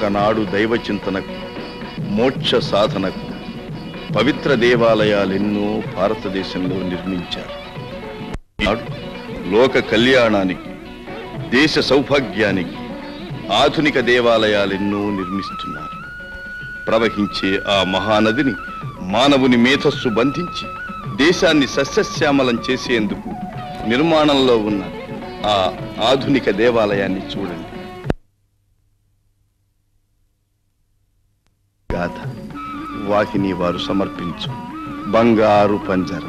ఒకనాడు దైవ చింతనకు మోక్ష సాధనకు పవిత్ర దేవాలయాలెన్నో భారతదేశంలో నిర్మించారు ఈనాడు లోక కళ్యాణానికి దేశ సౌభాగ్యానికి ఆధునిక దేవాలయాలెన్నో నిర్మిస్తున్నారు ప్రవహించే ఆ మహానదిని మానవుని మేధస్సు బంధించి దేశాన్ని సస్యశ్యామలం చేసేందుకు నిర్మాణంలో ఉన్న ఆ ఆధునిక దేవాలయాన్ని చూడండి గాథ వాహిని వారు సమర్పించు బంగారు పంజరం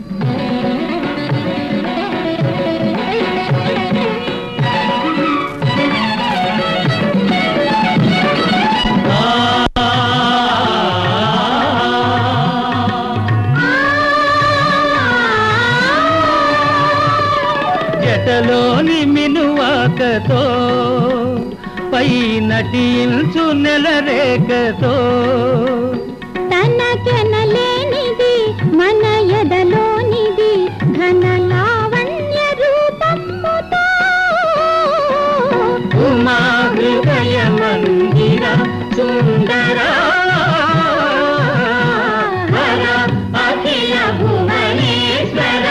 జటలోని మినువాకతో పై నటించు నెల రేఖతో తనకెనలేనిది మన ఎదలోనిది ఘన లావణ్య రూపముతో ఉమా హృదయ మందిర సుందర హర అఖిల భువనేశ్వర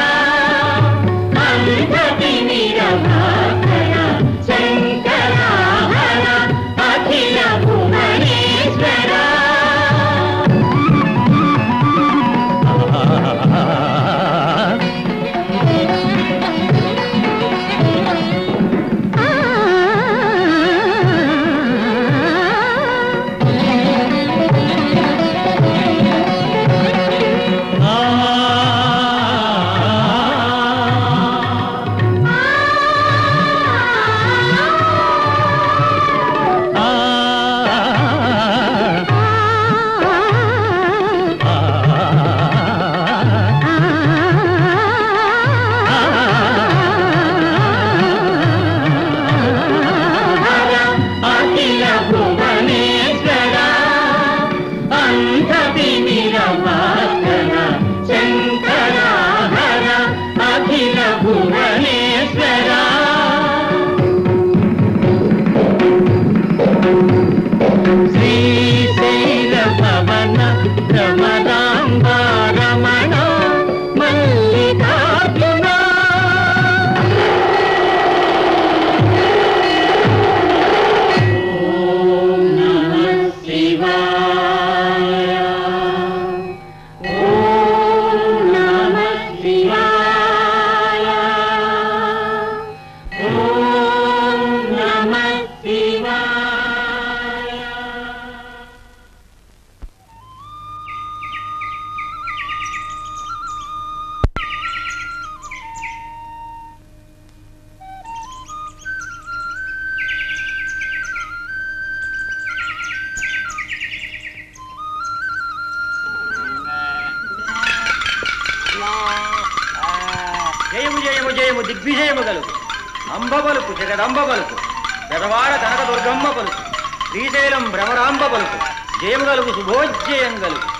అంతటి నిరభాకర శంకర హర అఖిల భువనేశ్వర అఖిల భువనేశ్వర అంతటి నిరభాకర శంకర హర అఖిల భువనేశ్వర శ్రీశైల భవన భ్రమరాంబారమణ మల్లికార్జున శివాయ ఓం నమః శివాయ ఓం నమః శివాయ జయము జయము జయము దిగ్విజయము గలుగు అంబ పలుకు జగదంబ పలుకు పెదవాడ కనక దుర్గమ్మ పలుకు శ్రీశైలం భ్రమరాంబ పలుకు జయము గలుగు శుభోజ్జయం గలుగు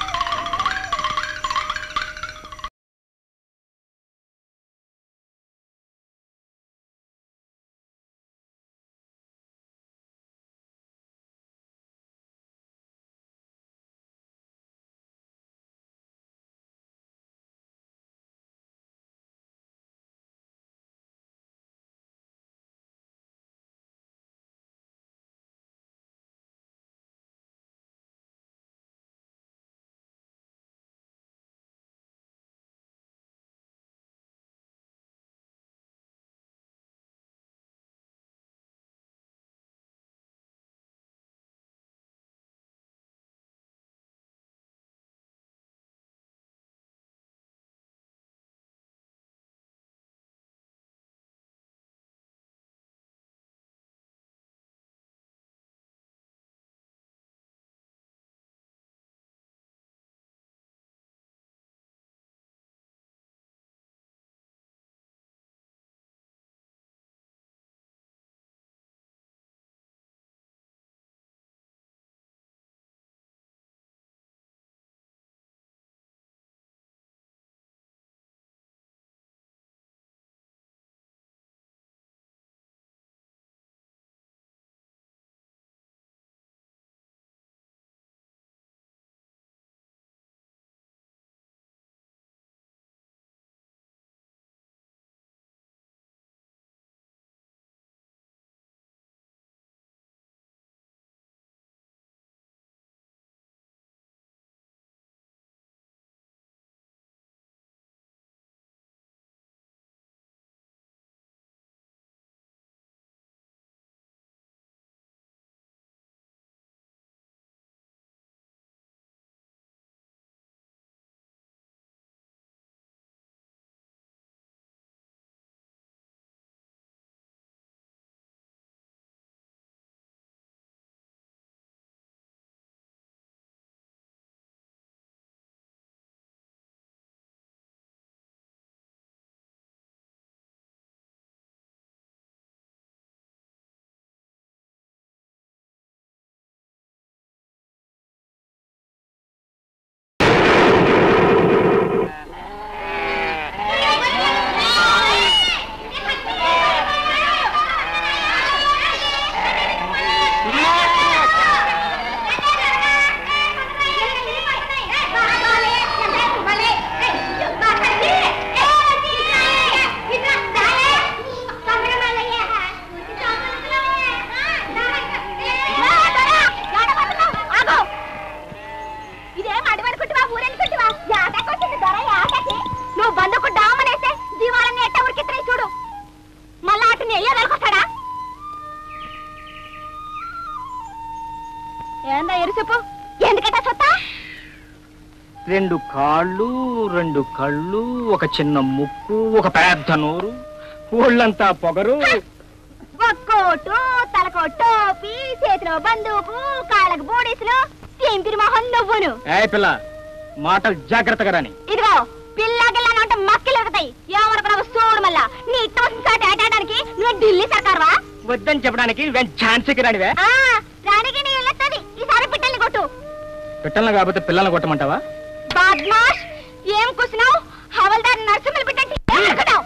రెండు కాళ్ళు రెండు కళ్ళు ఒక చిన్న ముక్కు ఒక పెద్ద నోరు ఒళ్ళంతా పొగరు ఒక్కోటు తలకో టోపీ చేతిలో బందూకు కాళ్ళకు బోడీసులు తింపిరి మొహం నువ్వును ఏ పిల్ల మాటలు జాగ్రత్తగా రాని ఇదిగో పిల్లగిల్లని అంటే మక్కిలు ఎగుతాయి ఏమనుకున్నావు చూడు మళ్ళా నీ తోసాటి ఆటాడానికి నువ్వు ఢిల్లీ సర్కార్వా వద్దని చెప్పడానికి వెంట ఛాన్సీకి రానివే ఆ, రానికి నీ ఇల్లత్తది ఈసారి పిట్టల్ని కొట్టు పిట్టలను కాకపోతే పిల్లల్ని కొట్టమంటావా బాద్మాష్ ఏం కూసినావు హవల్దార్ నరసింహలు బిడ్డంటే ఏమనుకున్నావు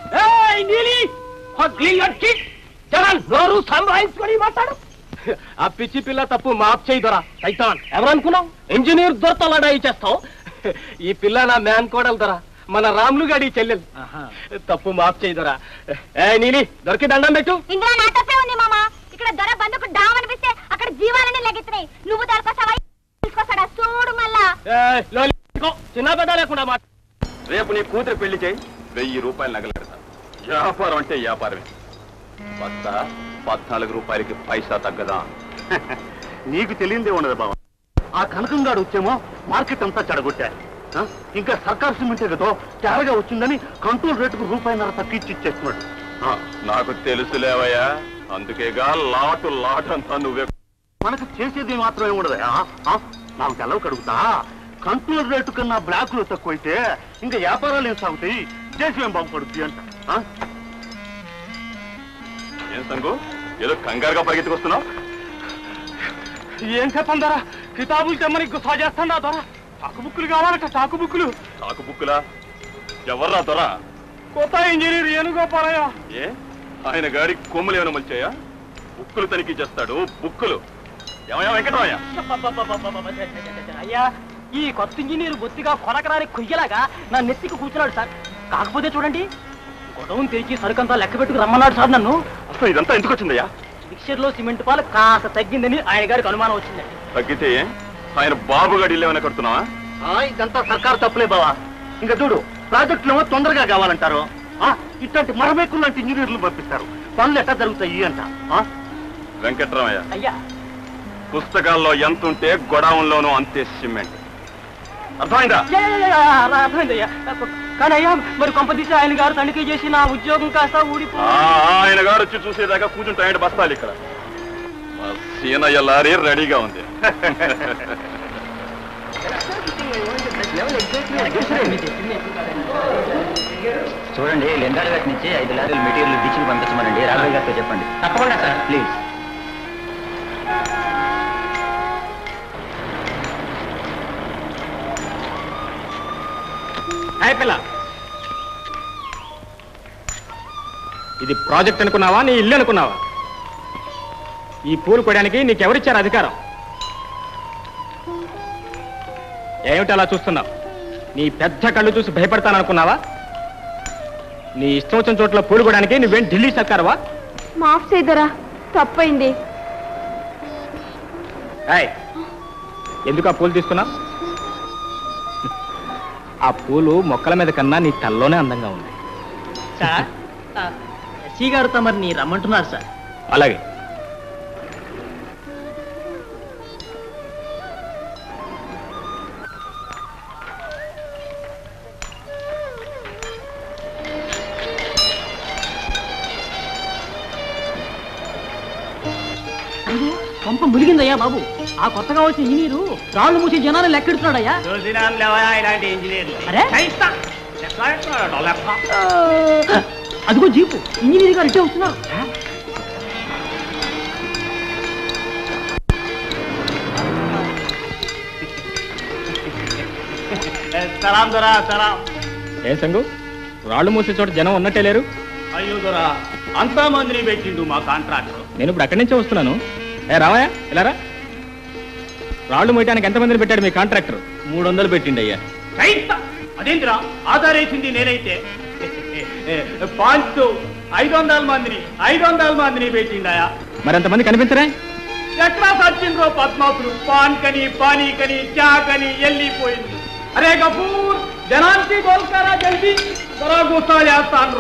నోరు సంభాయించుకొని మాట్లాడు ఆ పిచ్చి పిల్ల తప్పు మాఫ్ చేయదరా సైతాన్ ఎవరనుకున్నావు ఇంజనీర్ దొరత లడాయి చేస్తావు ఈ పిల్ల నా మ్యాన్ కోడలు దొరా మన రాములు గడి చెల్లెలు తప్పు మాఫ్ చేయదరా ఏ నీలి దొరికి దండం పెట్టు ఇందులో నా తప్పే ఉంది మామ ఇక్కడ దొర బందుకు డామ్ అనిపిస్తే అక్కడ జీవాలని లెగెత్తున్నాయి నువ్వు దొరకొస్తావా తీసుకొస్తాడా చూడు మళ్ళా ఏయ్, లోలి, ఇదిగో, చిన్న పెద్ద లేకుండా మాట రేపు నీ కూతురు పెళ్లి చేయి వెయ్యి రూపాయలు నగలెడతా వ్యాపారం అంటే వ్యాపారమే బస్తా పద్నాలుగు రూపాయలకి పైసా తగ్గదా నీకు తెలియందే ఉండదు బావ ఆ కనకంగాడు వచ్చేమో మార్కెట్ అంతా చెడగొట్టారు ఆ? ఇంకా సర్కార్ సిమెంటే కదా తేరగా వచ్చిందని కంట్రోల్ రేటుకు రూపాయిన్నర తగ్గించి ఇచ్చేస్తున్నాడు ఆ, నాకు తెలుసులేవయ్యా అందుకేగా లాటు లాటు అంతా నువ్వే మనకు చేసేది మాత్రమే ఉండదు ఆ? ఆ? నాకు తెలవ కడుగుతా కంట్రోల్ రేటు కన్నా బ్లాకులు తక్కువైతే ఇంకా వ్యాపారాలు ఏం సాగుతాయి దేశం ఏం బాగుపడుతుంది అంట ఆ? ఏం సంగు ఏదో కంగారుగా పరిగెత్తుకొస్తున్నావు ఏం చెప్పందరా కితాబులు తెమ్మని గుసా చేస్తాడా దొర టాకు బుక్కులు కావాలట టాకు బుక్కులు చాకు బుక్కులా ఎవర్రా దొరా కొత్త ఇంజనీర్ ఏనుగోపాలయ్య ఏ ఆయన గాడి కొమ్ములు ఏమైనా మలిచాయా బుక్కులు తనిఖీ చేస్తాడు బుక్కులు ఏమయ్యా వెంకటరామయ్య అయ్యా ఈ కొత్త ఇంజనీర్ బొత్తిగా కొనకరాని కొయ్యలాగా నా నెత్తికి కూర్చున్నాడు సార్ కాకపోతే చూడండి గొడవను తెరిచి సరుకంతా లెక్క పెట్టుకు రమ్మన్నాడు సార్ నన్ను అసలు ఇదంతా ఎందుకు వచ్చిందయ్యా మిక్చర్లో సిమెంట్ పాలు కాస్త తగ్గిందని ఆయన గారికి అనుమానం వచ్చిందండి తగ్గితే ఏ? ఆయన బాబు గడి ఇల్లు ఏమైనా కడుతున్నావా ఆ, ఇదంతా సర్కార్ తప్పులే బావా ఇంకా చూడు ప్రాజెక్టులు ఏమో తొందరగా కావాలంటారు ఆ, ఇట్లాంటి మరమేకులు లాంటి ఇంజనీర్లు పంపిస్తారు పనులు ఎట్లా జరుగుతాయి అంట ఆ? వెంకట్రామయ్య అయ్యా పుస్తకాల్లో ఎంత ఉంటే గొడవంలోనూ అంతే సిమెంట్ అర్థమైందా యా, యా, యా, యా, అర్థమైందయ్యా కానీ అయ్యా మరి కొంపదీసి ఆయన గారు తనిఖీ చేసి నా ఉద్యోగం కాస్త ఊడిపో ఆ, ఆయన గారు వచ్చి చూసేదాకా కూర్చుంటాయంటే బస్తాలు ఇక్కడ మా సీనయ్య లారీ రెడీగా ఉంది చూడండి లింగాలఘాట్ నుంచి ఐదు లారీలు మెటీరియల్ బీచ్కి పంపించమనండి రాఘవ గారితో చెప్పండి తప్పకుండా సార్ ప్లీజ్ హాయ్ పిల్ల ఇది ప్రాజెక్ట్ అనుకున్నావా నీ ఇల్లు అనుకున్నావా ఈ పూలు కొయ్యడానికి నీకెవరిచ్చారు అధికారం ఏమిటి అలా చూస్తున్నావు నీ పెద్ద కళ్ళు చూసి భయపడతాననుకున్నావా నీ ఇష్టం వచ్చిన చోట్ల పూలు కొయ్యడానికి నువ్వేం ఢిల్లీ సర్కారవా మాఫ్ చేయదరా తప్పైంది హాయ్ ఎందుకు ఆ పూలు తీసుకున్నావు ఆ పూలు మొక్కల మీద కన్నా నీ తల్లోనే అందంగా ఉంది సార్ ఎస్సీ గారు తమరిని రమ్మంటున్నారు సార్ అలాగే కొంప ములిగిందయ్యా బాబు ఆ కొత్తగా వచ్చిన ఇంజనీరు రాళ్ళు మూసి జనాలు లెక్కెడుతున్నాడయ్యా ఇలాంటి ఇంజనీర్లు అరే అదిగో జీపు ఇంజనీర్ గారు ఇట్టే వస్తున్నారు సలాం దొరా సలాం ఏ సంగు రాళ్ళు మూసే చోట జనం ఉన్నట్టే లేరు అయ్యో దొరా అంతా మందిని పెట్టిండు మా కాంట్రాక్టర్ నేను ఇప్పుడు అక్కడి నుంచే వస్తున్నాను ఏ రావయ్యా ఇలారా రాళ్ళు మోయటానికి ఎంతమందిని పెట్టాడు మీ కాంట్రాక్టర్ మూడు వందలు పెట్టిండి అయ్యా అదేంటిరా ఆధారేసింది నేనైతే పాంచు ఐదు వందల మందిని ఐదు వందల మందిని పెట్టిండాయా మరి అంతమంది కనిపించరే ఎట్లా సచ్చిండ్రో పద్మాసులు పాన్ కని పానీ కని చా కని వెళ్ళిపోయింది అరే కపూర్ జనానికి గోల్కారా జల్దీ త్వరగా గుస్తా చేస్తాండ్రు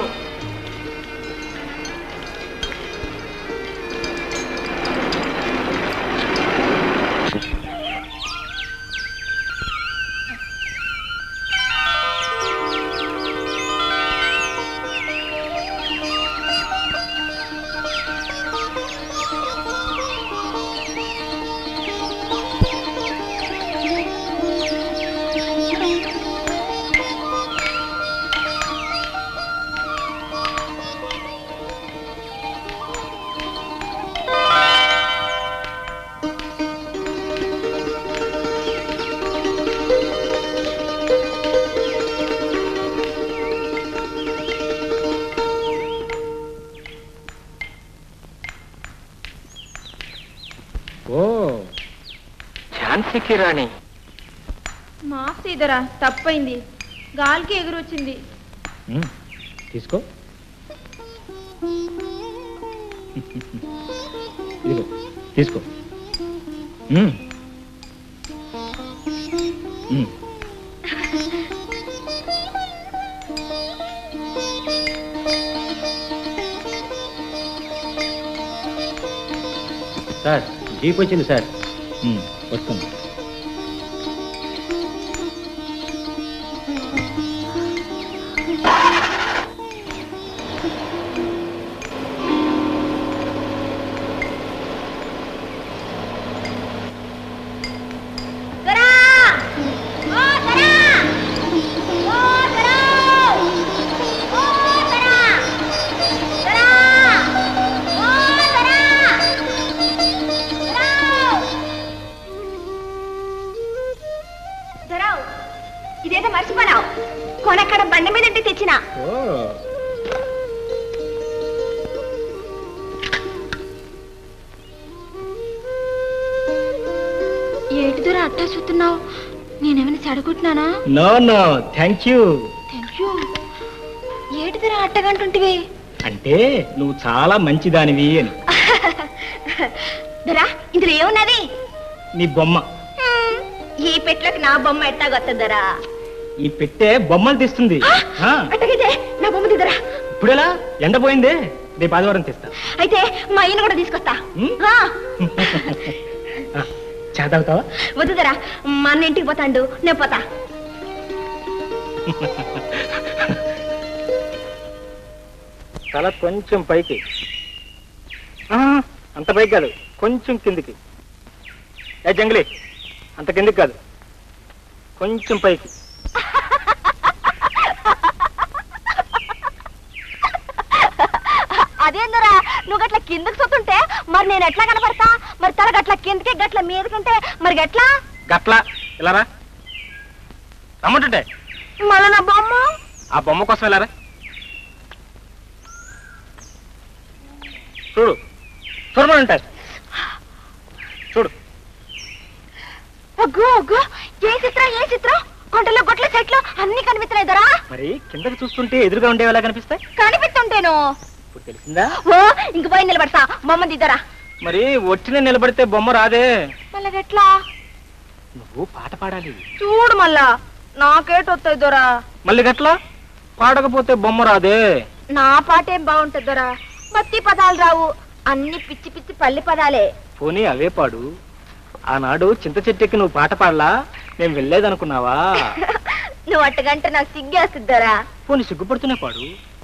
మాఫీకి రాణి మాఫ్ సీదరా తప్పైంది గాలికి ఎగురొచ్చింది తీసుకో ఇదిగో తీసుకో మ్మ్. మ్మ్. సార్ జీప్ వచ్చింది సార్ మ్మ్, వస్తుంది దొరా! ఓ దొరా! ఓ దొరా! ఓ దొరా! దొరా! ఓ దొరా! దొరావ్! దొరావ్, ఇదేదో మర్చిపోనావు కొనక్కడ బండి మీద తెచ్చిన ఏటి దొర అట్టా చూస్తున్నావు నేనేమైనా చెడగొట్టినానా no no thank you thank you ఏటి దొర అట్టగంటుంటివి అంటే నువ్వు చాలా మంచిదానివి అని దొరా ఇందులో ఏమున్నది నీ బొమ్మ హ్మ్, ఈ పెట్లకు నా బొమ్మ ఎట్టా గొత్తదరా ఈ పెట్టే బొమ్మలు తీస్తుంది ఆ, అట్టగైతే నా బొమ్మ దిద్దరా ఇప్పుడెలా ఎండపోయిందే రేపు ఆదివారం తెస్తా అయితే మా అయ్యను కూడా తీసుకొస్తా హ్మ్? ఆ, ఆ, చేతావుతావా వద్దుదరా మా అన్న ఇంటికి పోతాండు నేను పోతా తల కొంచెం పైకి ఆ, అంత పైకి కాదు కొంచెం కిందికి ఏ జంగిలీ అంత కిందికి కాదు కొంచెం పైకి అదేందరా నువ్వు గట్ల కిందకి చూస్తుంటే మరి నేను ఎట్లా కనపడతా మరి తల గట్ల కిందకి గట్ల మీదకుంటే మరి ఎట్లా గట్లా ఇలా రా రమ్మంటుంటే మళ్ళా నా బొమ్మ ఆ బొమ్మ కోసం వెళ్ళారా చూడు చూడమంటారు చూడు అగ్గో అగ్గో ఏ చిత్రం ఏ చిత్రం కొండలో గొట్ల చెట్లు అన్ని కనిపిస్తున్నాయి దొరా మరి కిందకి చూస్తుంటే ఎదురుగా ఉండేవి ఎలా కనిపిస్తాయి కనిపిస్తుంటేను ఇప్పుడు తెలిసిందా ఓ ఇంక పోయి నిలబడతా బొమ్మ దిద్దరా మరి ఒట్టిన నిలబడితే బొమ్మ రాదే మళ్ళీ ఎట్లా నువ్వు పాట పాడాలి చూడు మళ్ళా నాకేటొస్తాయి దొరా మళ్ళీ గట్లా పాడకపోతే బొమ్మ రాదే నా పాట ఏం బాగుంటుంది దొరా భక్తి పదాలు రావు అన్ని పిచ్చి పిచ్చి పల్లి పదాలే పోనీ అవే పాడు ఆనాడు చింత చెట్టుకి నువ్వు పాట పాడలా నేను వెళ్ళేదనుకున్నావా నువ్వు అట్టగంటే నాకు సిగ్గేస్తుంది దొరా పోనీ సిగ్గుపడుతూనే పాడు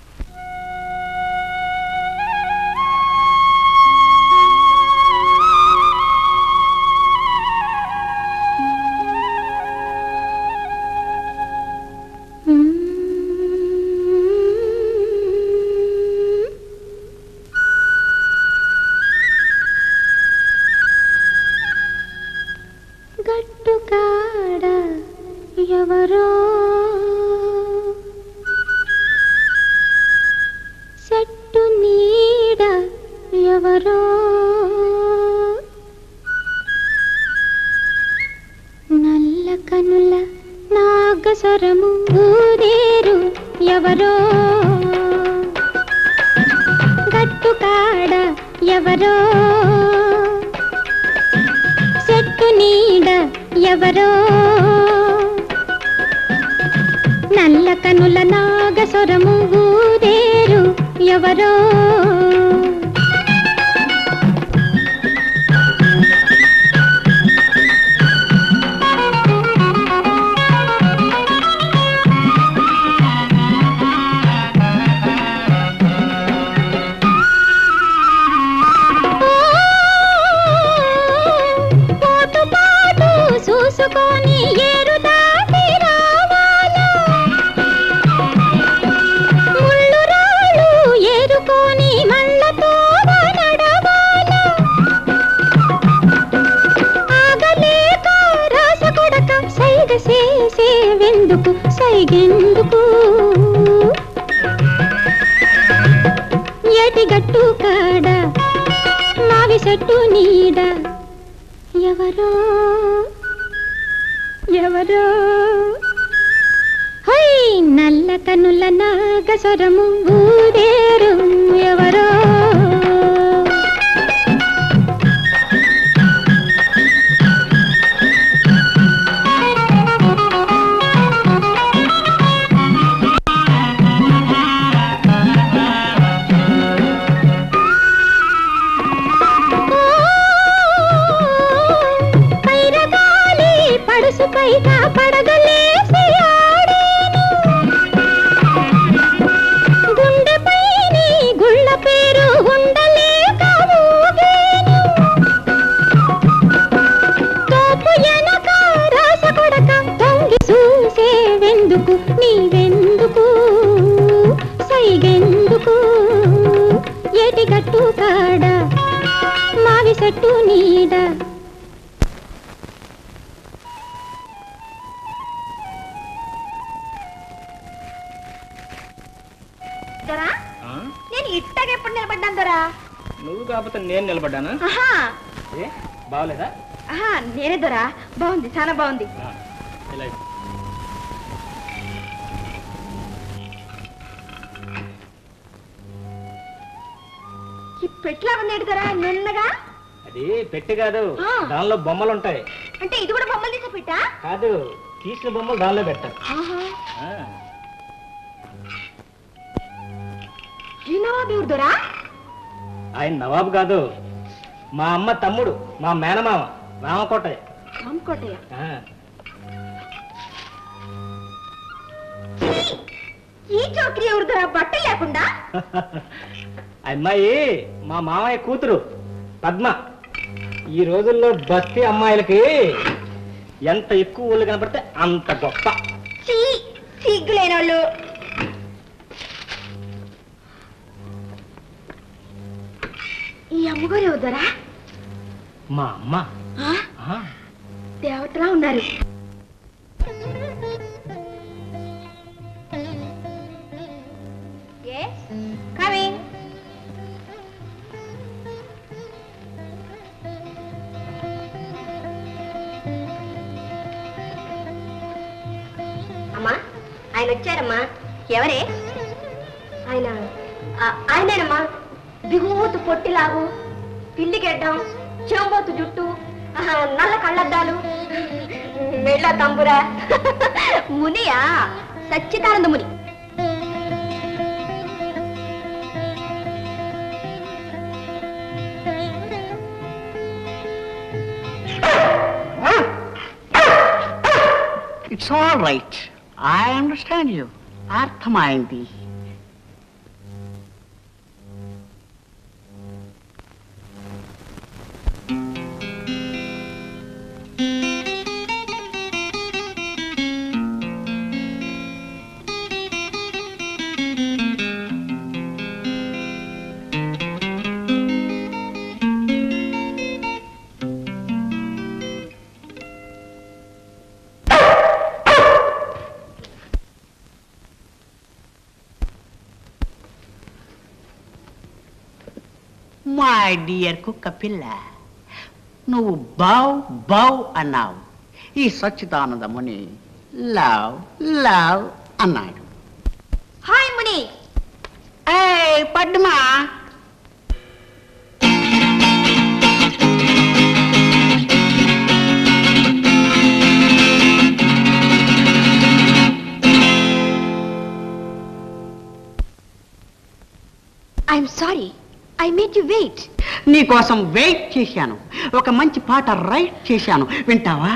గట్టుకాడ ఎవరో చెట్టు నీడ ఎవరో నల్ల కనుల నాగస్వరము ఊరేరు ఎవరో గట్టుకాడ ఎవరో చెట్టు నీడ ఎవరో నల్ల కనుల నాగస్వరము ఊదేరు ఎవరో పోటు పాటు చూసుకొని ఏరు దాటి రావాలా ముళ్ళు రాళ్ళు ఏరుకొని మళ్ళతో నడవాలా ఆగలేక రాస కొడక సైగ చేసే వెందుకు సైగెందుకు ఏటి గట్టు కాడ మావి చెట్టు నీడ ఎవరో ఎవరో హై నల్ల కనుల నాగస్వరము ఊరేరు ఎవరో పైరగాలి పడుసు పైగా పడగలేసి ఆడేను గుండెపైని గుళ్ళ పేరు ఉండలేక ఊగేను తోపు ఎనక రాస కొడక తొంగి చూసే వెందుకు నీవెందుకు సైగెందుకు ఏటి గట్టు కాడ మావి చెట్టు నీడ దొరా నేను ఇట్టగా ఎప్పుడు నిలబడ్డాను దొరా నువ్వు కాకపోతే నేను నిలబడ్డానా ఆహా ఏ బాగలేదా ఆహా నేనే దొరా బాగుంది చాలా బాగుంది ఇలా ఇవ్వు. ఈ పెట్లా ఉన్నాడు దొరా నిన్నగా అది పెట్టి కాదు ఆ. దానిలో బొమ్మలు ఉంటాయి అంటే ఇది కూడా బొమ్మలు తీసే పెట్టా కాదు తీసిన బొమ్మలు దానిలో పెట్టారు ఆహా ఆ. ఈనవా దేవుడు దొరా ఆయన నవాబు కాదు మా అమ్మ తమ్ముడు మా మేనమామ రామకోటయ్య రామకోటయ్య ఆ. ఈ చౌకరీ ఎవరు దొరా బట్టలు లేకుండా ఆ అమ్మాయి మా మామయ్య కూతురు పద్మ ఈ రోజుల్లో బస్తీ అమ్మాయిలకి ఎంత ఎక్కువ ఊళ్ళు కనపడితే అంత గొప్ప చీ సిగ్గు లేనోళ్ళు ఈ అమ్మగారు ఎవరు మా అమ్మ ఆ, దేవతలా ఉన్నారు కమింగ్ అమ్మా ఆయన వచ్చారమ్మా ఎవరే ఆయన ఆ- ఆయనేనమ్మా దిగుమూతు పొట్టిలాగు పిల్లి గెడ్డం చెంబోతు జుట్టు ఆహా, నల్ల కళ్ళద్దాలు మెళ్ళ తంబురా మునియా Sachchidananda Muni it's all right I understand you అర్థమైంది మై డియర్ కుక్క పిల్ల నువ్వు బౌ బౌ అన్నావు ఈ సచ్చిదానందముని లవ్ లవ్ అన్నాడు హాయ్ ముని ఏ Padma I'm sorry I made you wait నీకోసం వెయిట్ చేశాను ఒక మంచి పాట రైట్ చేశాను వింటావా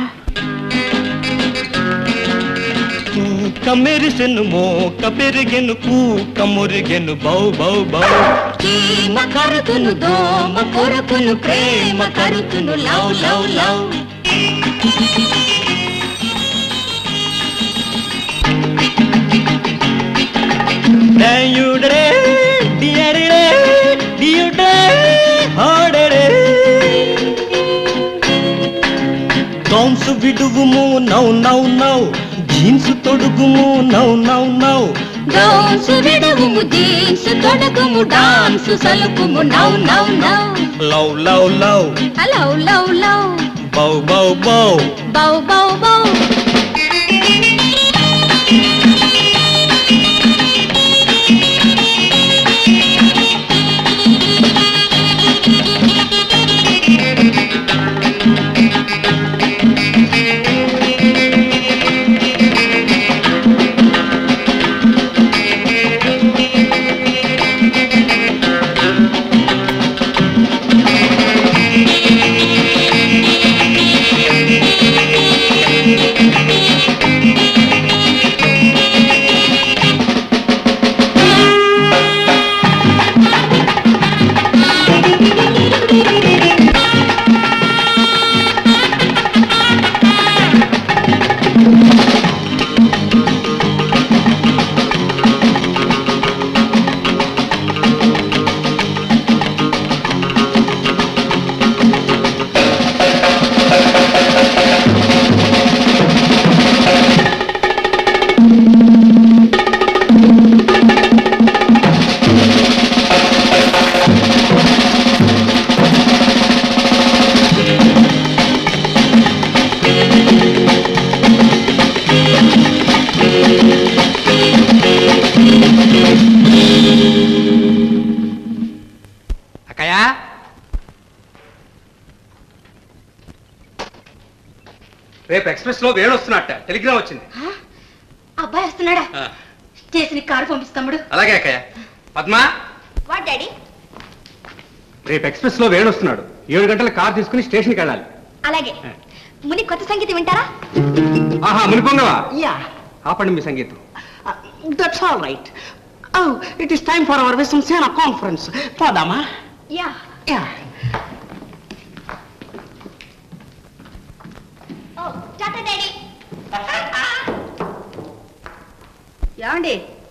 కమెరిసెను మోక పెరిగెను కూక మురిగెను బౌ బౌ బౌ చీమ కరుతును దోమ కొరుకును ప్రేమ కరుతును లవ్ లవ్ లవ్ డయుడరే డియరిడే డియుడే హాడరే గౌన్స్ విడుగుము నౌ నౌ నౌ జీన్స్ తొడుగుము నౌ నౌ నౌ డౌన్స్ విడుగుము జీన్స్ తొడగుము డాన్స్ సలుకుము now now now love love love love love love bow bow bow bow bow bow అక్కయ్యా రేపు ఎక్స్ప్రెస్ లో వేణు వస్తున్నట్ట టెలిగ్రామ్ వచ్చింది అబ్బాయి వస్తున్నాడా స్టేషన్ కారు పంపిస్తాముడు అలాగే అక్కయ్య పద్మా వాట్ డాడీ రేపు ఎక్స్ప్రెస్ లో వేణు వస్తున్నాడు ఏడు గంటల కార్ తీసుకుని స్టేషన్కి వెళ్ళాలి అలాగే ముని కొత్త సంగీతం వింటారా ఆహా మునిపొంగవా యా ఆపండి మీ సంగీతం that's all right oh it is time for our విశ్వంసేన కాన్ఫరెన్స్ పోదామా yeah yeah oh tata daddy ఏమండి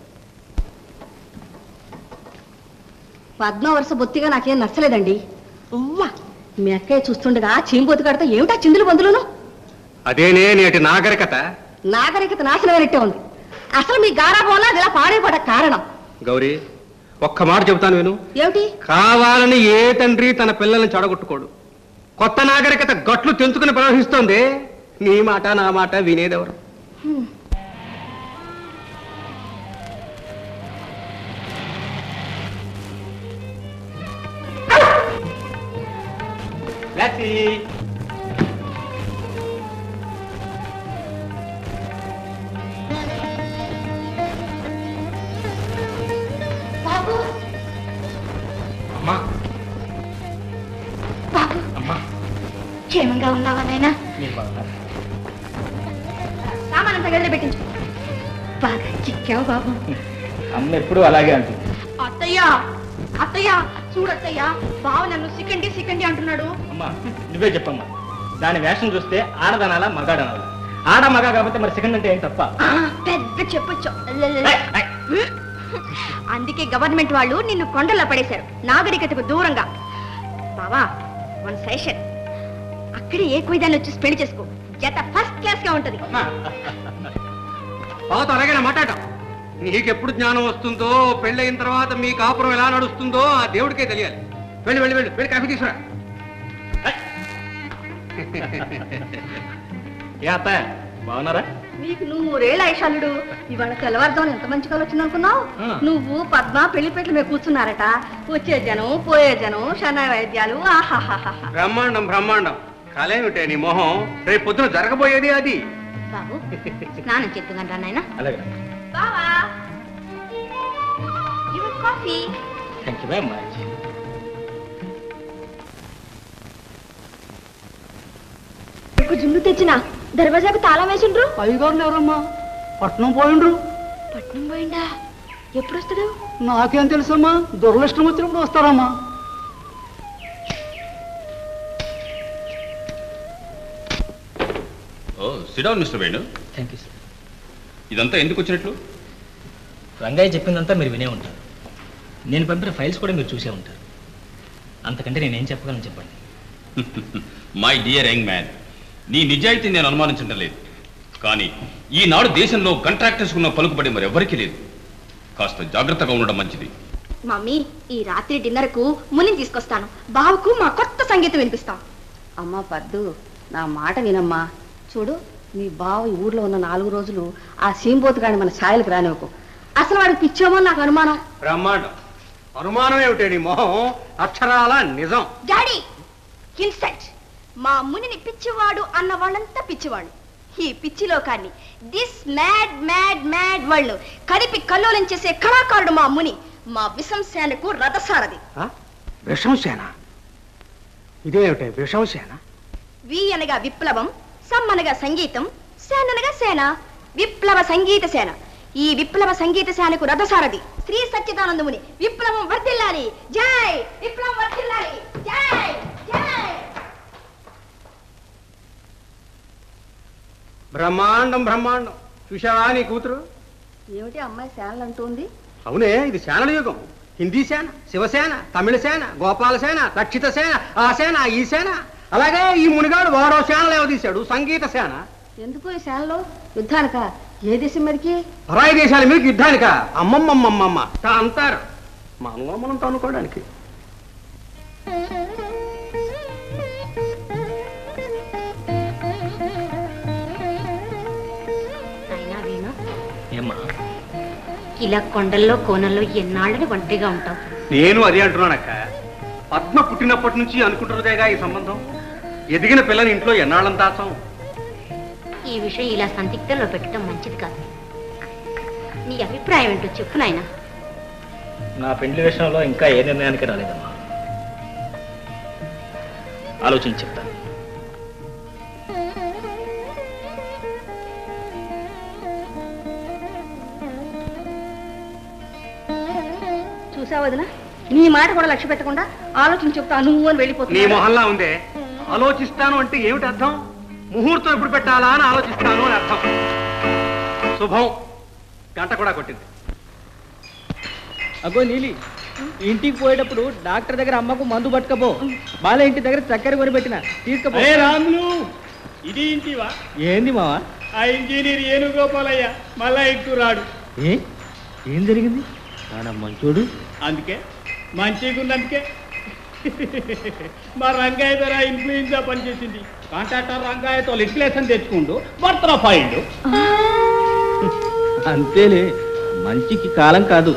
పద్మ వరుస బొత్తిగా నాకేం నచ్చలేదండి ఉవ్వా మీ అక్కయ్య చూస్తుండగా చీంబోతు కడితే ఏమిటా చిందులు బందులును అదేనే నేటి నాగరికత నాగరికత నాశనమైనట్టే ఉంది అసలు మీ గారాభంలో అది ఇలా పాడైపడ కారణం గౌరీ ఒక్క మాట చెబుతాను విను ఏమిటి కావాలని ఏ తండ్రి తన పిల్లల్ని చెడగొట్టుకోడు కొత్త నాగరికత గట్లు తెంచుకుని ప్రవహిస్తోంది నీ మాట నా మాట వినేదెవరు బాబు అమ్మా బాబు అమ్మా క్షేమంగా ఉన్నావా నాయనా సామానంతా గదిలో పెట్టించు బాగా చిక్కావు బాబు అమ్మ ఎప్పుడు అలాగే అంటుంది అత్తయ్య అత్తయ్య చూడత్తయ్య బావ నన్ను సికండి సికండి అంటున్నాడు అమ్మా నువ్వే చెప్పమ్మా దాని వేషం చూస్తే ఆడదనాలా మగాడనాలా ఆడ మగ కాబట్టి మరి సెకండ్ అంటే ఏం తప్ప ఆ, పెద్ద చెప్పొచ్చు అందుకే గవర్నమెంట్ వాళ్ళు నిన్ను కొండల్లో పడేశారు నాగరికతకు దూరంగా బావా వన్ సెషన్ అక్కడే ఏ కుయిదాన్ని వచ్చి పెళ్లి చేసుకో జత ఫస్ట్ క్లాస్ గా ఉంటది బావతో అలాగే మాట్లాడ నీకెప్పుడు జ్ఞానం వస్తుందో పెళ్ళయిన తర్వాత మీ కాపురం ఎలా నడుస్తుందో ఆ దేవుడికే తెలియాలి వెళ్ళి వెళ్ళి వెళ్ళి వెళ్ళి కాఫీ తీసుకురా ఏ అత్త బాగున్నారా నీకు నూరేళ్ళ ఐశాలుడు ఇవాళ తెల్లవారుదాం ఎంత మంచి కాలు వచ్చింది అనుకున్నావు ఆ. నువ్వు పద్మ పెళ్లి పెట్లు మీద కూర్చున్నారట వచ్చే జనం పోయే జనం శన వైద్యాలు ఆహాహాహా బ్రహ్మాండం బ్రహ్మాండం కలేమిటే నీ మొహం రేపు పొద్దున జరగబోయేది అది బాబు స్నానం చేద్దుగా నాయన అలాగే బావా your coffee thank you very much జున్ను తెచ్చిన దర్వాజాకు తాళం వేసిండ్రు అయ్యగారు ఎవరమ్మా పట్నం పోయిండ్రు పట్నం పోయిండా ఎప్పుడు వస్తాడు నాకేం తెలుసమ్మా దురదృష్టం వచ్చినప్పుడు వస్తారమ్మా oh sit down mister Venu thank you sir ఇదంతా ఎందుకు వచ్చినట్లు రంగయ్య చెప్పిందంతా మీరు వినే ఉంటారు నేను పంపిన ఫైల్స్ కూడా మీరు చూసే ఉంటారు అంతకంటే నేనేం చెప్పగలను చెప్పండి మై డియర్ యంగ్ మ్యాన్ నీ నిజాయితీ నేను అనుమానించడం లేదు కానీ ఈనాడు దేశంలో కాంట్రాక్టర్స్ ఉన్న పలుకుబడి మరెవరికీ లేదు కాస్త జాగ్రత్తగా ఉండడం మంచిది మమ్మీ ఈ రాత్రి డిన్నర్ కు మునిని తీసుకొస్తాను బావుకు మా కొత్త సంగీతం వినిపిస్తాం అమ్మా పద్దు నా మాట వినమ్మా చూడు మీ బావ ఈ ఊర్లో ఉన్న నాలుగు రోజులు ఆ సీంబోతు గాని మన ఛాయలకు రానివ్వకు అసలు వాడికి పిచ్చేమో నాకు అనుమానం బ్రహ్మాండం అనుమానం ఏమిటే నీ మొహం అక్షరాల నిజం డాడీ ఇన్సెక్ట్ మా మునిని పిచ్చివాడు అన్న వాళ్ళంతా పిచ్చివాళ్ళు ఈ పిచ్చి లోకాన్ని దిస్ మ్యాడ్ మ్యాడ్ మ్యాడ్ వాళ్ళు కదిపి కల్లోలం చేసే కళాకారుడు మా ముని మా విశంసేనకు రథసారథి విషంసేన ఇదేమిటే విషంసేన వి అనగా విప్లవం సమ్ అనగా సంగీతం సేన అనగా సేన విప్లవ సంగీత సేన ఈ విప్లవ సంగీత సేనకు రథసారథి శ్రీ సచ్చిదానందముని విప్లవం వర్ధిల్లాలి జై విప్లవం వర్ధిల్లాలి జై జై బ్రహ్మాండం బ్రహ్మాండం చూశావా నీ కూతురు ఏమిటి అమ్మాయి సేనలు అంటుంది అవునే ఇది సేనల యుగం హిందీ సేన శివసేన తమిళ సేన గోపాల సేన రక్షిత సేన ఆ సేన ఈ సేన అలాగే ఈ మునిగాడు వాడో సేనలు ఏవదీశాడు సంగీత సేన ఎందుకు ఈ సేనలో యుద్ధానిక ఏ దేశం మీదకి పరాయి దేశాల మీద యుద్ధానిక అమ్మమ్మమ్మమ్మమ్మ తా అంటారు మనలో మనం తనుకోవడానికి అయినా వీణు ఏమ్మా ఇలా కొండల్లో కోనల్లో ఎన్నాళ్ళని ఒంటరిగా ఉంటావు నేను అదే అంటున్నానక్క పద్మ పుట్టినప్పటి నుంచి అనుకుంటున్నదేగా ఈ సంబంధం ఎదిగిన పిల్లని ఇంట్లో ఎన్నాళ్ళని దాచాం ఈ విషయం ఇలా సందిగ్ధంలో పెట్టడం మంచిది కాదు నీ అభిప్రాయం ఏంటో చెప్పు నాయనా నా పెండ్లి విషయంలో ఇంకా ఏ నిర్ణయానికి రాలేదమ్మా ఆలోచించి చెప్తాను చూసావు వదిన నీ మాట కూడా లక్ష్య పెట్టకుండా ఆలోచించి చెప్తా నువ్వు అని నీ వెళ్ళిపోతున్నా మొహల్లా ఉందే ఆలోచిస్తాను అంటే ఏమిటి అర్థం ముహూర్తం ఎప్పుడు పెట్టాలా అని ఆలోచిస్తాను అని అర్థం శుభం గంట కూడా కొట్టింది అగో నీలి ఇంటికి పోయేటప్పుడు డాక్టర్ దగ్గర అమ్మకు మందు పట్టుకపో బాల ఇంటి దగ్గర చక్కెర కొని పెట్టిన తీసుకపో రాములు ఇది ఇంటివా ఏంది మావా ఆ ఇంజనీర్ ఏనుగోపాలయ్య మళ్ళా ఎక్కువ రాడు ఏ ఏం జరిగింది ఆడ మంచోడు అందుకే మంచిగా ఉన్నందుకే మా రంగయ్య ధర ఇన్ఫ్లుయెన్సా పనిచేసింది కాంట్రాక్టర్ రంగయ్యతో లిటిలేషన్ తెచ్చుకుంటూ బర్తరఫ్ అయిండు అంతేలే మంచికి కాలం కాదు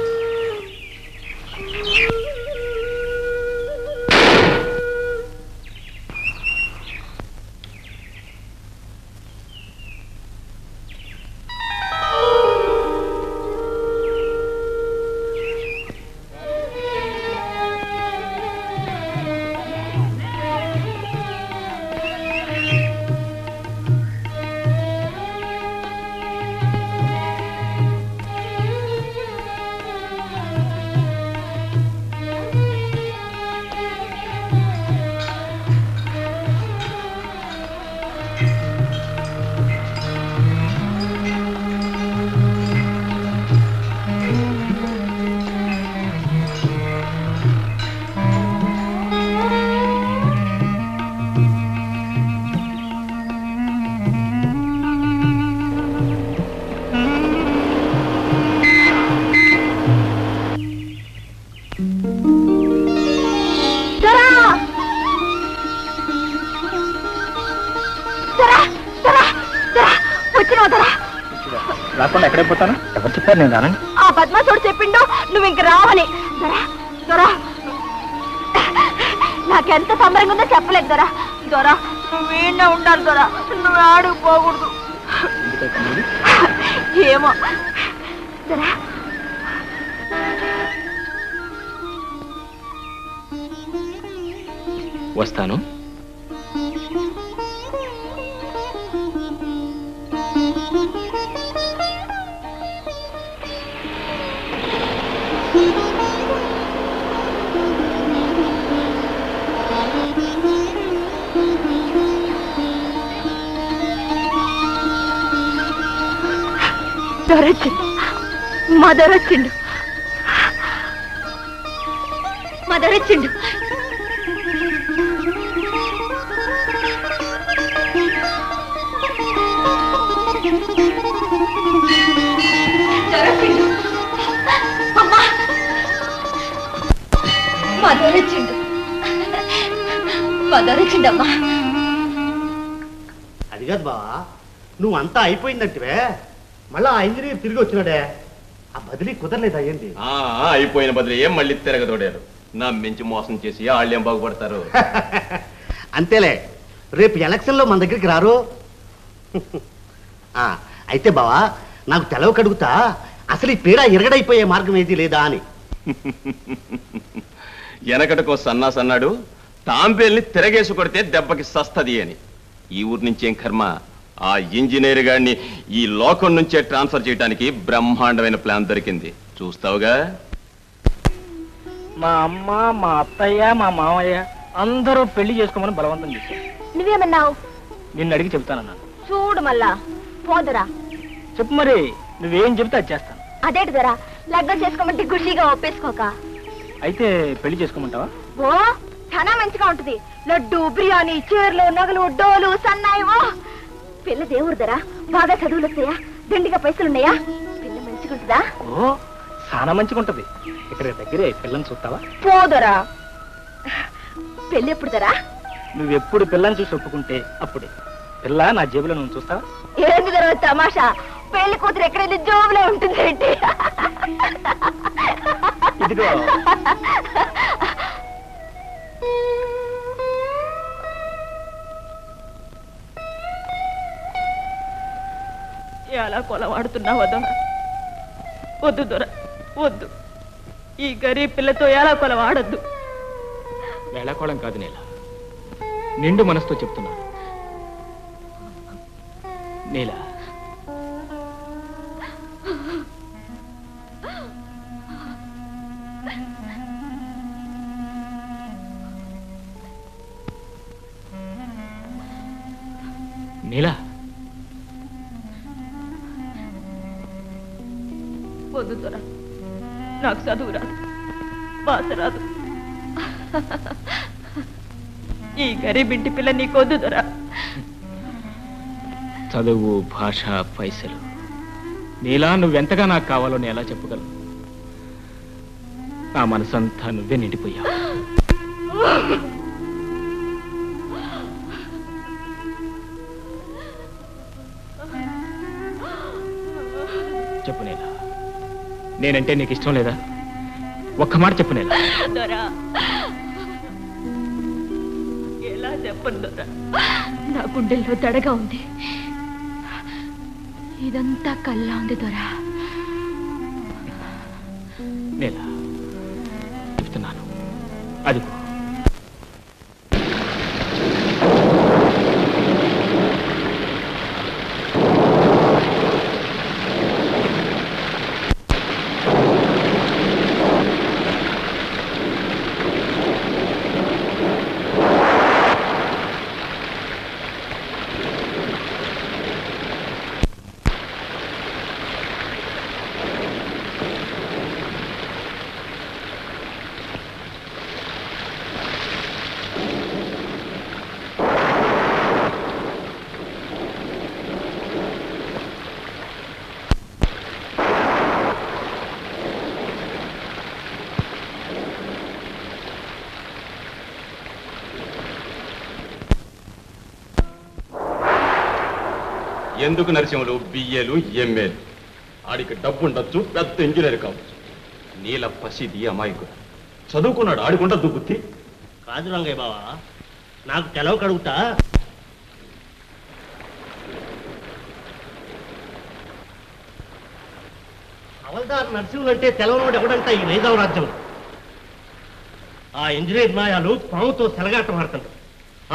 దొరా దొరా దొరా దొరా వచ్చినావు దొరా రాకుండా ఎక్కడే పోతాను ఎవరు చెప్పారు నేను రానని ఆ పద్మాసుడు చెప్పిండు నువ్వు ఇంక రావని దొరా దొరా నాకెంత సంబరంగా ఉందో చెప్పలేదు దొరా దొరా నువ్వు వీణ్ణే ఉండాలి దొరా నువ్వు ఆడుకు పోకూడదు ఏమో దొరా వస్తాను దొరొచ్చిండు మా దొరొచ్చిండు మా దొరొచ్చిండు దొరొచ్చిండు అమ్మా మా దొరొచ్చిండు మా దొరొచ్చిండమ్మా కాదు బావా నువ్వు అంతా అయిపోయిందంటివే మళ్ళా ఆ ఇంజనీర్ తిరిగి వచ్చినాడే ఆ బదిలీ కుదరలేదా ఏంటి ఆ, అయిపోయిన బదులు ఏం మళ్ళీ తిరగదోడారు నా మించి మోసం చేసి వాళ్ళేం బాగుపడతారు అంతేలే రేపు ఎలక్షన్లో మన దగ్గరికి రారు ఆ, అయితే బావా నాకు తెలవ కడుగుతా అసలు ఈ పీడ ఎరగడైపోయే మార్గం ఏది లేదా అని వెనకటకో సన్నాస్ అన్నాడు తాంబేల్ని తిరగేసి కొడితే దెబ్బకి సస్తది అని ఈ ఊరు నుంచి ఏం కర్మ ఆ ఇంజనీర్ గాడిని ఈ లోకం నుంచే ట్రాన్స్ఫర్ చేయడానికి బ్రహ్మాండమైన ప్లాన్ దొరికింది చూస్తావుగా మా అమ్మ మా అత్తయ్య మా మామయ్య అందరూ పెళ్లి చేసుకోమని బలవంతం చేశారు నువ్వేమన్నావు నిన్ను అడిగి చెప్తానన్నాను చూడు మళ్ళా పోదురా చెప్పు మరి నువ్వేం చెప్తే అది చేస్తాను అదేంటి దొరా లగ్నం చేసుకోమంటే గుషిగా ఒప్పేసుకోక అయితే పెళ్లి చేసుకోమంటావా ఓ చాలా మంచిగా ఉంటది లడ్డు బిర్యానీ చీరలు నగలు డోలు సన్నాయి ఓ పిల్ల దేవుడు ధర బాగా చదువులు వస్తాయా దండిగా పైసలున్నాయా పిల్ల మంచిగా ఉంటుందా ఓ చాలా మంచిగా ఉంటది ఇక్కడ దగ్గరే పిల్లని చూస్తావా పోదరా పెళ్ళి ఎప్పుడు ధరా నువ్వెప్పుడు పిల్లని చూసి ఒప్పుకుంటే అప్పుడే పిల్ల నా జేబులో నువ్వు చూస్తావా ఏంది ధర తమాషా పెళ్లి కూతురు ఎక్కడైనా జోబులో ఉంటుంది ఏంటి ఇదిగో ఎలా కొలవాడుతున్నావా దొర వద్దు దొర వద్దు ఈ గరీబ్ పిల్లతో ఎలా కొలవాడొద్దు వేళాకోళం కాదు నేల నిండు మనసుతో చెప్తున్నాను నీల నీలా వద్దు దొర నాకు చదువు రాదు భాష రాదు ఈ గరీబ్ ఇంటి పిల్ల నీకొద్దు దొర చదువు భాష పైసలు నీలా నువ్వెంతగా నాకు కావాలో నేను ఎలా చెప్పగలను నా మనసంతా నువ్వే నిండిపోయావు చెప్పు నేలా నేనంటే నీకు ఇష్టం లేదా ఒక్క మాట చెప్పు నేలా దొర ఎలా చెప్పను దొర నా గుండెల్లో దడగా ఉంది ఇదంతా కల్లా ఉంది దొరా నేలా చెప్తున్నాను అదిగో ఎందుకు నరసింహులు బిఏలు ఎంఏలు ఆడికి డబ్బు ఉండొచ్చు పెద్ద ఇంజనీర్ కావచ్చు నీల పసిది అమాయకుడు చదువుకున్నాడు ఆడికుండద్దు బుద్ధి కాదు రంగయ్య బావా నాకు తెలవ కడుగుతా హవల్దార్ నరసింహులు అంటే తెలవనోడు ఎవడంట ఈ నైజాం రాజ్యం ఆ ఇంజనీర్ నాయాలు పాముతో సెలగాటం ఆడుతుంటారు ఆ,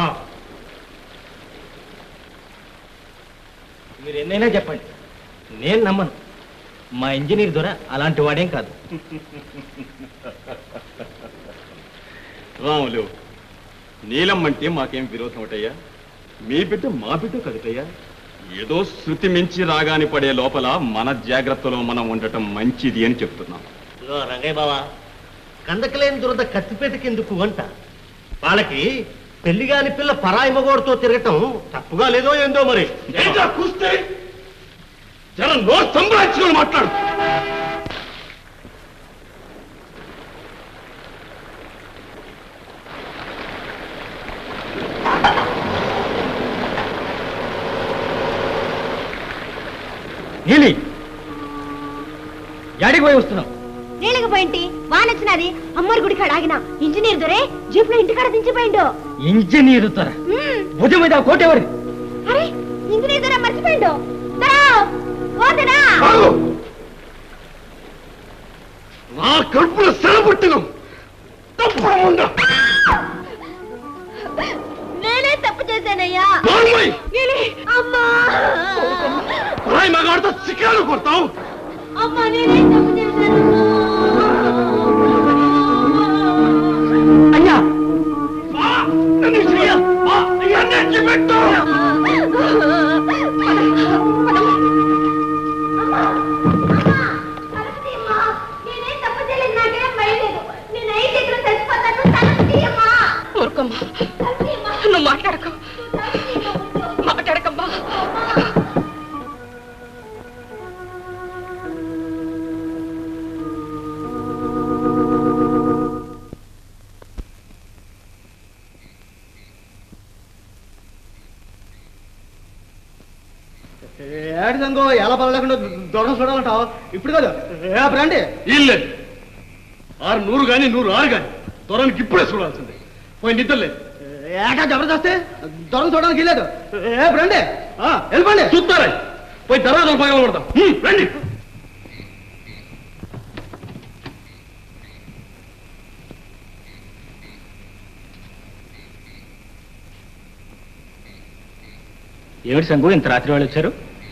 మీరు ఎన్నైనా చెప్పండి నేను నమ్మను మా ఇంజనీర్ ద్వారా అలాంటి వాడేం కాదు రాములు నీలం అంటే మాకేం విరోధం ఒకటయ్యా మీ బిడ్డ మా బిడ్డ కదటయ్యా ఏదో శృతి మించి రాగాని పడే లోపల మన జాగ్రత్తలో మనం ఉండటం మంచిది అని చెప్తున్నాం ఇదిగో రంగయ్య బావా కందకలేని దురద కత్తిపేటకెందుకు అంట వాళ్ళకి పెళ్లి కాని పిల్ల పరాయి మగోడితో తిరగటం తప్పుగా లేదో ఏందో మరి కూస్తే జర నోరు సంభాషించుకొని మాట్లాడు ఎక్కడికి పోయి వస్తున్నావు నీళ్ళకి పోయింటి వానొచ్చినది అమ్మరి గుడి కాడ ఆగిన ఇంజనీర్ దొరే జీప్ లో ఇంటికాడ దించిపోయిండు ఇంజనీరు త్వర మ్మ్. భుజం మీద కోట ఎవరిది అరే ఇంజనీర్ దొర మర్చిపోయిండు దొరా ఓ దొరా నా కడుపులో సెలబుట్టినం తప్పకుండా నేనే తప్పు చేశానయ్యా బాగున్నాయి. నేనే అమ్మా రాయి మగాడితో చికాలు కొడతావు అమ్మా నేనే తప్పు చేశాను అయ్యా నన్ను చెయ్య. బా, ఇవన్నీ ఎత్తి పెట్టు. నేనే తప్పు చేయలేదు నాకేం భయలేదు నేను ఐదు చేతులు చచ్చిపోతాను తల తీయమ్మా ఊరుకోమ్మా నువ్వు మాట్లాడకు మాట్లాడకమ్మా ఏడు సంగో ఎలా పడలేకుండా దొరక చూడాలంటావు ఇప్పుడు కాదు రేపు రండి ఇల్లే ఆరు నూరు గాని నూరు ఆరు గాని దొరానికి ఇప్పుడే చూడాల్సిందే పోయి నిద్రలేదు ఏటా జబర్దస్తే దొరక చూడడానికి వెళ్ళలేదు రేపు రండి ఆ, వెళ్ళిపోండి చూస్తారా పోయి దర్వాజలు పగల కొడతాం హ్మ్, రండి ఏమిటి సంగు ఇంత రాత్రి వేళ వచ్చారు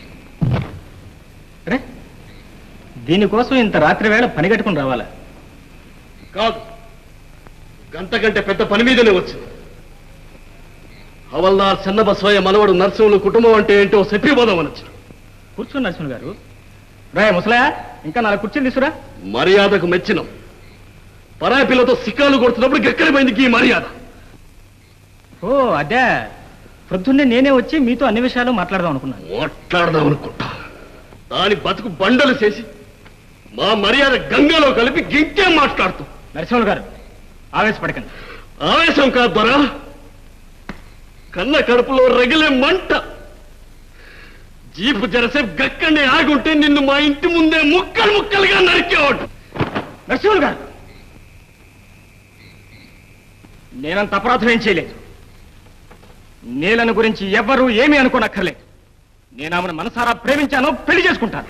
అరే దీనికోసం ఇంత రాత్రి వేళ పని కట్టుకుని రావాలా కాదు గంట కంటే పెద్ద పని మీదనే వచ్చింది హవల్దార్ చెన్నబస్వయ్య మనవడు నరసింహులు కుటుంబం అంటే ఏంటో చెప్పిపోదాం అనొచ్చు కూర్చోండి నరసింహ గారు రాయ ముసలయా ఇంకా నాలుగు కుర్చీలు తీసుకురా మర్యాదకు మెచ్చినం పరాయి పిల్లతో సిక్కాలు కొడుతున్నప్పుడు గెక్కడి పోయింది ఈ మర్యాద ఓ అదే ప్రొద్దున్నే నేనే వచ్చి మీతో అన్ని విషయాలు మాట్లాడదాం అనుకున్నాను మాట్లాడదాం అనుకుంటా దాని బతుకు బండలు చేసి మా మర్యాద గంగలో కలిపి గింకేం మాట్లాడుతాం నరసింహులు గారు ఆవేశపడకండి ఆవేశం కాదు దొరా కన్న కడుపులో రగిలే మంట జీపు జరసేపు గక్కడే ఆగుంటే నిన్ను మా ఇంటి ముందే ముక్కలు ముక్కలుగా నరికేవాడు నరసింహులు గారు నేనంత అపరాధం ఏం చేయలేదు నీలను గురించి ఎవ్వరూ ఏమీ అనుకోనక్కర్లేదు నేను ఆమెను మనసారా ప్రేమించాను పెళ్లి చేసుకుంటాను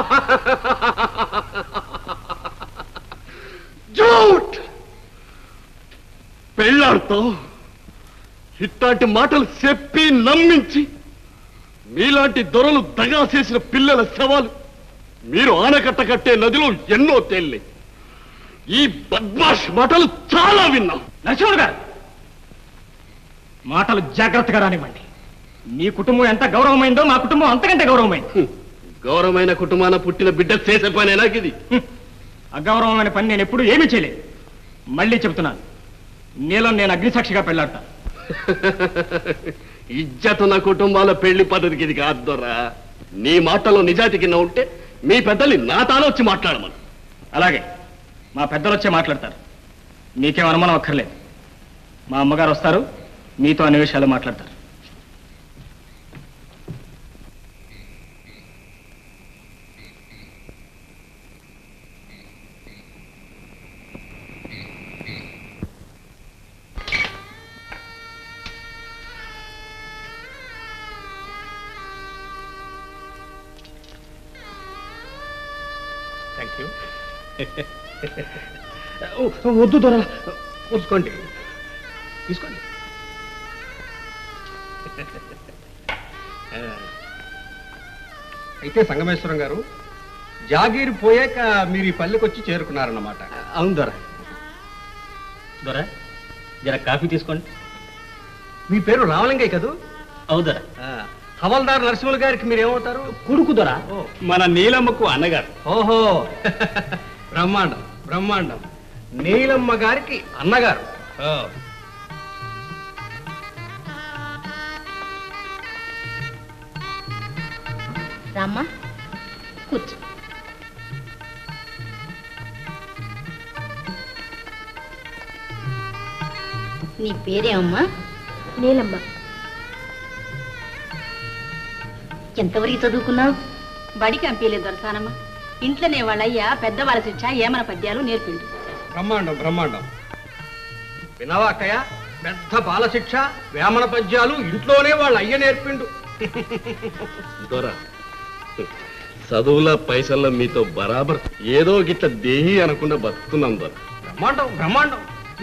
జూట్ పెళ్ళాడుతో ఇట్లాంటి మాటలు చెప్పి నమ్మించి మీలాంటి దొరలు దగా చేసిన పిల్లల శవాలు మీరు ఆనకట్ట కట్టే నదిలో ఎన్నో తేలినాయి ఈ బద్మాష్ మాటలు చాలా విన్నాం నరసింహుడు గారు మాటలు జాగ్రత్తగా రానివ్వండి మీ కుటుంబం ఎంత గౌరవమైందో మా కుటుంబం అంతకంటే గౌరవమైంది గౌరవమైన కుటుంబాన పుట్టిన బిడ్డ చేసే పనేనా ఇది అగౌరవమైన పని నేను ఎప్పుడు ఏమీ చేయలేదు మళ్ళీ చెబుతున్నాను నీలో నేను అగ్నిసాక్షిగా పెళ్ళాడతాను ఇజ్జతున్న కుటుంబాల పెళ్లి పద్ధతికి ఇది కాదు దొరా నీ మాటలో నిజాయితీ కింద ఉంటే మీ పెద్దల్ని నా తాను వచ్చి మాట్లాడమను అలాగే మా పెద్దలు వచ్చే మాట్లాడతారు మీకేం అనుమానం అక్కర్లేదు మా అమ్మగారు వస్తారు మీతో అన్ని విషయాలు మాట్లాడతారు థ్యాంక్ యూ వద్దు దొర ఉంచుకోండి తీసుకోండి అయితే సంగమేశ్వరం గారు జాగీర్ పోయాక మీరు ఈ పల్లెకి వచ్చి చేరుకున్నారన్నమాట అవును దొర దొరా జర కాఫీ తీసుకోండి మీ పేరు రామలింగయ్య కదూ అవుదరా ఆ, హవల్దార్ నరసింహులు గారికి మీరు ఏమవుతారు కొడుకు దొర మన నీలమ్మకు అన్నగారు ఓహో బ్రహ్మాండం బ్రహ్మాండం నీలమ్మ గారికి అన్నగారు ఓ. రామ్మా కూర్చో నీ పేరేమమ్మా నీలమ్మ ఎంతవరకు చదువుకున్నావు బడికి పంపించలేదు దొరసానమ్మ ఇంట్లోనే వాళ్ళయ్యా పెద్దవాళ్ళ శిక్ష ఏమన పద్యాలు నేర్పిండు బ్రహ్మాండం బ్రహ్మాండం వినవా అక్కయ్య పెద్ద బాలశిక్ష వేమన పద్యాలు ఇంట్లోనే వాళ్ళ అయ్య నేర్పిండు దొర చదువుల పైసల్లో మీతో బరాబర్ ఏదో గిట్ల దేహి అనకుండా బతుకుతున్నాం దొర బ్రహ్మాండం బ్రహ్మాండం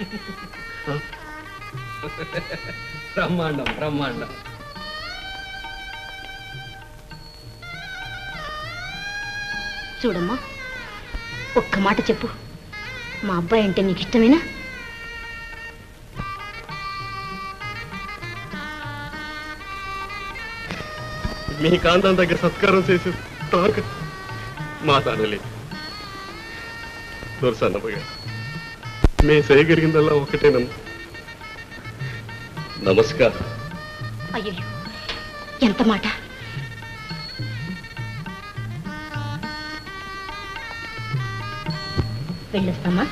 బ్రహ్మాండం బ్రహ్మాండం చూడమ్మా ఒక్క మాట చెప్పు మా అబ్బాయి అంటే నీకు ఇష్టమేనా మీ కాంతం దగ్గర సత్కారం చేసి తాక మాట్లాడలేదు దొరసన్నమ్మగా మీ చేయగలిగిందల్లా ఒకటేనమ్మ నమస్కారం అయ్యో ఎంత మాట వెళ్ళొస్తామా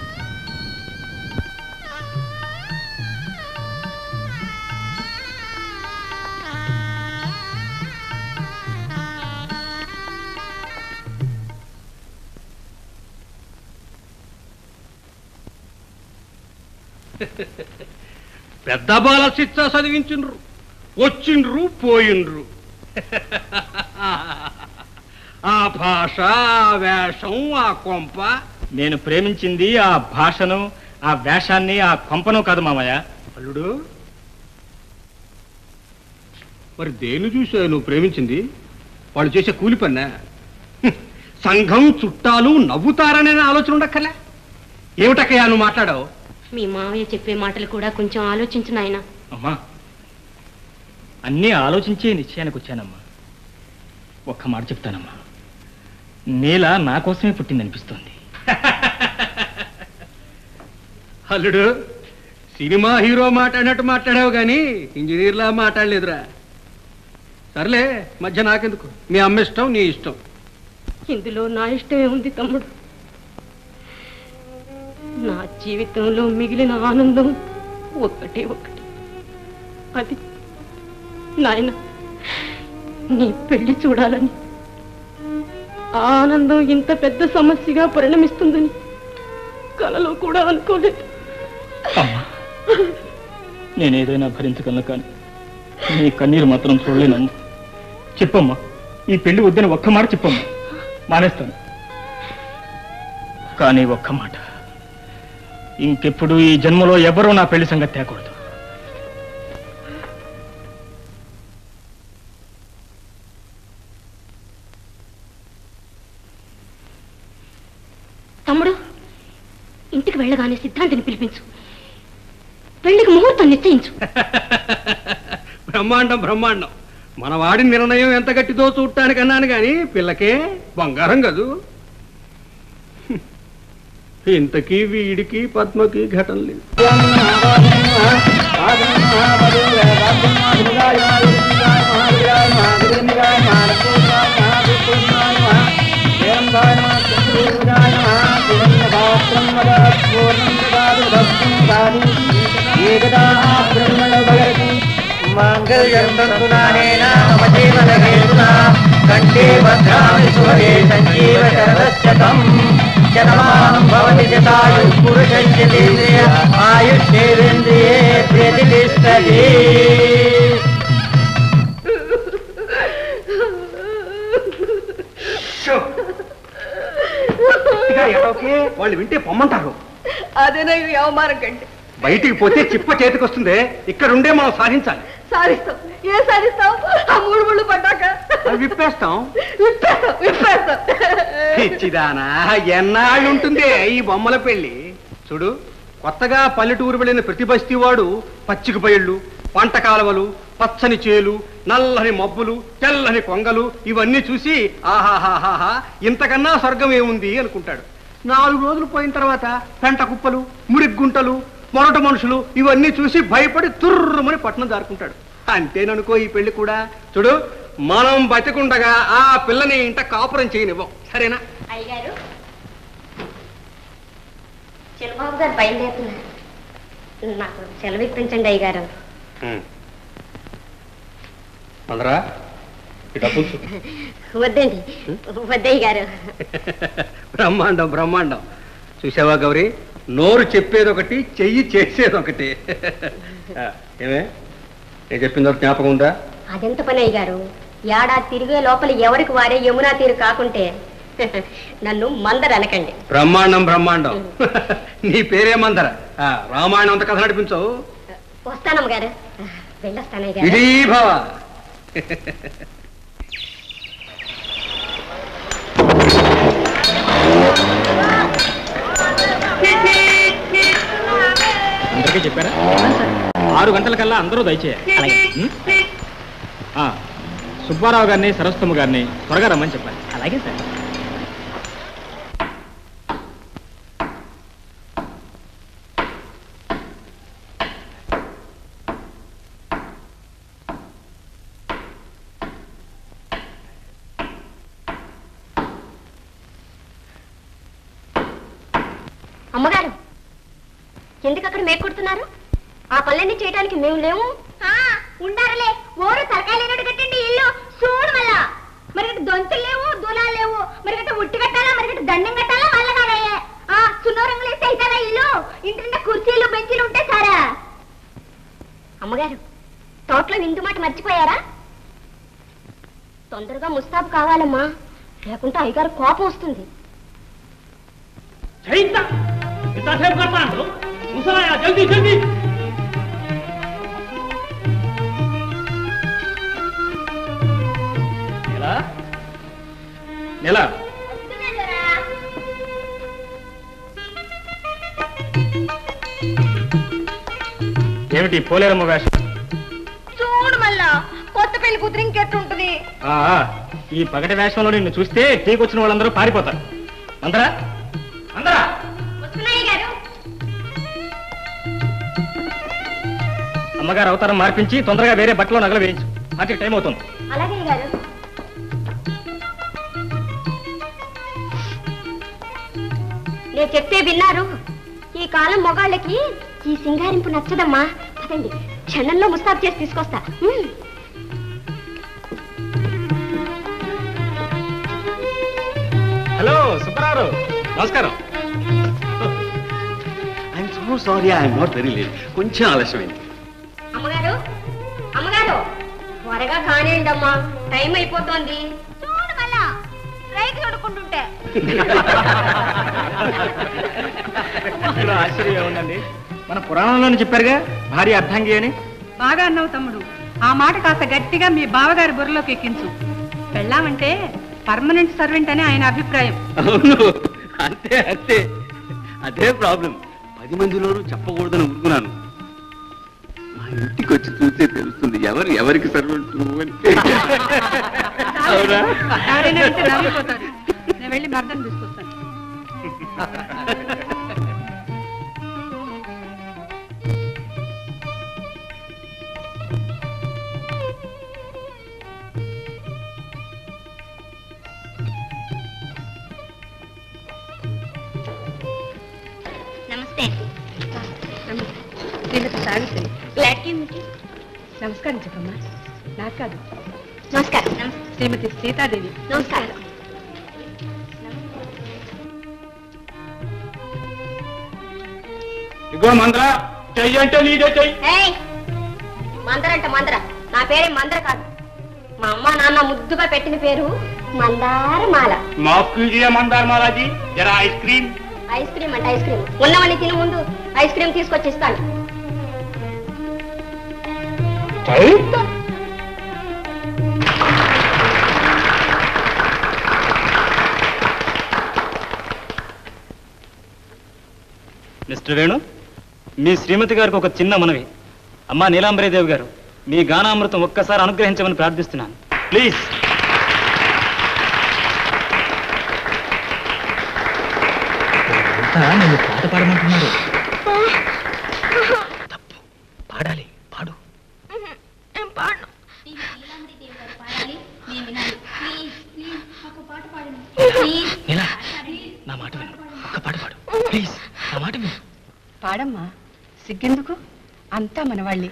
పెద్ద బాల శిక్ష చదివించుండ్రు వచ్చిండ్రు పోయిండ్రు ఆ భాష ఆ వేషం ఆ కొంప నేను ప్రేమించింది ఆ భాషను ఆ వేషాన్ని ఆ కొంపను కాదు మామయ్య అల్లుడు మరి దేన్ని చూసా నువ్వు ప్రేమించింది వాళ్ళు చేసే కూలి పన్నా హ్మ్. సంఘం చుట్టాలు నవ్వుతారనే ఆలోచన ఉండక్కర్లే ఏమిటక్కయ్యా నువ్వు మాట్లాడావు మీ మావయ్య చెప్పే మాటలు కూడా కొంచెం ఆలోచించు నాయనా అమ్మా అన్నీ ఆలోచించే నిశ్చయానికి వచ్చానమ్మా ఒక్క మాట చెప్తానమ్మా నేల నా కోసమే పుట్టిందనిపిస్తోంది అల్లుడు సినిమా హీరో మాట్లాడినట్టు మాట్లాడావు కానీ ఇంజనీర్లా మాట్లాడలేదురా సర్లే మధ్య నాకెందుకు మీ అమ్మ ఇష్టం నీ ఇష్టం ఇందులో నా ఇష్టమే ఉంది తమ్ముడు నా జీవితంలో మిగిలిన ఆనందం ఒక్కటే ఒక్కటి అది నాయన నీ పెళ్లి చూడాలని ఆ ఆనందం ఇంత పెద్ద సమస్యగా పరిణమిస్తుందని కలలో కూడా అనుకోలేదు అమ్మా నేనేదైనా భరించగలను కానీ నీ కన్నీరు మాత్రం చూడలేనమ్మా చెప్పమ్మా ఈ పెళ్లి వద్దని ఒక్క మాట చెప్పమ్మా మానేస్తాను కానీ ఒక్క మాట ఇంకెప్పుడు ఈ జన్మలో ఎవరూ నా పెళ్లి సంగతి తేకూడదు తమ్ముడు ఇంటికి వెళ్ళగానే సిద్ధాంతిని పిలిపించు పెళ్లికి ముహూర్తం నిశ్చయించు బ్రహ్మాండం బ్రహ్మాండం మన వాడి నిర్ణయం ఎంత గట్టిదో చూడటానికి అన్నాను కానీ పిల్లకే బంగారం కదూ హ్మ్. ఇంతకీ వీడికి పద్మకి ఘటన లేదు కంఠే భద్రామి సుభగే సంజీవ కరదశతం శతమానం భవతి శతాయు పురుషేంద్రియ ఆయుష్ేంద్రియే ప్రతిష్టతి వాళ్ళు వింటే పొమ్మంటారు అదేనా ఈ అవమానం కంటే బయటికి పోతే చిప్ప చేతికొస్తుంది ఇక్కడుండే మనం సాధించాలి సాధిస్తాం ఏ సాధిస్తాం ఆ మూడు ముళ్ళు పడ్డాక అది విప్పేస్తాం విప్పేస్తాం విప్పేస్తాం పిచ్చిదానా ఎన్నాళ్ళు ఉంటుంది ఈ బొమ్మల పెళ్లి చూడు కొత్తగా పల్లెటూరు వెళ్ళిన ప్రతి బస్తీ వాడు పచ్చిక బయళ్ళు పంట కాలువలు పచ్చని చేలు నల్లని మబ్బులు తెల్లని కొంగలు ఇవన్నీ చూసి ఆహాహాహాహా ఇంతకన్నా స్వర్గం ఏముంది అనుకుంటాడు నాలుగు రోజులు పోయిన తర్వాత పెంట కుప్పలు మురిగ్గుంటలు మొరట మనుషులు ఇవన్నీ చూసి భయపడి తుర్రమని పట్నం దారుకుంటాడు అంతేననుకో ఈ పెళ్లి కూడా చూడు మనం బతికుండగా ఆ పిల్లని ఇంట కాపురం చేయనివ్వం సరేనా అయ్యగారు చిన్నబాబు గారు బయలుదేరుతున్నారు నాకు సెలవు ఇప్పించండి అయ్యగారు అందరా ఇటా పులుసు వద్దండి వద్దయ్య గారు బ్రహ్మాండం బ్రహ్మాండం చూసావా గౌరీ నోరు చెప్పేది ఒకటి చెయ్యి చేసేది ఒకటి ఆ, ఏమే నేను చెప్పిందో జ్ఞాపకం ఉందా అదెంత పని అయ్య గారు ఏడాది తిరిగే లోపల ఎవరికి వారే యమునా తీరు కాకుంటే నన్ను మందర అనకండి బ్రహ్మాండం బ్రహ్మాండం నీ పేరేమందర ఆ, రామాయణం అంత కథ నడిపించవు వస్తానమ్మ గారు వెళ్ళొస్తానయ్య గారు ఇదీ భవ అందరికీ చెప్పారా ఆరు గంటలకల్లా అందరూ దయచేయాలి ఉం? ఆ, సుబ్బారావు గారిని సరస్వతమ్మ గారిని త్వరగా రమ్మని చెప్పాలి అలాగే సార్ అమ్మగారు ఎందుకు అక్కడ మేకొడుతున్నారు ఆ పనులన్నీ చేయడానికి మేము లేము ఉండారలే ఓరు తలకాయ లేనట్టు కట్టండి ఇల్లు చూడు మళ్ళా మరి దొంతులు లేవు దూలాలు లేవు మరి గట్ట ఉట్టి కట్టాలా మరి గట్ట దండం కట్టాలా మళ్ళా కాదయ్యే ఆ సున్నో రంగులు వేస్తే అవుతారా ఇల్లు ఇంటి నిండా కుర్చీలు బెంచీలు ఉంటే సారా అమ్మగారు తోటలో విందు మాట మర్చిపోయారా తొందరగా ముస్తాబు కావాలమ్మా లేకుంటే అయ్యగారు కోపం వస్తుంది చైతా ఇంతసేపు కడతా అంటారు ముసలాయా జల్దీ జల్దీ ఎలా నెల ఏమిటి పోలేరమ్మ వేషం చూడు మళ్ళా కొత్త పెళ్లి కూతురు ఇంకెట్టుంటది ఆ, ఆ, ఈ పగటి వేషంలో నిన్ను చూస్తే టీకొచ్చిన వాళ్ళందరూ పారిపోతారు అందరా అందరా వస్తున్నాయి గారు అమ్మగారు అవతారం మార్పించి తొందరగా వేరే బట్టలో నగలు వేయించు పార్టీకి టైం అవుతుంది అలాగే గారు నేను చెప్తే విన్నారు ఈ కాలం మొగాళ్ళకి ఈ సింగారింపు నచ్చదమ్మా పదండి క్షణంలో ముస్తాబు చేసి తీసుకొస్తా ఉమ్. హలో సుబ్బారావు నమస్కారం I'm so sorry I'm not very late కొంచెం ఆలస్యమైంది అమ్మగారు అమ్మగారు త్వరగా కానివ్వండి అమ్మా టైం అయిపోతోంది చూడు మళ్ళా రైతు చూడుకుంటుంటే ఇందులో ఆశ్చర్యం ఉందండి మన పురాణంలోనే చెప్పారుగా భారీ అర్థంగి అని బాగా అన్నావు తమ్ముడు ఆ మాట కాస్త గట్టిగా మీ బావగారి బుర్రలోకి ఎక్కించు పెళ్ళామంటే పర్మనెంట్ సర్వెంట్ అని ఆయన అభిప్రాయం అవును అంతే అంతే అదే ప్రాబ్లం పది మందిలోనూ చెప్పకూడదని ఊరుకున్నాను మా ఇంటికి వచ్చి చూస్తే తెలుస్తుంది ఎవరు ఎవరికి సర్వెంట్ అని అవునా ఎవరైనా వింటే నవ్విపోతారు నేను వెళ్ళి మర్దం తీసుకొస్తాను నమస్తే Shrimati Savitri glad to meet నమస్కారం చెప్పమ్మా నాకు కాదు నమస్కారం శ్రీమతి సీతాదేవి నమస్కారం ఇగో మందర చెయ్యి అంటే నీదే చెయ్యి ఏయ్ మందర అంటే మందర నా పేరే మందర కాదు మా అమ్మ నాన్న ముద్దుగా పెట్టిన పేరు మందార మాల మాఫ్ కీజియే మందార్ మాలాజీ జరా ఐస్ క్రీమ్ ఐస్ క్రీమ్ అంటే ఐస్ క్రీమ్ ఉన్నవన్నీ తిని ముందు ఐస్ క్రీమ్ తీసుకొచ్చి ఇస్తాను మిస్టర్ వేణు మీ శ్రీమతి గారికి ఒక చిన్న మనవి అమ్మా నీలాంబరీదేవి గారు మీ గానామృతం ఒక్కసారి అనుగ్రహించమని ప్రార్థిస్తున్నాను ప్లీజ్ నిన్ను పాట పాడమంటున్నారు పాడాలి పాడు ఇలా నా మాట విను ఒక్క పాట పాడు ప్లీజ్ నా మాట విను పాడమ్మా సిగ్గెందుకు అంతా మనవాళ్ళే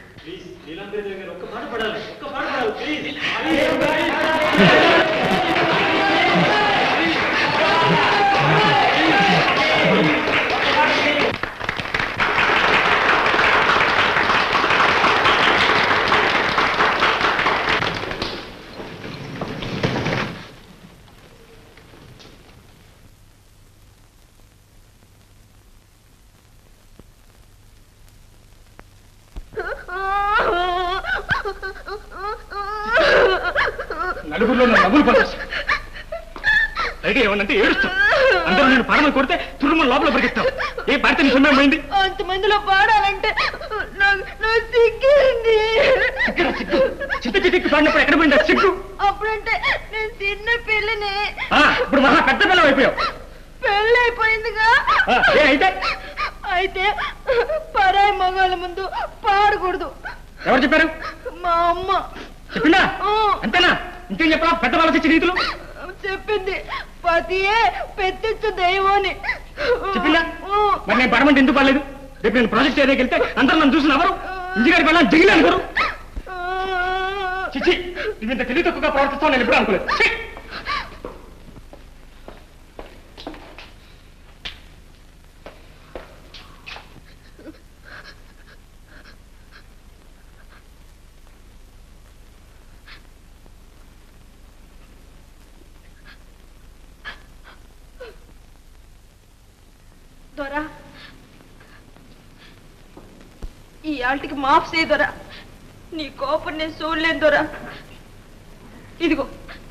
నలుగురిలో నా నవ్వులు పడేసి పైగా ఏమన్నంటే ఏడుస్తాం అందరూ నేను పడమని కొడితే తురుమని లోపల పరిగెత్తాం ఏ భారత నీ సొమ్మే పోయింది అంతమందిలో పాడాలంటే నాకు నాకు సిగ్గింది ఇక్కడ సిగ్గు చిత్త చిత్తికి పాడినప్పుడు ఎక్కడ పోయింది ఆ సిగ్గు అప్పుడంటే నేను చిన్న పిల్లని ఆ, ఇప్పుడు మహా పెద్ద పిల్లలు అయిపోయావు పెళ్ళి అయిపోయిందిగా ఆ, ఏ అయితే అయితే పరాయి మగాళ్ళ ముందు పాడకూడదు ఎవరు చెప్పారు మా అమ్మ చెప్పిందా అంతేనా ఇంకేం చెప్పరా పెద్ద వాళ్ళ తెచ్చి రీతులు చెప్పింది పతియే పెత్తిచ్చు దైవం అని చెప్పిందా మరి నేను పడమంటే ఎందుకు పడలేదు రేపు నేను ప్రాజెక్ట్ ఏరియాకి వెళ్తే అందరూ నన్ను చూసిన ఎవరు ఇంటికాడికి వెళ్ళాలి దిగిలే అనుకోరు చిచ్చి నువ్వు ఇంత తెలివి తక్కువగా ప్రవర్తిస్తావు నేను ఎప్పుడు అనుకోలేదు ఛీ! దొరా ఈ ఆల్టికి మాఫ్ చేయి దొరా నీ కోపం నేను చూడలేను దొరా ఇదిగో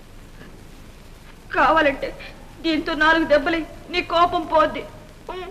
కావాలంటే దీంతో నాలుగు దెబ్బలు నీ కోపం పోద్ది ఉమ్.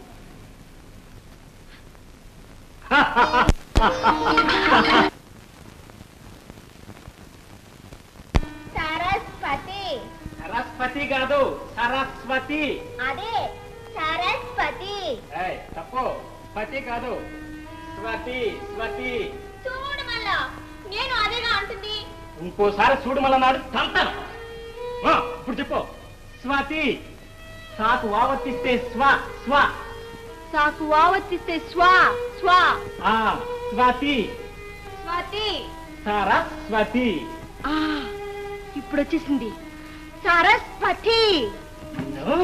సరస్వతి సరస్వతి కాదు సరస్వతి అదే సరస్వతి ఏయ్, తప్పు స్వతి కాదు స్వతి స్వతి చూడు మళ్ళా నేను అదేగా అంటుంది ఇంకోసారి చూడు మళ్ళా నాడు తంతాను ఆ, ఇప్పుడు చెప్పు స్వతి సాకు వావర్తిస్తే స్వ స్వ సాకు వావచ్చిస్తే స్వా స్వా ఆ స్వతి స్వతి సరస్వతి ఆ ఇప్పుడు వచ్చేసింది Saraswati No.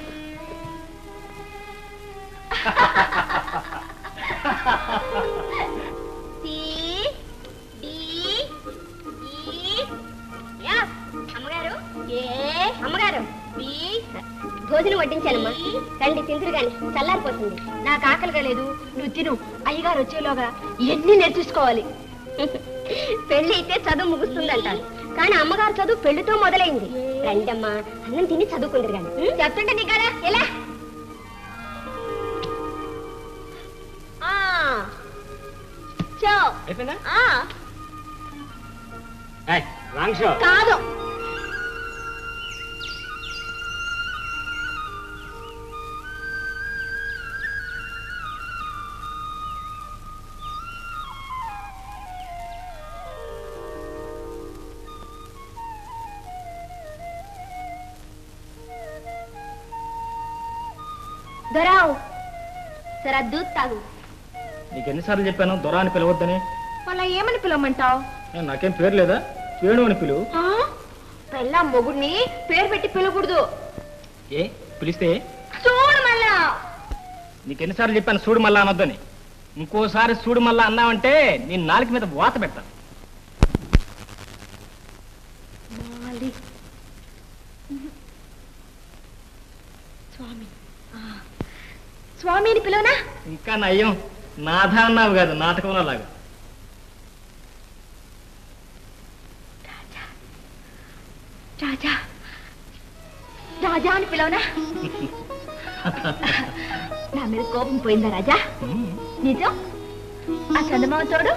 C D E F అమ్మగారు ఏ అమ్మగారు బి భోజనం వడ్డించానమ్మా రండి తిందురు గాని చల్లారిపోతుంది నాకు ఆకలిగా లేదు నువ్వు తిను అయ్యగారు వచ్చేలోగా ఎన్ని నేర్చుకోవాలి పెళ్లి అయితే చదువు ముగుస్తుందంటారు కానీ అమ్మగారు చదువు పెళ్లితో మొదలైంది రండమ్మా అన్నం తిని చదువుకుందరు గాని ఉం? చెప్తుంటే నీ కదా ఎలా ఆ. చో. అయిపోయిందా ఆ, ఏయ్, రాంగ్ షో కాదు దొరావు సరే దూత్ తాగు నీకు ఎన్నిసార్లు చెప్పాను దొర అని పిలవద్దని మళ్ళా ఏమని పిలవమంటావు ఏ, నాకేం పేరు లేదా వేణు అని పిలువు పెళ్ళ మొగుడిని పేరు పెట్టి పిలకూడదు ఏ పిలిస్తే చూడు మళ్ళా నీకు ఎన్నిసార్లు చెప్పాను చూడు మళ్ళా అనొద్దని ఇంకోసారి చూడు మళ్ళా అన్నావంటే నేను నాలుగు మీద వాత పెడతాను మాలి. స్వామి ఆ. స్వామిని పిలవనా ఇంకా నయ్యం నాథ అన్నావు కాదు నాటకంలో లాగా రాజా రాజా అని పిలవనా నా మీద కోపం పోయిందా రాజా నిజం ఆ చందమామ తోడు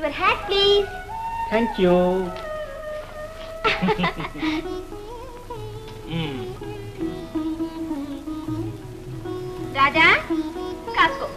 your hat please thank you రాజా కాసుకో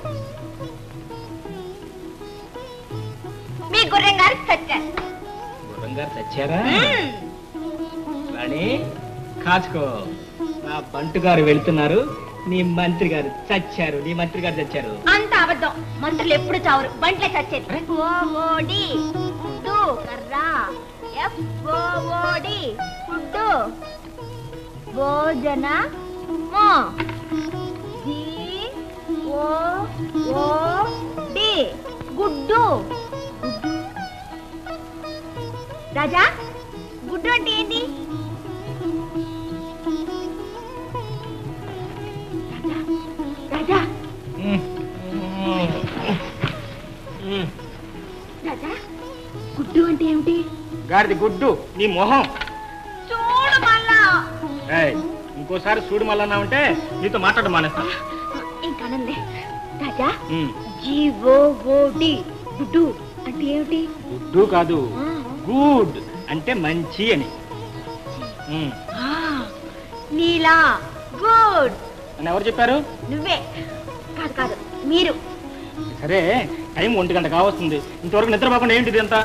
మీ గుర్రం గారు చచ్చారు గుర్రం గారు చచ్చారా రాణి కాచుకో నా బంటు గారు వెళ్తున్నారు నీ మంత్రి గారు చచ్చారు నీ మంత్రి గారు చచ్చారు అంత అబద్ధం మంత్రులు ఎప్పుడు చావరు బంట్లే చచ్చేది ఓ ఓడి ఫుడ్డు కర్రా ఎఫ్ ఓ ఓడి ఫుడ్డు భోజన మో జీ ఓ ఓ డి గుడ్డు గుడ్డు. రాజా గుడ్డు అంటే ఏంటి రాజా రాజా గుడ్డు అంటే ఏమిటి గాడిది గుడ్డు నీ మొహం చూడు మళ్ళా ఏయ్, ఇంకోసారి చూడు మళ్ళా ఉంటే నీతో మాట్లాడడం మానేస్తా ఇంకానందే రాజా ఉమ్, జీవోడి గుడ్డు అంటే ఏమిటి గుడ్డు కాదు గుడ్ అంటే మంచి అని ఉమ్, ఆ, నీలా గుడ్ అని ఎవరు చెప్పారు నువ్వే కాదు కాదు మీరు సరే టైం ఒంటి గంట కావస్తుంది ఇంతవరకు నిద్రపోకుండా ఏంటిది అంతా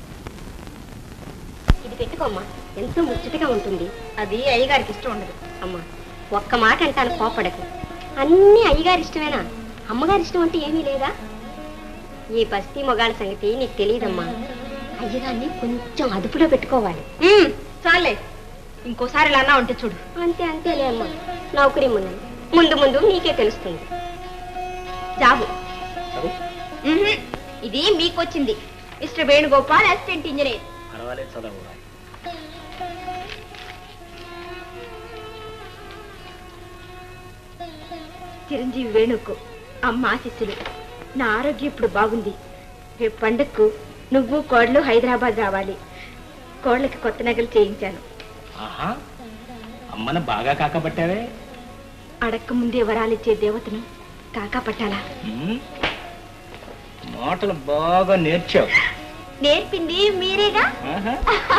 ఇది పెట్టుకోమ్మా ఎంతో ముచ్చటగా ఉంటుంది అది అయ్యగారికి ఇష్టం ఉండదు అమ్మా ఒక్క మాట అంటాను కోపడకు అన్ని అయ్యగారి ఇష్టమేనా అమ్మగారి ఇష్టం అంటే ఏమీ లేదా ఈ బస్తీ మొగాళ్ళ సంగతి నీకు తెలియదమ్మా అయ్యగారిని కొంచెం అదుపులో పెట్టుకోవాలి చాలే ఇంకోసారి ఇలా అన్నా ఉంటే చూడు అంతే అంతేలే అమ్మా నౌకరీ ముందు ముందు ముందు నీకే తెలుస్తుంది జాబు మ్మ్హ్. ఇది మీకొచ్చింది మిస్టర్ వేణుగోపాల్ అసిస్టెంట్ ఇంజనీర్ పర్వాలేదు చదవు చిరంజీవి వేణుకు అమ్మ ఆశీస్సులు నా ఆరోగ్యం ఇప్పుడు బాగుంది రేపు పండగకు నువ్వు కోడలు హైదరాబాద్ రావాలి కోడలకి కొత్త నగలు చేయించాను ఆహా అమ్మను బాగా కాకపట్టావే అడక్క ముందే వరాలిచ్చే దేవతను కాకా పట్టాలా ఉమ్, మాటలు బాగా నేర్చావు నేర్పింది మీరేగా ఆహా.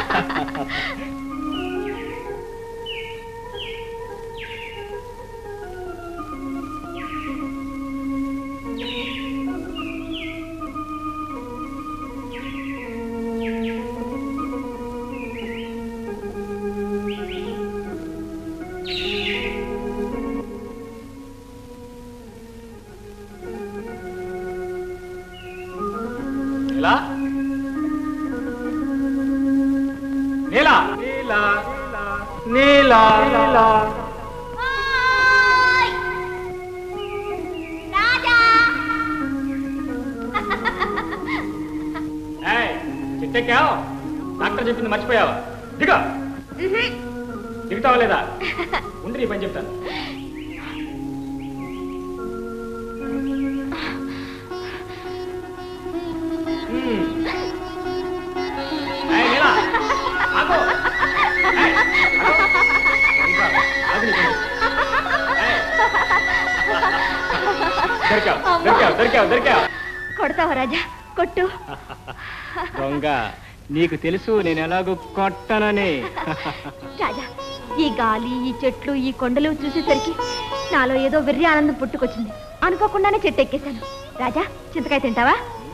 నీలా నీలా నీలా నీలా నీలా ఏయ్, చిట్టెక్కావు డాక్టర్ చెప్పింది మర్చిపోయావా దిగా దిగుతావా లేదా ఉండి నీ పని చెప్తాను హ్మ్. ఏయ్, నీలా, ఆగు. ఏయ్, ఆగు. ఇంకా, ఆగు నీ పని. ఏయ్. దొరికావు దొరికావు దొరికావు దొరికావు కొడతావా రాజా కొట్టు దొంగ నీకు తెలుసు నేను ఎలాగో కొట్టనని రాజా ఈ గాలి ఈ చెట్లు ఈ కొండలు చూసేసరికి నాలో ఏదో వెర్రి ఆనందం పుట్టుకొచ్చింది అనుకోకుండానే చెట్టు ఎక్కేశాను రాజా చింతకాయ తింటావా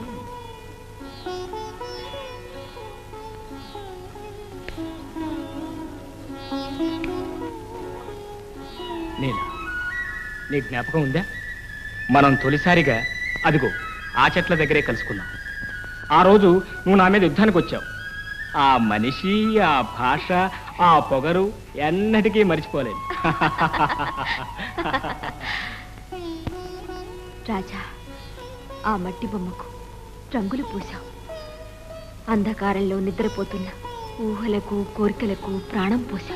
నీలా నీ జ్ఞాపకం ఉందా మనం తొలిసారిగా అదిగో ఆ చెట్ల దగ్గరే కలుసుకున్నాం ఆ రోజు నువ్వు నా మీద యుద్ధానికి వచ్చావు ఆ మనిషి ఆ భాష ఆ పొగరు ఎన్నటికీ మర్చిపోలేను రాజా ఆ మట్టి బొమ్మకు రంగులు పూశావు అంధకారంలో నిద్రపోతున్న ఊహలకు కోరికలకు ప్రాణం పోశావు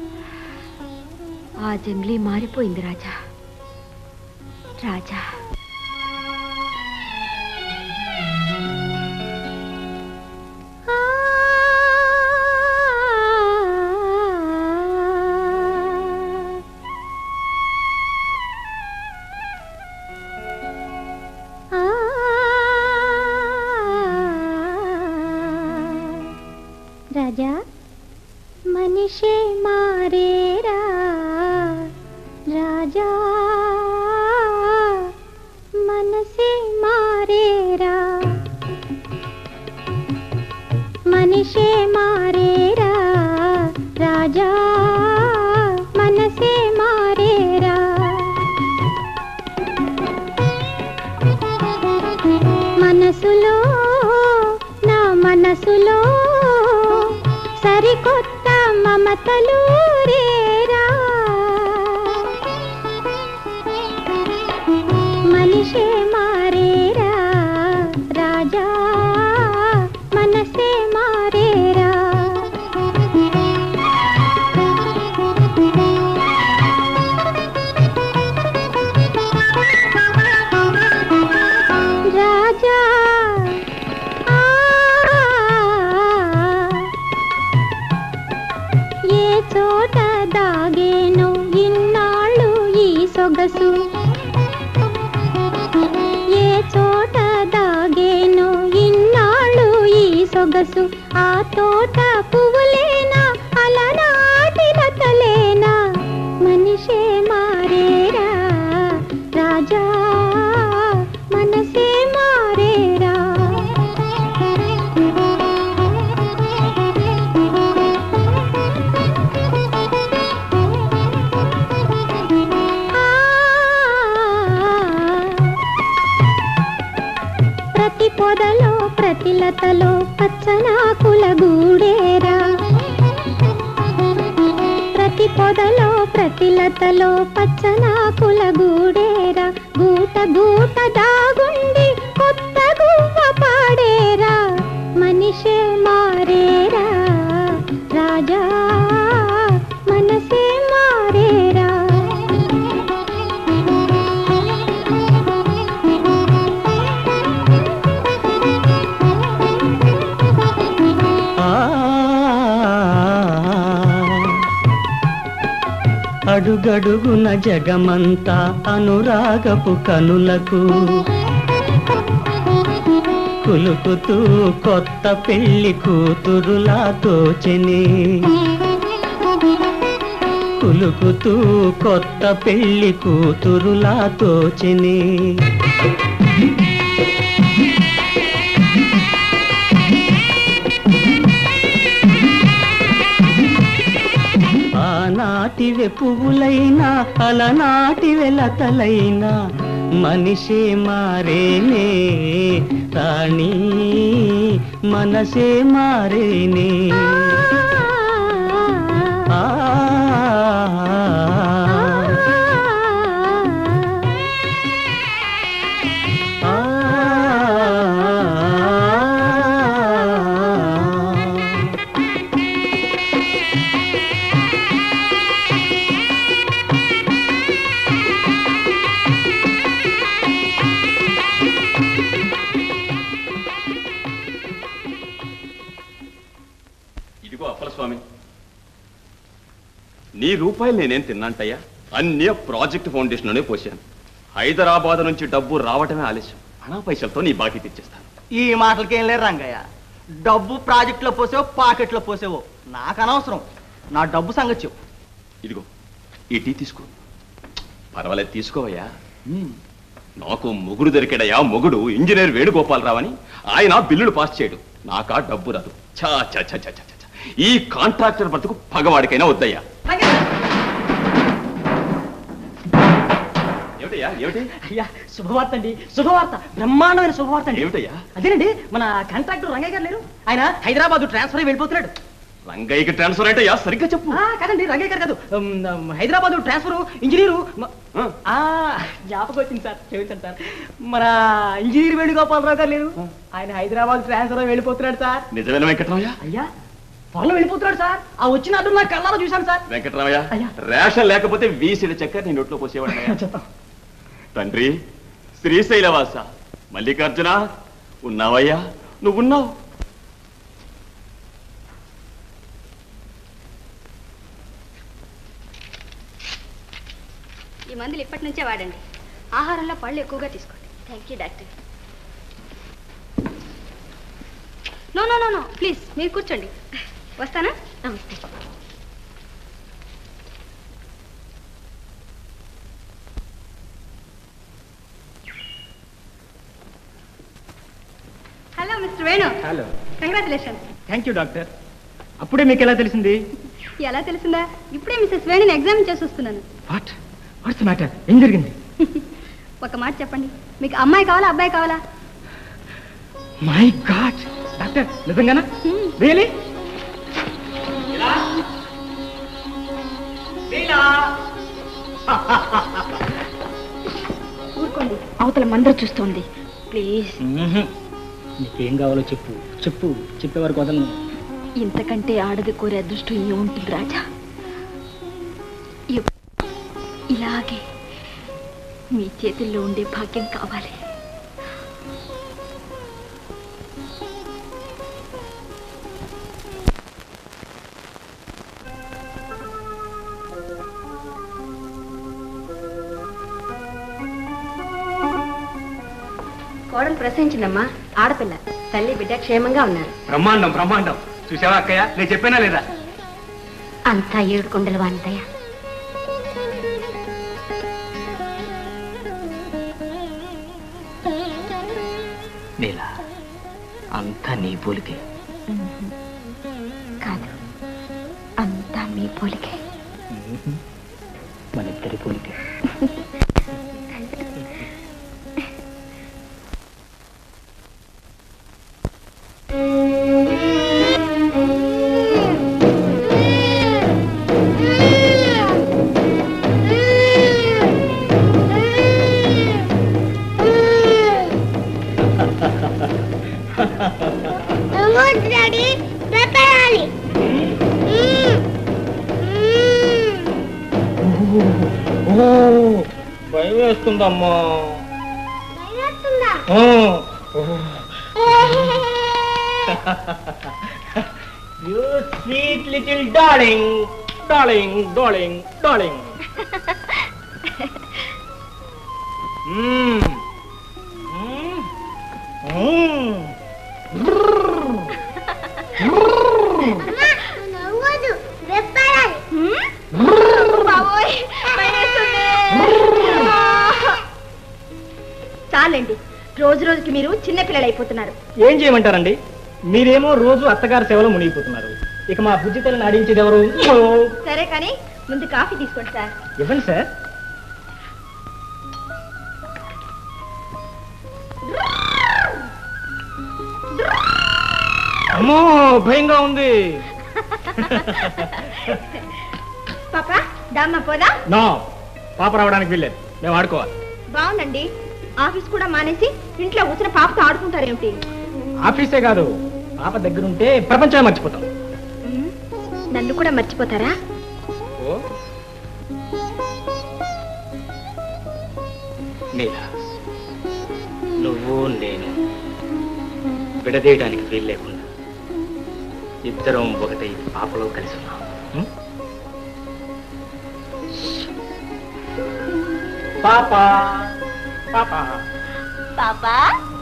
ఆ జంగ్లీ మారిపోయింది రాజా రాజా ఆ రాజా మనిషే మారేరా రాజా మనసే మారేరా మనిషే మారేరా రాజా మనసే మారేరా మనసులో నా మనసులో సరికొత్త మమతలు రేరా మనిషే మారేరా రాజా మనసే మారేరా రాజా ఆ, ఏ చోట దాగేను ఇన్నాళ్ళు ఈ సొగసు ఏ చోట దాగేను ఇన్నాళ్ళు ఈ సొగసు ఆ తోట పువ్వులేనా అలనాటి లతలేనా మనిషే మారేరా రాజా మనసే మారేరా ప్రతి పొదలో ప్రతి లతలో పచ్చనాకుల గూడేరా ప్రతి పొదలో ప్రతి లతలో పచ్చనాకుల గూడేరా గూట గూట దాగుండి కొత్త గువ్వ పాడేరా మనిషే మారేరా రాజా మనసే మారేరా అడుగడుగున జగమంతా అనురాగపు కనులకు కులుకుతూ కొత్త పెళ్లి కూతురులా తోచెని కులుకుతూ కొత్త పెళ్లి కూతురులా తోచెని ఆనాటివె పువ్వులైనా అలనాటి వెలతలైనా మనిషే మారేనే రాణి మనసే మారేనే ఆ ఇదిగో అప్పల స్వామి నీ రూపాయలు నేనేం తిన్నాంటయ్యా అన్నీ ప్రాజెక్ట్ ఫౌండేషన్లోనే పోశాను హైదరాబాద్ నుంచి డబ్బు రావటమే ఆలస్యం అనా పైసలతో నీ బాకీ తెచ్చేస్తాను ఈ మాటలకేం లేరు రంగయ్య డబ్బు ప్రాజెక్ట్లో పోసేవో పాకెట్లో పోసేవో నాకు అనవసరం నా డబ్బు సంగతి చెప్పు ఇదిగో ఈ టీ తీసుకో పర్వాలేదు తీసుకోవయ్యా నాకు మొగుడు దొరికాడయ్యా మొగుడు ఇంజనీర్ వేణుగోపాలరావు అని ఆయన బిల్లులు పాస్ చేయడు నాకా డబ్బు రాదు చా చా చా చా చా, చా. ఈ కాంట్రాక్టర్ బ్రతుకు పగవాడికైనా వద్దయ్యా ఏమిటయ్యా ఏమిటి అయ్యా శుభవార్త అండి శుభవార్త బ్రహ్మాండమైన శుభవార్త అండి ఏమిటయ్యా అదేనండి మన కాంట్రాక్టర్ రంగయ్య గారు లేరు ఆయన హైదరాబాద్ ట్రాన్స్ఫర్ అయి వెళ్ళిపోతున్నాడు రంగయ్యకి ట్రాన్స్ఫర్ అంటే అయ్యా సరిగ్గా చెప్పు ఆ, కాదండి రంగయ్య గారు కాదు ఉమ్, ఉమ్, హైదరాబాద్ ట్రాన్స్ఫర్ ఇంజనీరు మ- ఆ, జ్ఞాపకం వచ్చింది సార్ క్షమించండి సార్ మన ఇంజనీర్ వేణుగోపాలరావు గారు లేరు ఆయన హైదరాబాద్ ట్రాన్స్ఫర్ అయి వెళ్ళిపోతున్నాడు సార్ నిజమైన వెంకటరామయ్య అయ్యా త్వరలో వెళ్ళిపోతున్నాడు సార్ ఆ వచ్చిన అడ్డు నా కళ్ళలో చూశాను సార్ వెంకటరామయ్య రేషన్ లేకపోతే వీసిడి చక్కెర నీ నోట్లో పోసేవాడు తండ్రి శ్రీశైలవాస మల్లికార్జున ఉన్నావయ్యా నువ్వున్నావు ఈ మందులు ఇప్పటి నుంచే వాడండి ఆహారంలో పళ్ళు ఎక్కువగా తీసుకోండి thank you doctor no no no no please మీరు కూర్చోండి వస్తానా నమస్తే hello mister Venu hello congratulations thank you doctor అప్పుడే మీకు ఎలా తెలిసింది ఎలా తెలిసిందా ఇప్పుడే మిస్సెస్ వేణుని ఎగ్జామిన్ చేసి వస్తున్నాను వాట్ వాట్స్ మ్యాటర్ ఏం జరిగింది ఒక మాట చెప్పండి మీకు అమ్మాయి కావాలా అబ్బాయి కావాలా మై గాడ్ డాక్టర్ నిజంగానా రియలీ ఊరుకోండి అవతల మందర చూస్తోంది ప్లీజ్ నీకేం కావాలో చెప్పు చెప్పు చెప్పే వరకు వదలను ఇంతకంటే ఆడది కోరే అదృష్టం ఏముంటుంది రాజా ఎప్- ఇలాగే మీ చేతుల్లో ఉండే భాగ్యం కావాలి కోడలు ప్రసవించిందమ్మా ఆడపిల్ల తల్లి బిడ్డ క్షేమంగా ఉన్నారు బ్రహ్మాండం బ్రహ్మాండం చూసావా అక్కయ్య నేను చెప్పానా లేదా అంతా ఏడు కొండల వానిదయ నీలా అంతా నీ పోలికే కాదు అంతా మీ పోలికే మన ఇద్దరి పోలికే డాడీ పెట్టాలి ఓ భయం వేస్తుందమ్మా you sweet little darling darling darling darling నవ్వదు పెట్టాలి బాబోయ్, భయమేస్తుంది. చాలండి రోజు రోజుకి మీరు చిన్నపిల్లలు అయిపోతున్నారు ఏం చేయమంటారండి మీరేమో రోజు అత్తగారి సేవలో మునిగిపోతున్నారు ఇక మా బుద్ధి తల్లిని ఆడించేది ఎవరు సరే కానీ ముందు కాఫీ తీసుకోండి సార్ ఇవ్వండి సార్ అమ్మో భయంగా ఉంది పాప దామ్మ పోదా నా పాప రావడానికి వీల్లేదు మేము ఆడుకోవాలి బాగుందండి ఆఫీస్ కూడా మానేసి ఇంట్లో కూర్చున్న పాపతో ఆడుకుంటారేమిటి ఆఫీసే కాదు పాప దగ్గర ఉంటే ప్రపంచాన్ని మర్చిపోతాం ఉమ్, నన్ను కూడా మర్చిపోతారా ఓ నీలా నువ్వు నేను విడదీయడానికి వీలు లేకుండా ఇద్దరం ఒకటి పాపలో కలిసి ఉన్నాం ఉం? పాప పాప పాపా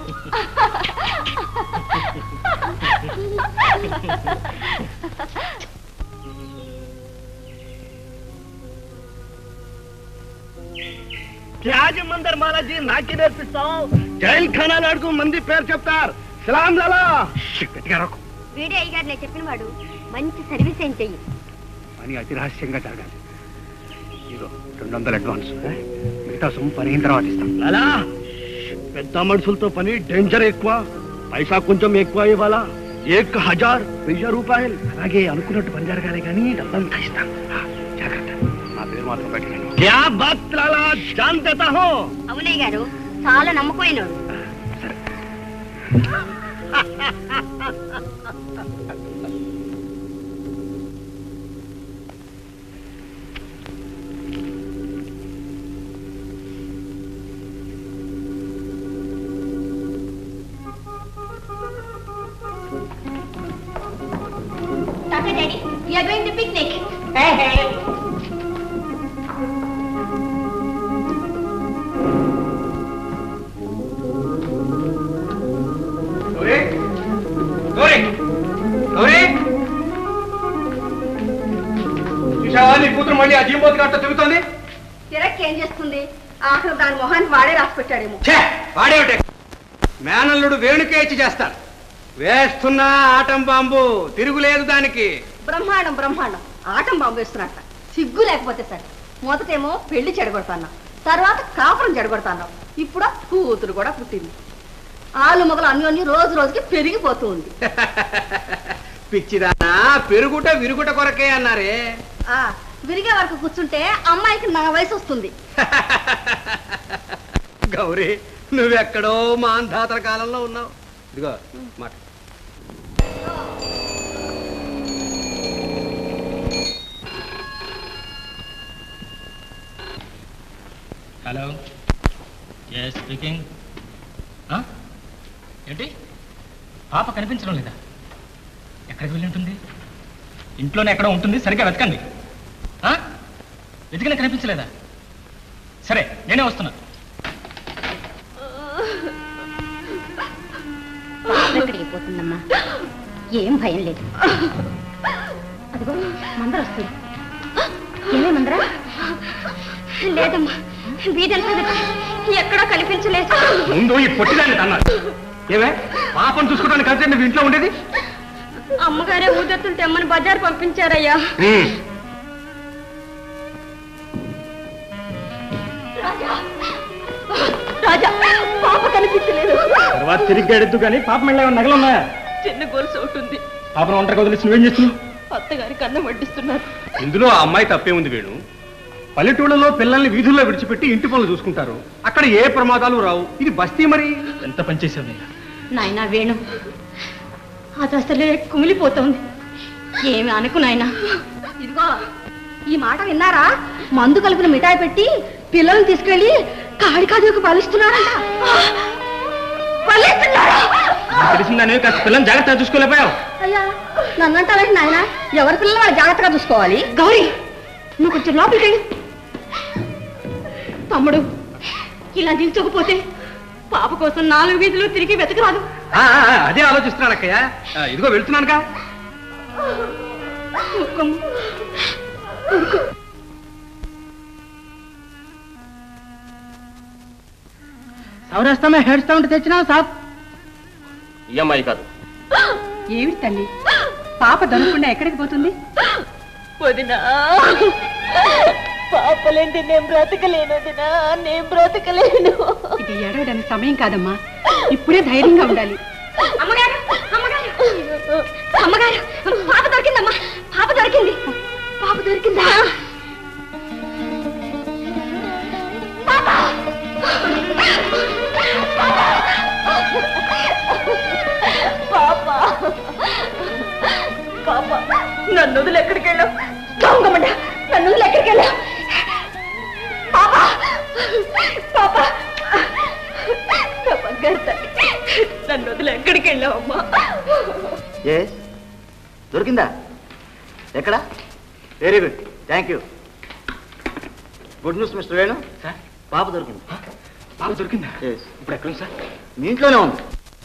రాజ మందర్ మాలాజీ నాకే నేర్పిస్తాం జైల్ ఖానాలు అడుగు మంది పేరు చెప్తారు సలాం లాలా గట్టిగా రాకు వీడే అయ్యగారు నేను చెప్పిన వాడు మంచి సర్వీస్ ఏం చెయ్యి పని అతి రహస్యంగా జరగాలి ఇదిగో రెండు వందలు అడ్వాన్స్ మిగతా సొమ్ము పని అయిన తర్వాత ఇస్తాం లాలా పెద్ద మనుషులతో పని డేంజర్ ఎక్కువ పైసా కొంచెం ఎక్కువ ఇవ్వాలా ఏక్ హజార్ వెయ్యి రూపాయలు అలాగే అనుకున్నట్టు పని జరగాలి కానీ డబ్బంతా ఇస్తాం ఆ, జాగ్రత్త నా పేరు మాత్రం పెట్టలేను క్యా బాత్ లాలా జాన్ దేతా హూ అవునయ్య గారు చాలా నమ్మకమైనడు tata daddy we are going to picnic Gauri Gauri Gauri కూతురు మళ్ళీ ఆ జీంబోతు గారితో తిరుగుతోంది తిరక్కి ఏం చేస్తుంది ఆఖరు దాని మొహానికి వాడే రాసి పెట్టాడేమో ఛే వాడేమిటే మేనల్లుడు వేణుకే ఇచ్చి చేస్తాడు వేస్తున్నా ఆటం బాంబు తిరుగులేదు దానికి బ్రహ్మాండం బ్రహ్మాండం ఆటం బాంబు వేస్తున్నట్ట సిగ్గు లేకపోతే సరే మొదటేమో పెళ్లి చెడగొడతాన్నాం తర్వాత కాపురం చెడగొడతాన్నాం ఇప్పుడు కూతురు కూడా పుట్టింది ఆలు మొగలు అన్యోన్యం రోజు రోజుకి పెరిగిపోతూ ఉంది పిచ్చిదానా పెరుగుట విరుగుట కొరకే అన్నారే ఆ విరిగే వరకు కూర్చుంటే అమ్మాయికి నా వయసు వస్తుంది గౌరీ నువ్వెక్కడో మా అంధాతల కాలంలో ఉన్నావు ఇదిగో మాట హలో ఎస్ స్పీకింగ్ ఏంటి పాప కనిపించడం లేదా ఎక్కడికి వెళ్ళి ఉంటుంది ఇంట్లోనే ఎక్కడ ఉంటుంది సరిగ్గా వెతకండి ఆ? వెతికినా కనిపించలేదా సరే నేనే వస్తున్నా ఎక్కడికి పోతుందమ్మా ఏం భయం లేదు అదిగో మందర వస్తుంది ఏమే మందర లేదమ్మా వీధంతా వెతికి ఎక్కడా కనిపించలేదు ముందు ఈ పొట్టిదాన్ని తన్నారు ఏమే పాపను చూసుకోవడానికి కలిసి నువ్వు ఇంట్లో ఉండేది అమ్మగారే ఊదత్తులు తెమ్మని బజార్ పంపించారయ్యా రాజా పాప కనిపించలేదు తర్వాత తిరిగి ఎడుతూ కానీ పాప మెళ్ళ నగలు ఉన్నాయా చిన్న గొలుసు ఉంటుంది పాపను ఒంటరి వదిలేసి నువ్వేం చేస్తున్నావు అత్తగారికి అన్నం వడ్డిస్తున్నారు ఇందులో ఆ అమ్మాయి తప్పే ఉంది వేణు పల్లెటూళ్ళలో పిల్లల్ని వీధుల్లో విడిచిపెట్టి ఇంటి పనులు చూసుకుంటారు అక్కడ ఏ ప్రమాదాలు రావు ఇది బస్తీ మరి ఎంత పనిచేసావు నేను నాయనా వేణు అది అసలే కుమిలిపోతోంది ఏమి అనుకు నాయనా ఇదిగో ఈ మాట విన్నారా మందు కలిపిన మిఠాయి పెట్టి పిల్లల్ని తీసుకెళ్లి కాడి కాదుకు బలిస్తున్నాడంట బలిస్తున్నాడా తెలిసిందని కాస్త పిల్లల్ని జాగ్రత్తగా చూసుకోలేకపోయావు అయ్యా నన్నంటావేంటి నాయన ఎవరి పిల్లలు వాళ్ళు జాగ్రత్తగా చూసుకోవాలి గౌరీ నువ్వు కొంచెం లోపలికి వెళ్ళు. తమ్ముడు ఇలా నిల్చోకపోతే పాప కోసం నాలుగు వీధులు తిరిగి వెతకరాదు ఆ, ఆ, ఆ, అదే ఆలోచిస్తున్నాను అక్కయ్య ఆ, ఇదిగో వెళ్తున్నానుగా ఊరుకోమ్మ. సౌరాష్ట్ర మే హెడ్ సౌండ్ తెచ్చినావు సాబ్ ఈ అమ్మాయి కాదు ఏమిటి తల్లి పాప దొరకకుండా ఎక్కడికి పోతుంది వదినా పాపలేంటి నేను బ్రతకలేను వదినా నేను బ్రతకలేను ఇది ఏడవడానికి సమయం కాదమ్మా ఇప్పుడే ధైర్యంగా ఉండాలి అమ్మగారు అమ్మగారు అమ్మగారు పాప దొరికిందమ్మా పాప దొరికింది పాప దొరికిందా పాప పాప పాప నన్ను వదిలి ఎక్కడికి వెళ్ళావు దొంగమండ నన్ను వదిలి ఎక్కడికి వెళ్ళావు పాప పాప నా బంగారు తల్లి నన్ను వదిలి ఎక్కడికి వెళ్ళావమ్మా ఎస్ దొరికిందా ఎక్కడ very good thank you good news mister Venu పాప దొరికింది పాప దొరికిందా ఎస్ ఇప్పుడు ఎక్కడ ఉంది సార్ మీ ఇంట్లోనే ఉంది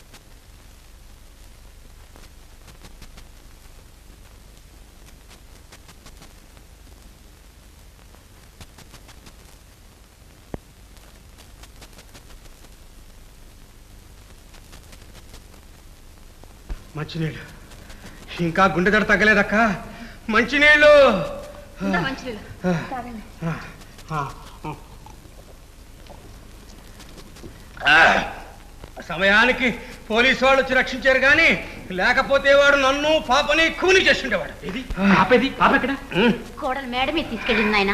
మంచినీళ్ళు ఇంకా గుండె దడ తగ్గలేదక్క మంచినీళ్ళు ఆ, సమయానికి పోలీసు వాళ్ళు వచ్చి రక్షించారు కానీ లేకపోతే వాడు నన్ను పాపని కూని చేస్తుండేవాడు ఇది పాపేది పాప ఎక్కడ కోడలు మేడ మీద తీసుకెళ్ళింది నాయన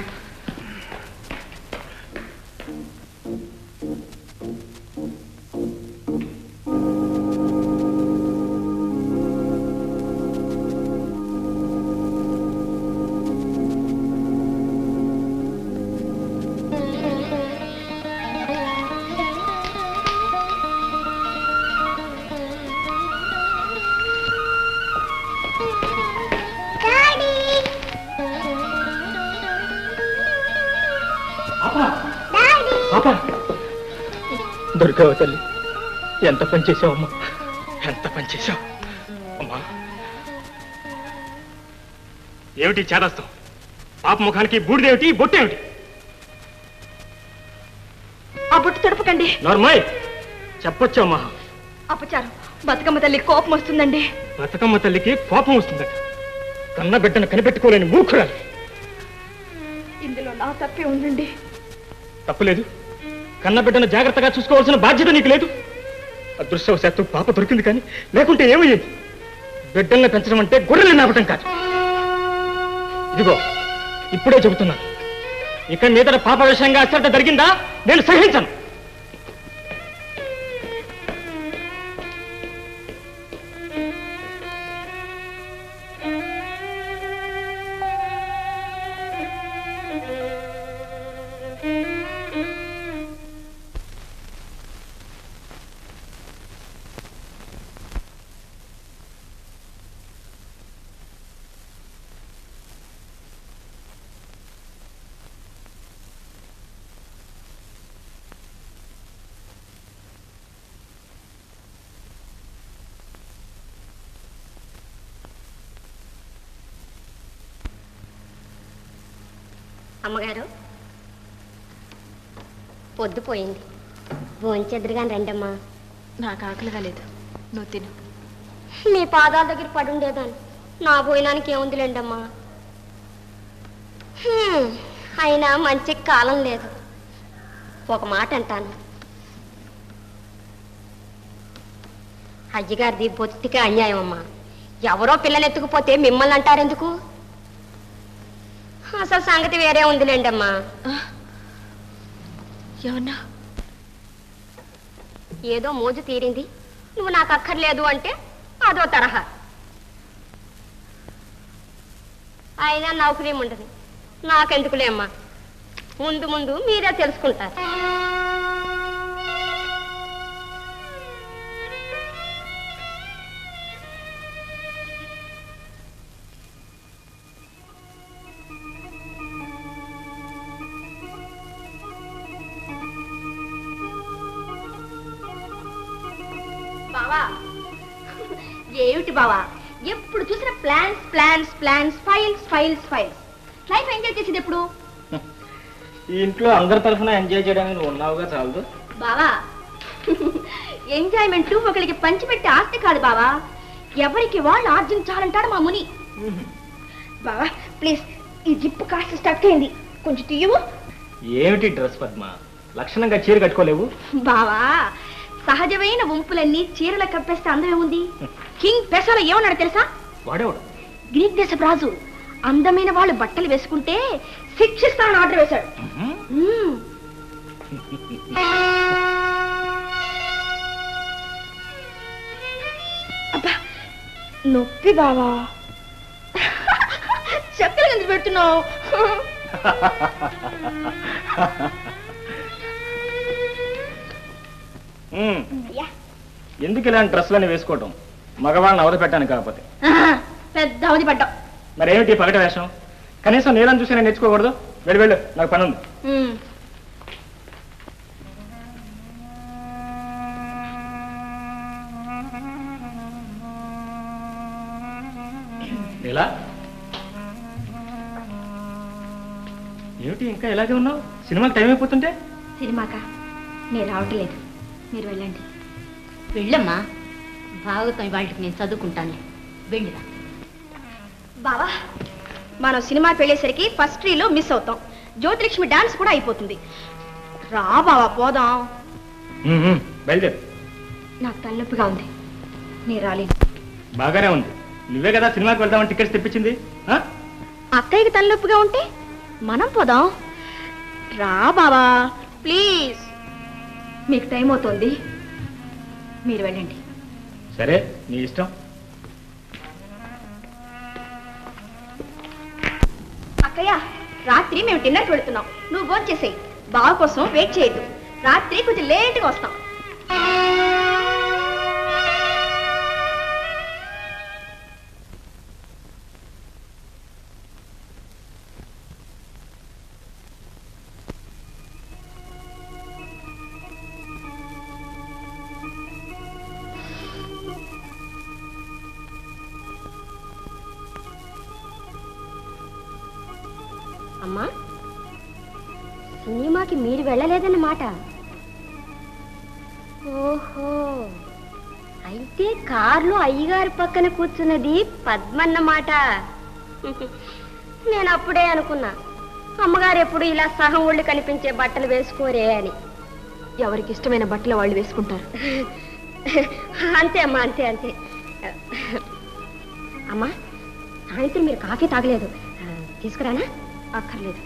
పాప దొరికావు తల్లి ఎంత పని చేసావమ్మా ఎంత పని చేసావు అమ్మా ఏమిటి చేదస్తాం పాప ముఖానికి బూడిదేమిటి బొట్టేమిటి ఆ బుట్టు తడుపుకండి నార్మల్ చెప్పొచ్చమ్మా అపచారం బతుకమ్మ తల్లి కోపం వస్తుందండి బతుకమ్మ తల్లికి కోపం వస్తుందట కన్న బిడ్డను కనిపెట్టుకోలేని మూర్ఖురాలు ఇందులో నా తప్పే ఉందండి తప్పులేదు కన్న బిడ్డను జాగ్రత్తగా చూసుకోవాల్సిన బాధ్యత నీకు లేదు అదృష్టవశాత్తు పాప దొరికింది కానీ లేకుంటే ఏమయ్యేది బిడ్డల్ని పెంచడం అంటే గొర్రెలు నాపటం కాదు ఇదిగో ఇప్పుడే చెబుతున్నాను ఇక మీదట పాప విషయంగా అశ్రద్ధ జరిగిందా నేను సహించను అమ్మగారు పొద్దుపోయింది భోంచెదురుగాని రండమ్మా నాకు ఆకలిగా లేదు నువ్వు తిను మీ పాదాల దగ్గర పడి ఉండేదాన్ని నా భోజనానికి ఏముందిలేండమ్మా హ్మ్, అయినా మంచి కాలం లేదు ఒక మాట అంటాను అయ్యగారిది బొత్తిగా అన్యాయం అమ్మా ఎవరో పిల్లని ఎత్తుకుపోతే మిమ్మల్ని అంటారెందుకు అసలు సంగతి వేరే ఉందిలేండమ్మా ఏమన్నా ఏదో మోజు తీరింది నువ్వు నాకు అక్కర్లేదు అంటే అదో తరహా అయినా నౌకరీ ఉండదు నాకెందుకులే అమ్మా ముందు ముందు మీరే తెలుసుకుంటారు బావా ఏమిటి బావా ఎప్పుడు చూసిన plans plans plans files files files life enjoy చేసేది ఎప్పుడు ఈ ఇంట్లో అందరి తరఫున ఎంజాయ్ చేయడానికి నువ్వు ఉన్నావుగా చాలదు బావా ఎంజాయ్మెంట్ ఒకరికి పంచిపెట్టే ఆస్తి కాదు బావా ఎవరికి వాళ్ళు ఆర్జించాలంటాడు మా ముని బావా ప్లీజ్ ఈ జిప్పు కాస్త స్టక్ అయింది కొంచెం తీయవు ఏమిటి డ్రెస్ పద్మ లక్షణంగా చీర కట్టుకోలేవు బావా సహజమైన వంపులన్నీ చీరల కప్పేస్తే అందమే ఉంది కింగ్ పెసల ఏమన్నాడు తెలుసా వాడేవాడు గ్రీక్ దేశపు రాజు అందమైన వాళ్ళు బట్టలు వేసుకుంటే శిక్షిస్తానని ఆర్డర్ వేశాడు మ్మ్. అబ్బా నొప్పి బావా చెక్కలు ఎందుకు పెడుతున్నావు ఉమ్, ఎందుకు ఇలాంటి డ్రెస్సులని వేసుకోవటం మగవాళ్ళని అవధ పెట్టాను కాకపోతే పెద్ద అవధి పడ్డాం మరేమిటి పగటి వేషం కనీసం నీళ్ళని చూసి నేను నేర్చుకోకూడదు వెళ్ళు వెళ్ళు నాకు పని ఉంది మ్మ్. నీలా ఏమిటి ఇంకా ఇలాగే ఉన్నావు సినిమాకి టైం అయిపోతుంటే సినిమాకా నేను రావట్లేదు మీరు వెళ్ళండి వెళ్ళమ్మా భాగవతం ఇవాళకి నేను చదువుకుంటానులే వెళ్ళిరా బావా మనం సినిమాకి వెళ్ళేసరికి ఫస్ట్ రీలో మిస్ అవుతాం జ్యోతిలక్ష్మి డాన్స్ కూడా అయిపోతుంది రా బావా పోదాం ఉమ్, ఉమ్, బయలుదేరు నాకు తలనొప్పిగా ఉంది నేను రాలేదు బాగానే ఉంది నువ్వే కదా సినిమాకి వెళ్దామని టికెట్స్ తెప్పించింది ఆ? అక్కయ్యకి తలనొప్పిగా ఉంటే మనం పోదాం రా బావా ప్లీజ్ మీకు టైం అవుతుంది మీరు వెళ్ళండి సరే నీ ఇష్టం అక్కయ్య రాత్రి మేము డిన్నర్కి వెళ్తున్నాం నువ్వు ఫోన్ చేసేయి బావ కోసం వెయిట్ చేయొద్దు రాత్రి కొంచెం లేట్గా వస్తాం సినిమాకి మీరు వెళ్ళలేదన్నమాట ఓహో అయితే కారులో అయ్యగారి పక్కన కూర్చున్నది పద్మన్నమాట నేను అప్పుడే అనుకున్నా అమ్మగారు ఎప్పుడు ఇలా సహం ఒళ్ళు కనిపించే బట్టలు వేసుకోరే అని ఎవరికి ఇష్టమైన బట్టలు వాళ్ళు వేసుకుంటారు అంతే అమ్మా అంతే అంతే అమ్మా సాయంత్రం మీరు కాఫీ తాగలేదు ఆ, తీసుకురానా అక్కర్లేదు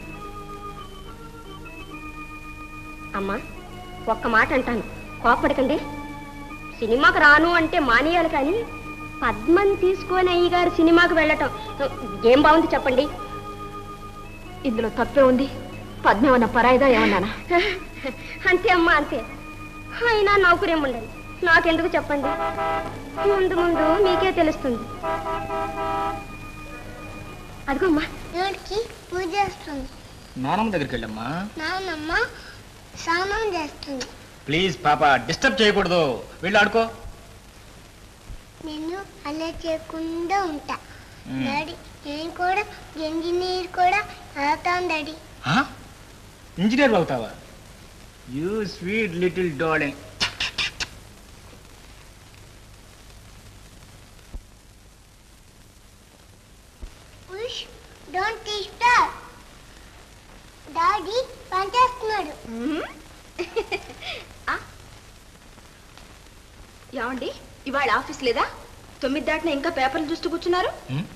అమ్మా ఒక్క మాట అంటాను కోపడకండి సినిమాకి రాను అంటే మానేయాలి కానీ పద్మని తీసుకొని అయ్యగారు సినిమాకి వెళ్ళటం ఏం బాగుంది చెప్పండి ఇందులో తప్పే ఉంది పద్మ ఏమన్నా పరాయిదా ఏమన్నానా అంతే అమ్మా అంతే అయినా నౌకరేం ఉండదు నాకెందుకు చెప్పండి ముందు ముందు మీకే తెలుస్తుంది అదిగో అమ్మా దేవుడికి పూజ చేస్తుంది నానమ్మ దగ్గరికి వెళ్ళమ్మా నాన్నమ్మ స్నానం చేస్తుంది ప్లీజ్ పాప డిస్టర్బ్ చేయకూడదు వెళ్ళి ఆడుకో నేను అలా చేయకుండా ఉంటా మ్మ్. డాడీ నేను కూడా ఇంజనీర్ కూడా అవుతాను డాడీ ఇంజనీర్ అవుతావా యూ స్వీట్ లిటిల్ డార్లింగ్ ఉష్ డోంట్ డిస్టర్బ్ డాడీ పనిచేస్తున్నాడు ఏమండి ఇవాళ ఆఫీస్ లేదా తొమ్మిది దాటిన ఇంకా పేపర్లు చూస్తూ కూర్చున్నారు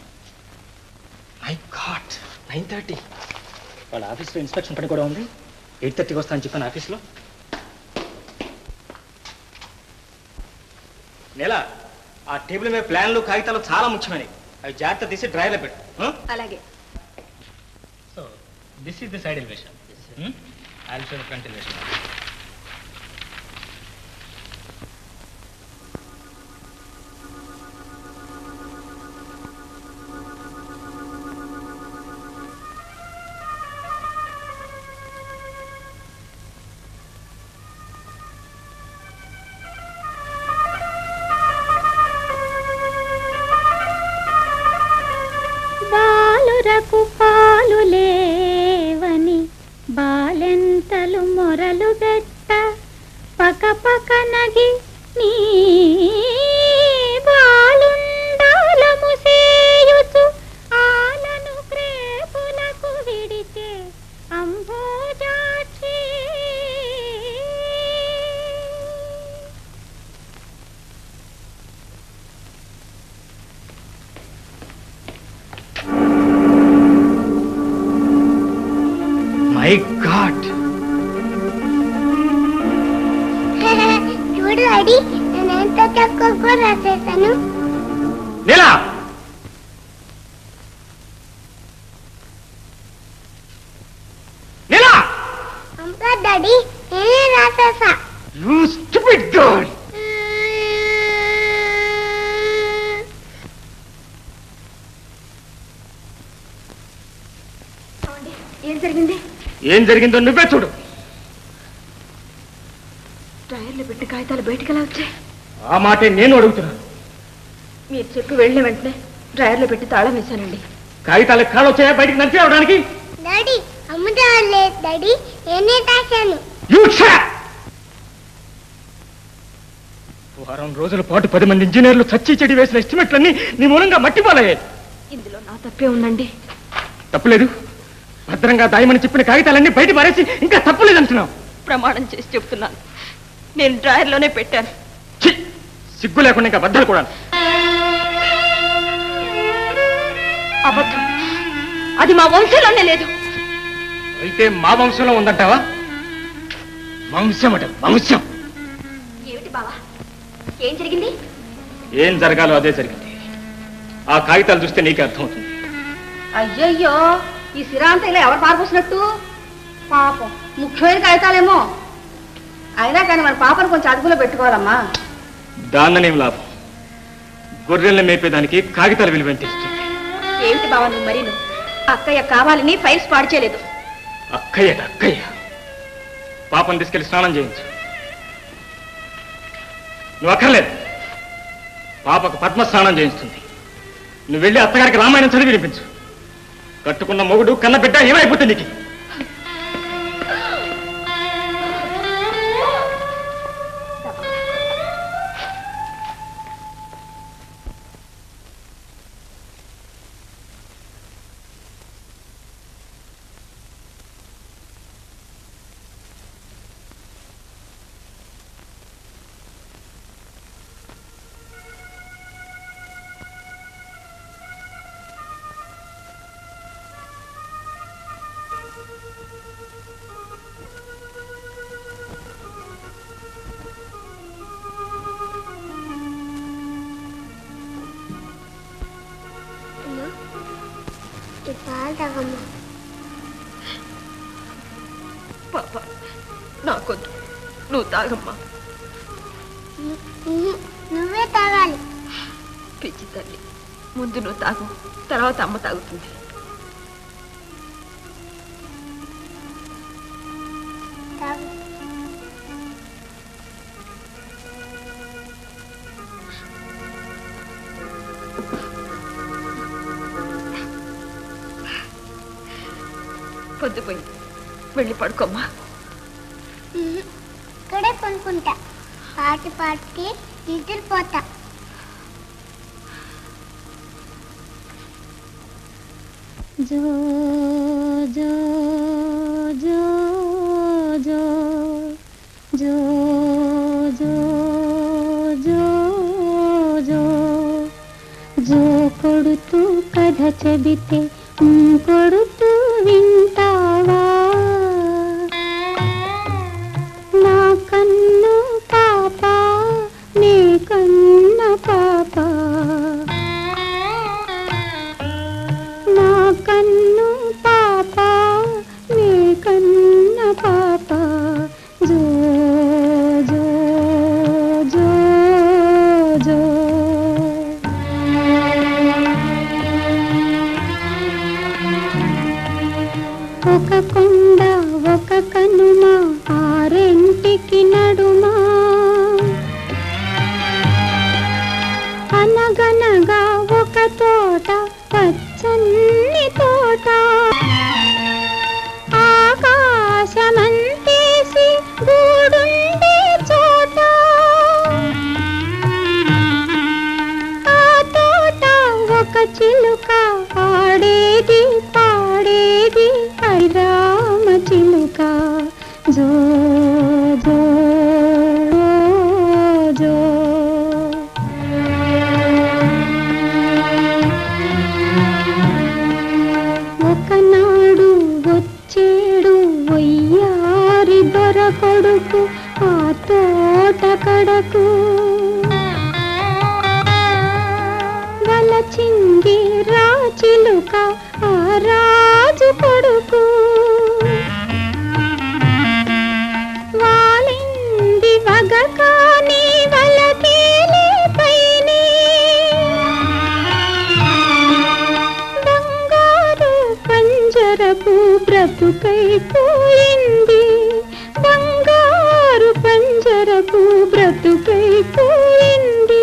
మై గాడ్ నైన్ థర్టీ వాళ్ళ ఆఫీస్లో ఇన్స్పెక్షన్ పని కూడా ఉంది ఎయిట్ థర్టీకి వస్తానని చెప్పాను ఆఫీస్లో నెల ఆ టేబుల్ మీద ప్లాన్లు కాగితాలు చాలా ముఖ్యమైనవి అవి జాగ్రత్త తీసి డ్రైవర్లో పెట్టు అలాగే so this is the side elevation I show the front elevation బాలురకు పాలు లేవని బాలెంతలు మొరలు బెట్ట పక పక నగి నీ బాలుండాలము సేయుచు ఆలను క్రేపులకు విడితే అంబోజాక్షి మై గాడ్ చూడు డాడీ నేను ఎంత తక్కువ కూడా రాసేసాను నీలా నీలా అంతా డాడీ నేనే రాసేసా యూ స్టూపిడ్ గర్ల్ ఏం జరిగింది ఏం జరిగిందో నువ్వే చూడు డ్రైవర్లో పెట్టి కాగితాలు బయటికి ఎలా వచ్చాయి ఆ మాటే నేను అడుగుతున్నాను మీరు చెప్పి వెళ్ళిన వెంటనే డ్రైవర్లో పెట్టి తాళం వేశానండి కాగితాలు ఎక్కడ వచ్చాయా బయటికి నడిచి రావడానికి డాడీ అమ్మ లేదు డాడీ నేనే రాశాను You shut! వారం రోజుల పాటు పది మంది ఇంజనీర్లు చచ్చి చెడి వేసిన ఎస్టిమేట్లన్నీ నీ మూలంగా మట్టిపాలయ్యాయి ఇందులో నా తప్పే ఉందండి తప్పులేదు భద్రంగా దాయమని చెప్పిన కాగితాలన్నీ బయట పారేసి ఇంకా తప్పులేదు అంటున్నావు ప్రమాణం చేసి చెప్తున్నాను నేను డ్రైవర్లోనే పెట్టాను సిగ్గు లేకుండా ఇంకా బద్దలు కూడా అబద్ధం అది మా వంశంలోనే లేదు అయితే మా వంశంలో ఉందంటావా వంశం అట వంశం ఏమిటి బావా ఏం జరిగింది ఏం జరగాలో అదే జరిగింది ఆ కాగితాలు చూస్తే నీకే అర్థమవుతుంది అయ్యయ్యో ఈ సిరాంత ఇలా ఎవరు పారిపోసినట్టు పాపం ముఖ్యమైన కాగితాలేమో అయినా కానీ మన పాపను కొంచెం అదుపులో పెట్టుకోవాలమ్మా దాన్ననేం లాభం గొర్రెల్ని మేపేదానికి కాగితాలు విలువ తెలుస్తుంది ఏమిటి బావా నువ్వు మరి నువ్వు అక్కయ్య కావాలని ఫైల్స్ పాడు చేయలేదు అక్కయ్య అక్కయ్య పాపం తీసుకెళ్లి స్నానం చేయించు నువ్వు అక్కర్లేదు పాపకు పద్మ స్నానం చేయిస్తుంది నువ్వు వెళ్ళి అత్తగారికి రామాయణం చదివి వినిపించు కట్టుకున్న మొగుడు కన్న బిడ్డ ఏమైపోతుంది నీకు తాగమ్మా పాప నాకొద్దు నువ్వు తాగమ్మా ఉహు, నువ్వే తాగాలి పిచ్చి తల్లి ముందు నువ్వు తాగు తర్వాత అమ్మ తాగుతుంది తాగు పొద్దుపోయింది వెళ్ళి పడుకోమ్మా ఉహు, ఇక్కడే కొనుక్కుంటా పాట పాడితే నిద్రపోతా जो जो जो जो जो जो जो जो జో కొడుతూ కథ చెబితే ఉమ్ కొడుతూ వింటావా నా కన్ను పాప నీ కన్న పాప నా కన్ను పాప నీ కన్న పాప జో జో జో జో ఒక కొండ ఒక కనుమ ఆరెంటికి నడుమా అనగనగా ఒక తోట పచ్చని తోట ఆకాశమంతేసి గూడుండే చోట ఆ తోట ఒక చిలుక ఆడేది పాడేది హరిరామ చిలుక జో జో జో ఒకనాడు వచ్చేడు వయ్యారి దొర కొడుకు ఆ తోట కడకు వలచింది రాచిలుక ఆ రాజు కొడుకు వాలింది వగ కాని వల తేలే పైనే బంగారు పంజరపు బ్రతుకైపోయింది బంగారు పంజరపు బ్రతుకైపోయింది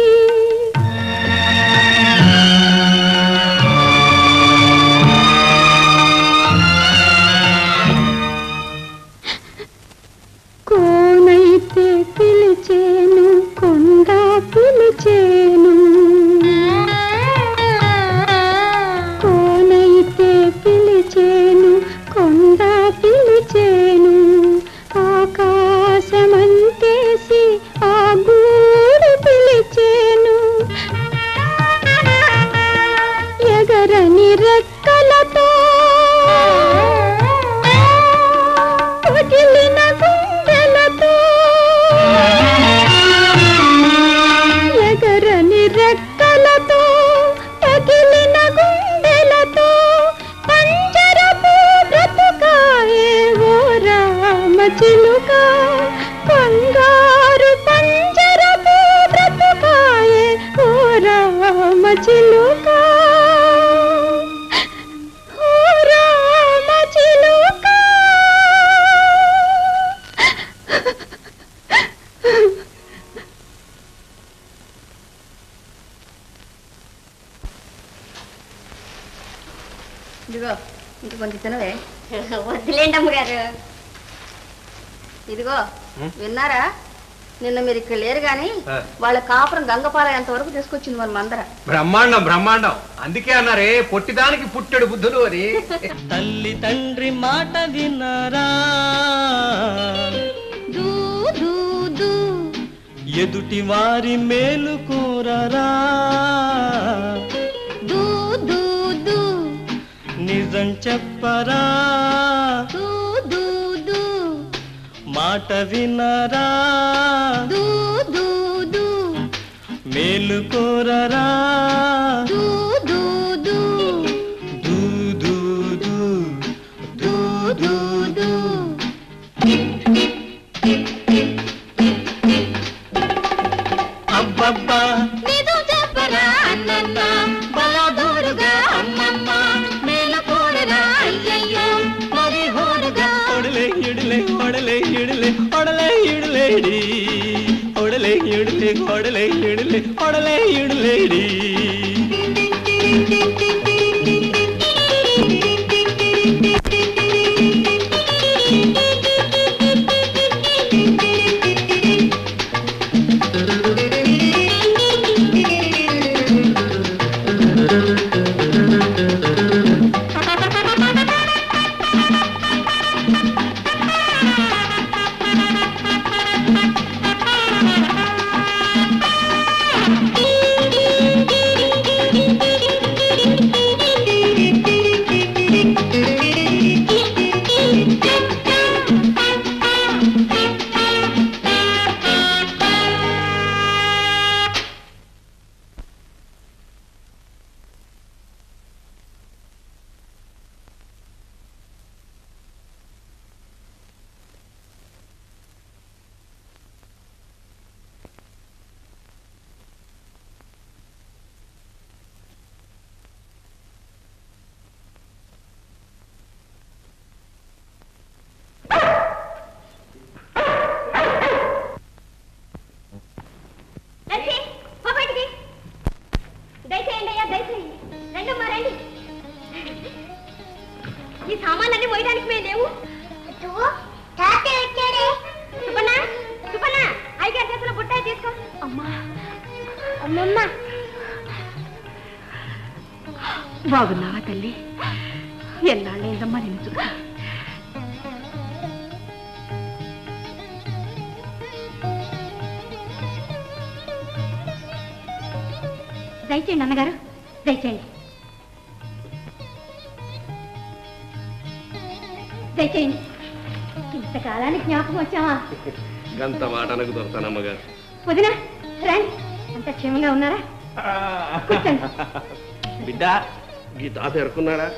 కోనైతే పిలిచేను కొండ పిలిచేను కోనైతే పిలిచేను కొండ పిలిచేను ఆకాశమంతేసి ఆ గూడు పిలిచేను ఎగరని రెక్కలతో పగిలిన గుండెలతో ఎగరని రెక్కలతో పగిలిన గుండెలతో పంజరపు బ్రతుకాయే ఓ రామ చిలుక బంగారు పంజరపు బ్రతుకాయే ఓ రామ చిలుక ఓ రామ చిలుక ఇదిగో ఇంక కొంచెం తినవే వద్దులేండి అమ్మగారు ఇదిగో విన్నారా నిన్న మీరు ఇక్కడ లేరు గాని ఆ. వాళ్ళ కాపురం గంగపాలయంత వరకు తీసుకొచ్చింది మన మందర బ్రహ్మాండం బ్రహ్మాండం అందుకే అన్నారే పొట్టిదానికి పుట్టెడు బుద్ధులు అని తల్లి తండ్రి మాట వినరా దూ దూ దూ ఎదుటి వారి మేలు కోరరా దూ దూ దూ నిజం చెప్పరా దూ దూ దూ మాట వినరా దూ దూ దూ మేలు కోరరా దూ దూ దూ దూ దూ దూ ಒಡಲೆ ಇಡಲೆ ಒಡಲೆ ಇಡಲೇಡಿ ಒಡಲೆ ಇಡಲೆ ಒಡಲೆ ಇಡಲೆ ಒಡಲೆ ಇಡಲೇಡಿ నర్సి, పో బయటికి. దయచేయండి అయ్యా దయచేయండి రండి అమ్మా రండి ఈ సామాన్లన్నీ మోయడానికి మేము లేవు సుపన్న సుపన్న అయ్యగారి చేతిలో బుట్టాయి తీసుకో అమ్మా అమ్మమ్మ బాగున్నావా తల్లి ఎన్నాళ్ళేందమ్మా నిన్ను చూసి దయచేయండి అన్నగారు దయచేయండి దయచేయండి ఇంతకాలానికి జ్ఞాపకం వచ్చావా గంత మాట అనకు దొరతానమ్మగారు వదినా రండి అంత క్షేమంగా ఉన్నారా కూర్చోండి బిడ్డ ఈ తాత ఎరుకున్నాడా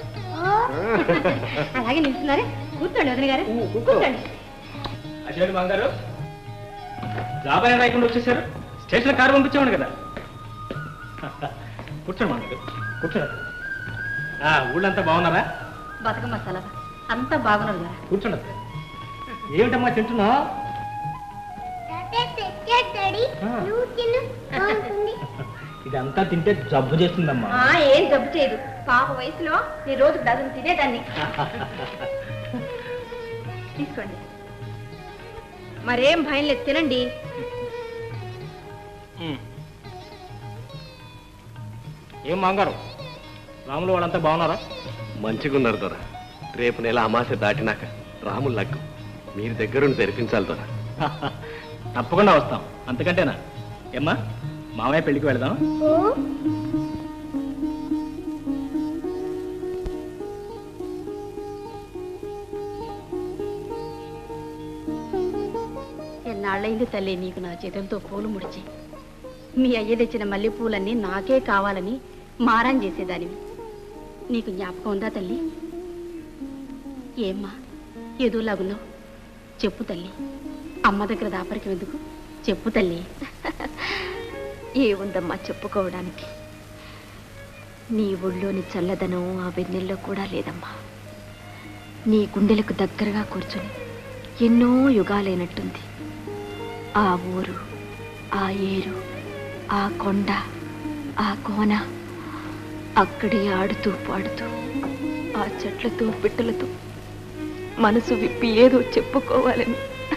అలాగే నిలుస్తున్నారే కూర్చోండి వదిన గారు కూర్చోండి అదేంటి బంగారు జాబ్ అయినా రాయకుండా వచ్చేసారు స్టేషన్ కారు పంపించామని కదా కూర్చోండి బంగారు కూర్చోండి ఆ, ఊళ్ళంతా బాగున్నారా బతక మసాలా అంతా బాగున్నది కదా కూర్చోండి అత్తయ్య. ఏమిటమ్మా తింటున్నావు ఇదంతా తింటే జబ్బు చేస్తుందమ్మా ఆ, ఏం జబ్బు చేయదు పాప వయసులో నీ రోజు డజన్ తినేదాన్ని తీసుకోండి మరేం భయం లేదు తినండి ఏం బంగారు రాములు వాళ్ళంతా బాగున్నారా మంచిగున్నారు దొర రేపు నెల అమాస దాటినాక రాములు లగ్గు మీరు దగ్గరుండి జరిపించాలి దొర తప్పకుండా వస్తాం అంతకంటేనా ఏమ్మా మామయ్య పెళ్లికి వెళదాం ఎన్నాళ్ళైంది తల్లి నీకు నా చేతులతో పూలు ముడిచి మీ అయ్య తెచ్చిన మల్లెపూలన్నీ నాకే కావాలని మారం చేసేదానివి నీకు జ్ఞాపకం ఉందా తల్లి ఏమ్మా ఎదులాగున్నావు చెప్పు తల్లి అమ్మ దగ్గర దాపరికి ఎందుకు చెప్పు తల్లి ఏముందమ్మా చెప్పుకోవడానికి నీ ఒళ్ళోని చల్లదనం ఆ వెన్నెల్లో కూడా లేదమ్మా నీ గుండెలకు దగ్గరగా కూర్చుని ఎన్నో యుగాలైనట్టుంది ఆ ఊరు ఆ ఏరు ఆ కొండ ఆ కోన అక్కడే ఆడుతూ పాడుతూ ఆ చెట్లతో పిట్టలతో మనసు విప్పి ఏదో చెప్పుకోవాలని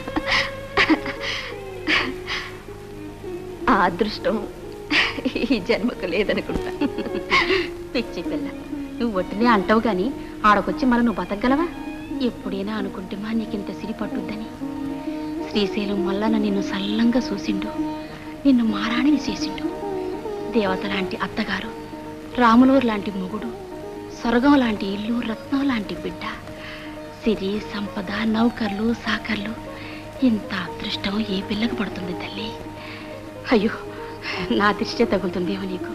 ఆ అదృష్టం ఈ జన్మకు లేదనుకుంటా పిచ్చి పిల్ల నువ్వు ఒట్టినే అంటావు గాని ఆడకొచ్చి మన నువ్వు బతకగలవా ఎప్పుడైనా అనుకుంటే మా నీకింత సిరి పట్టుద్దని శ్రీశైలం మల్లన నిన్ను సల్లంగా చూసిండు నిన్ను మారాణిని చేసిండు దేవత లాంటి అత్తగారు రాములూరు లాంటి మొగుడు స్వర్గం లాంటి ఇల్లు రత్నం లాంటి బిడ్డ సిరి సంపద నౌకర్లు సాకర్లు ఇంత అదృష్టం ఏ పిల్లకు పడుతుంది తల్లి అయ్యో నా దృష్టే తగులుతుందేమో నీకు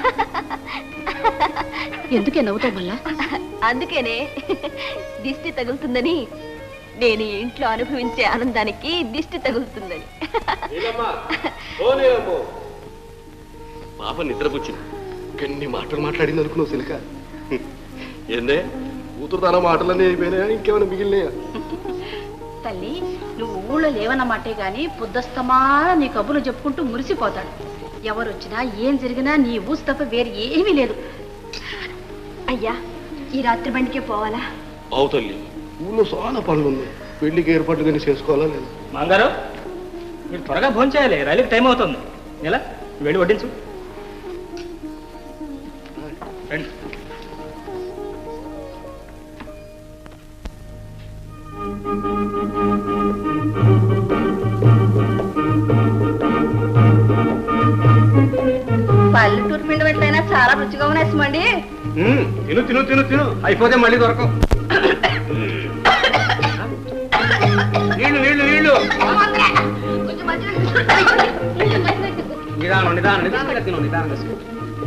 ఎందుకే నవ్వుతావు మళ్ళా అందుకేనే దిష్టి తగులుతుందని నేను ఈ ఇంట్లో అనుభవించే ఆనందానికి దిష్టి తగులుతుందని పాప నిద్రపుచ్చింది ఎన్ని మాటలు మాట్లాడింది అనుకున్నావు సిలిక ఏందే కూతురు తన మాటలన్నీ అయిపోయినాయా ఇంకేమైనా మిగిలినాయా తల్లి నువ్వు ఊళ్ళో లేవన్నమాటే గాని పొద్దుస్తమాన నీ కబుర్లు చెప్పుకుంటూ మురిసిపోతాడు ఎవరు వచ్చినా ఏం జరిగినా నీ ఊసు తప్ప వేరు ఏమీ లేదు అయ్యా ఈ రాత్రి బండికే పోవాలా అవుతల్లి ఊళ్ళో చాలా పనులు ఉన్నాయి పెళ్లికి ఏర్పాట్లు కానీ చేసుకోవాలా లేదా మాంగారు మీరు త్వరగా భోజనం చేయాలి రైలుకి టైం అవుతుంది ఎలా వెళ్ళి వడ్డించు రండి పల్లెటూరు పిండి వంటలైనా చాలా రుచిగా ఉన్నాయి సుమండి ఉమ్, తిను తిను తిను తిను అయిపోతే మళ్ళీ దొరకవు నీళ్లు నీళ్లు నీళ్లు నిదానం నిదానం నిదానంగా తిను నిదానంగా తిను.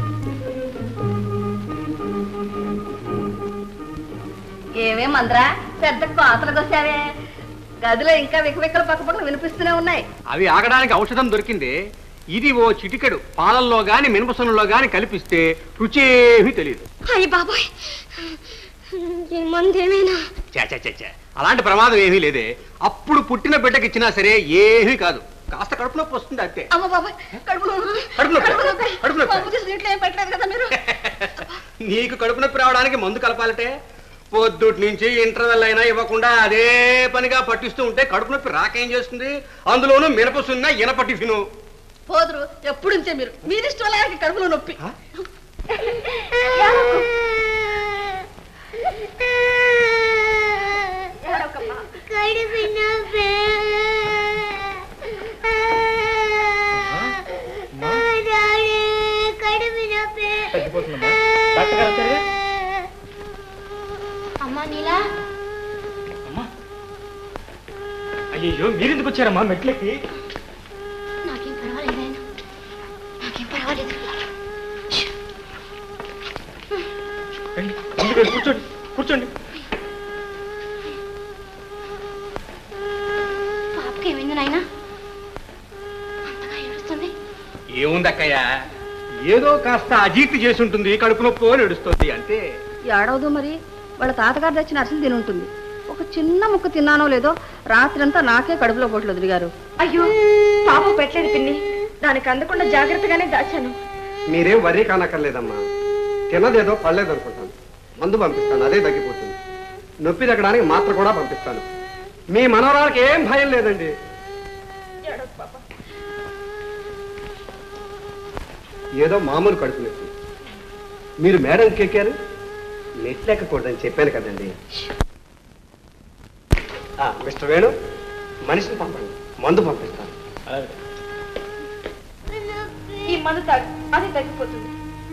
ఏమే మంద్రా పెద్ద కోతలకు వచ్చావే గదిలో ఇంకా వికవికల పక్కపక్కన వినిపిస్తూనే ఉన్నాయి అవి ఆగడానికి ఔషధం దొరికింది ఇది ఓ చిటికెడు పాలల్లో గాని మినపసనుల్లో గాని కలిపిస్తే రుచేమీ తెలియదు అయ్యి బాబాయ్ ఈ మందేమైనా చా చా చా చా. అలాంటి ప్రమాదం ఏమీ లేదే అప్పుడు పుట్టిన బిడ్డకి ఇచ్చినా సరే ఏమీ కాదు కాస్త కడుపు నొప్పి వస్తుంది అంతే అమ్మ బాబాయ్ కడుపులో కడుపు నొప్పి. కడుపు నొప్పి. కడుపు నొప్పి. పప్పు చేసి నీటిలో ఏం పెట్టలేదు కదా మీరు నీకు కడుపు నొప్పి రావడానికి మందు కలపాలటే పొద్దుటి నుంచి ఇంటర్వెల్ అయినా ఇవ్వకుండా అదే పనిగా పట్టిస్తూ ఉంటే కడుపు నొప్పి రాకేం చేస్తుంది అందులోనూ మినపసున్న ఇనప టిఫిను పోదురు ఎప్పుడు ఉంచే మీరు మీరు ఇష్టం లేక కడుపులో నొప్పి కడుపు నొప్పి డాడీ, కడుపు నొప్పి తగ్గిపోతుందమ్మా డాక్టర్ గారు వచ్చారుగా అమ్మా నీలా అయ్యో మీరెందుకు వచ్చారమ్మా మెట్లకి నాకేం పర్వాలేదు నాయనా. నాకేం పర్వాలేదు రండి ముందుకు వెళ్ళి కూర్చోండి కూర్చోండి పాపకి ఏమైంది నాయనా అంతగా ఏడుస్తుంది ఏముంది అక్కయ్య ఏదో కాస్త అజీర్తి చేసి ఉంటుంది కడుపు నొప్పి నడుస్తుంది అంతే ఏడవదు మరి వాళ్ళ తాతగారు తెచ్చిన అరిసెలు తిని ఉంటుంది ఒక చిన్న ముక్క తిన్నానో లేదో రాత్రంతా నాకే కడుపులో పోట్లు వదిలిగారు అయ్యో పాపం పెట్టలేదు పిన్ని దానికి అందకుండా జాగ్రత్తగానే దాచాను మీరేం వరీ కానక్కర్లేదమ్మా తినదేదో పడలేదు అనుకుంటాను మందు పంపిస్తాను అదే తగ్గిపోతుంది నొప్పి తగ్గడానికి మాత్ర కూడా పంపిస్తాను మీ మనవరాలకి ఏం భయం లేదండి ఏదో మామూలు కడుపు నొప్పి మీరు మేడంకి ఎక్కారు నెట్లెక్కకూడదని చెప్పాను కదండి ఆ, మిస్టర్ వేణు మనిషిని పంపండి మందు పంపిస్తాను ఈ మందు తాగు అది తగ్గిపోతుంది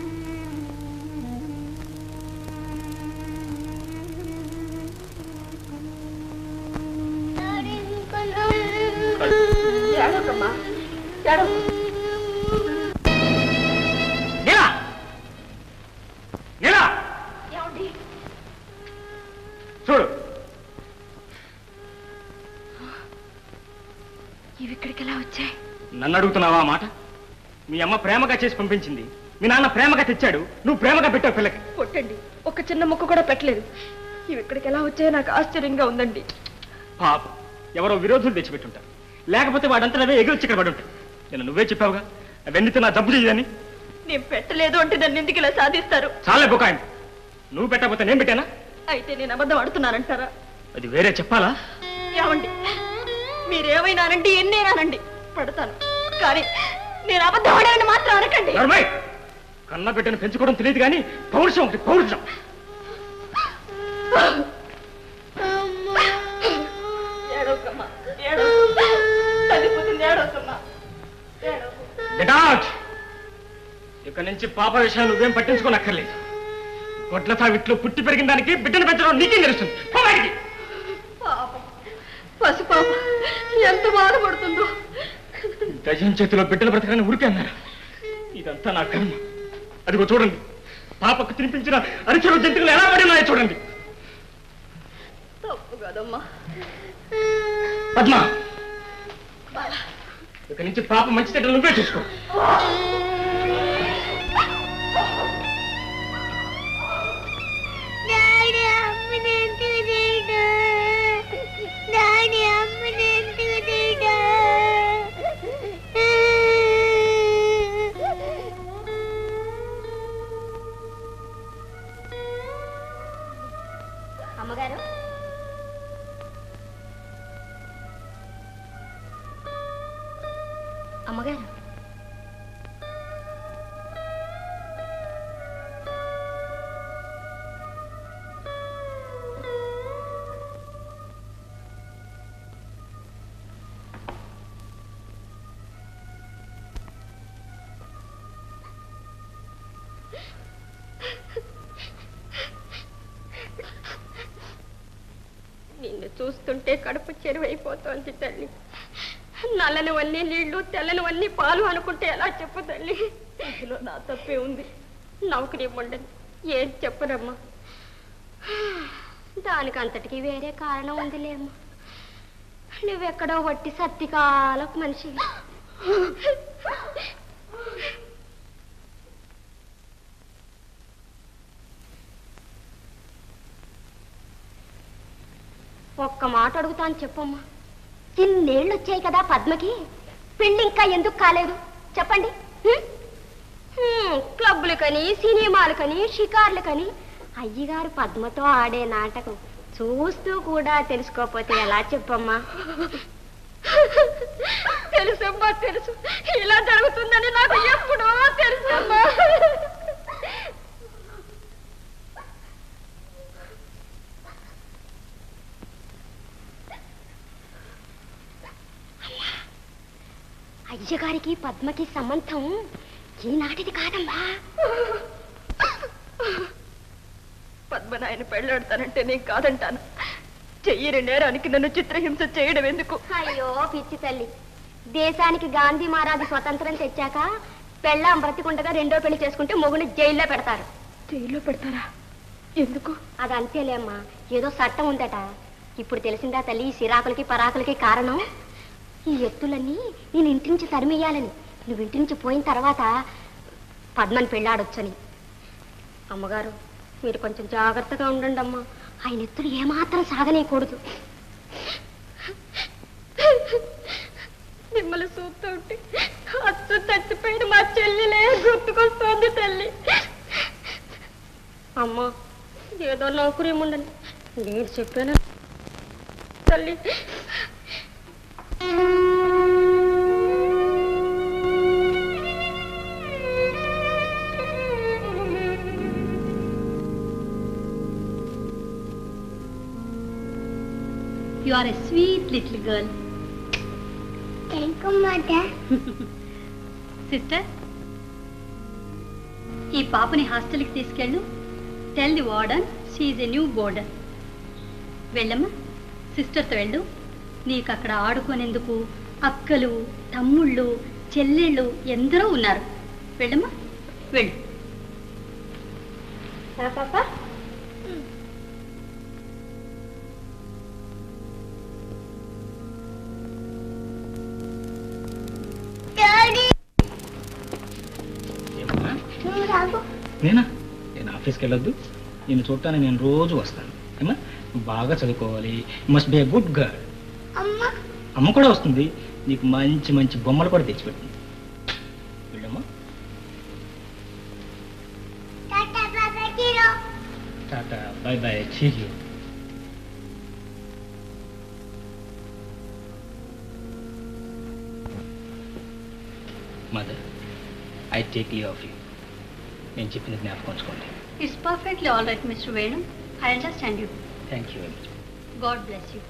ఏడవకమ్మా ఏడవ నీలా నీలా ఏమండి చూడు ఇవి ఇక్కడికి ఎలా వచ్చాయి నన్ను అడుగుతున్నావా ఆ మాట మీ అమ్మ ప్రేమగా చేసి పంపించింది మీ నాన్న ప్రేమగా తెచ్చాడు నువ్వు ప్రేమగా పెట్టావు పిల్లకి కొట్టండి ఒక చిన్న ముక్క కూడా పెట్టలేదు ఇవి ఇక్కడికి ఎలా వచ్చాయో నాకు ఆశ్చర్యంగా ఉందండి పాప ఎవరో విరోధులు తెచ్చిపెట్టుంటారు లేకపోతే వాడంతా అవే ఎగిరొచ్చి ఇక్కడ పడి ఉంటాయి నేను నువ్వే చెప్పావుగా అవన్నీ నా జబ్బు చేయదని నేను పెట్టలేదు అంటే నన్ను ఎందుకు ఇలా సాధిస్తారు చాలే బుకాయం నువ్వు పెట్టకపోతే నేను పెట్టానా అయితే నేను అబద్ధం ఆడుతున్నానంటారా అది వేరే చెప్పాలా ఏమండి మీరేమైనానండి ఎన్నేనానండి పడతాను కానీ నేను అబద్ధం ఆడానని మాత్రం అనకండి నర్మయ్ కన్న బిడ్డను పెంచుకోవడం తెలియదు కానీ పౌరుషం ఒకటి పౌరుషం ఏడవకమ్మా ఏడవ తగ్గిపోతుంది ఏడవకమ్మా Get out! ఇక నుంచి పాప విషయాలు నువ్వేం పట్టించుకోనక్కర్లేదు గొడ్ల సావిట్లో పుట్టి పెరిగిన దానికి బిడ్డను పెంచడం నీకేం తెలుస్తుంది పో బయటికి. పాపం పసిపాప ఎంత బాధపడుతుందో దయ్యం చేతిలో బిడ్డలు బ్రతకని ఉరికి అన్నారు ఇదంతా నా కర్మ అదిగో చూడండి పాపకు తినిపించిన అరిచలు జంతువులు ఎలా పడినాయో చూడండి తప్పు కదమ్మా పద్మ ఇక నుంచి పాప మంచి చెడ్డలు నువ్వే చూసుకో డాడీ అమ్మని ఎందుకు చేయడు డాడీ అమ్మ అమ్మగారు నిన్ను చూస్తుంటే కడుపు చెరువైపోతోంది తల్లి నల్లనివన్నీ నీళ్లు తెల్లనివన్నీ పాలు అనుకుంటే ఎలా చెప్పు తల్లి అందులో నా తప్పే ఉంది నౌకరీ ఉండదు ఏం చెప్పనమ్మా దానికి అంతటికి వేరే కారణం ఉందిలేమ్మా నువ్వెక్కడో వట్టి సత్తికాలకు మనిషి ఒక్క మాట అడుగుతాను చెప్పమ్మా ఇన్నేళ్ళు వచ్చాయి కదా పద్మకి పెళ్ళి ఇంకా ఎందుకు కాలేదు చెప్పండి హ్మ్? హ్మ్, క్లబ్బులకని సినిమాలకని షికార్లకని అయ్యగారు పద్మతో ఆడే నాటకం చూస్తూ కూడా తెలుసుకోకపోతే ఎలా చెప్పమ్మా తెలుసమ్మా తెలుసు ఇలా జరుగుతుందని నాకు ఎప్పుడో తెలుసమ్మా అయ్యగారికి పద్మకి సంబంధం ఈనాటిది కాదమ్మా పద్మనాయన పెళ్ళాడతానంటే నేను కాదంటాను చెయ్యని నేరానికి నన్ను చిత్రహింస చేయడం ఎందుకు అయ్యో పిచ్చి తల్లి దేశానికి గాంధీ మహారాజు స్వతంత్రం తెచ్చాక పెళ్ళాం బ్రతికుండగా రెండో పెళ్లి చేసుకుంటే మొగుని జైల్లో పెడతారు జైల్లో పెడతారా ఎందుకు అది అంతేలేమ్మా ఏదో చట్టం ఉందట ఇప్పుడు తెలిసిందా తల్లి ఈ సిరాకులకి పరాకులకి కారణం ఈ ఎత్తులన్నీ నేను ఇంటి నుంచి తరిమేయాలని నువ్వు ఇంటి నుంచి పోయిన తర్వాత పద్మని పెళ్ళాడొచ్చని అమ్మగారు మీరు కొంచెం జాగ్రత్తగా ఉండండి అమ్మా ఆయన ఎత్తులు ఏమాత్రం సాగనేయకూడదు మిమ్మల్ని చూస్తూ ఉంటే అచ్చు చచ్చిపోయిన మా చెల్లిలే గుర్తుకొస్తోంది తల్లి అమ్మా ఏదో నౌకరీ ఉండండి నేను చెప్పాను తల్లి You are a sweet little girl. Thank you, mother. Sister ఈ పాపని హాస్టల్కి తీసుకెళ్ళు tell the warden she's a new boarder వెళ్ళమ్మా సిస్టర్తో వెళ్ళు నీకు అక్కడ ఆడుకునేందుకు అక్కలు తమ్ముళ్ళు చెల్లెళ్ళు ఎందరో ఉన్నారు వెళ్ళమ్మా వెళ్ళు పాప నేనా నేను ఆఫీస్కి వెళ్ళొద్దు నేను చూడటానికి నేను రోజు వస్తాను ఏమా నువ్వు బాగా చదువుకోవాలి must be a good girl అమ్మా అమ్మ కూడా వస్తుంది నీకు మంచి మంచి బొమ్మలు కూడా తెచ్చిపెట్టింది వెళ్ళమ్మా టాటా బాబా జీరో tata bye bye cheerio mother I take leave of you నేను చెప్పింది జ్ఞాపకం ఉంచుకోండి it's perfectly all right mister Venu I understand you thank you very much God bless you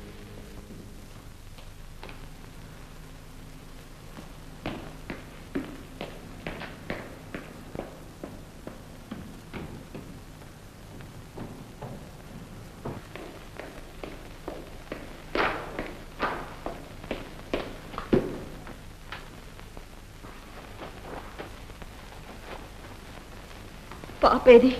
పాపేది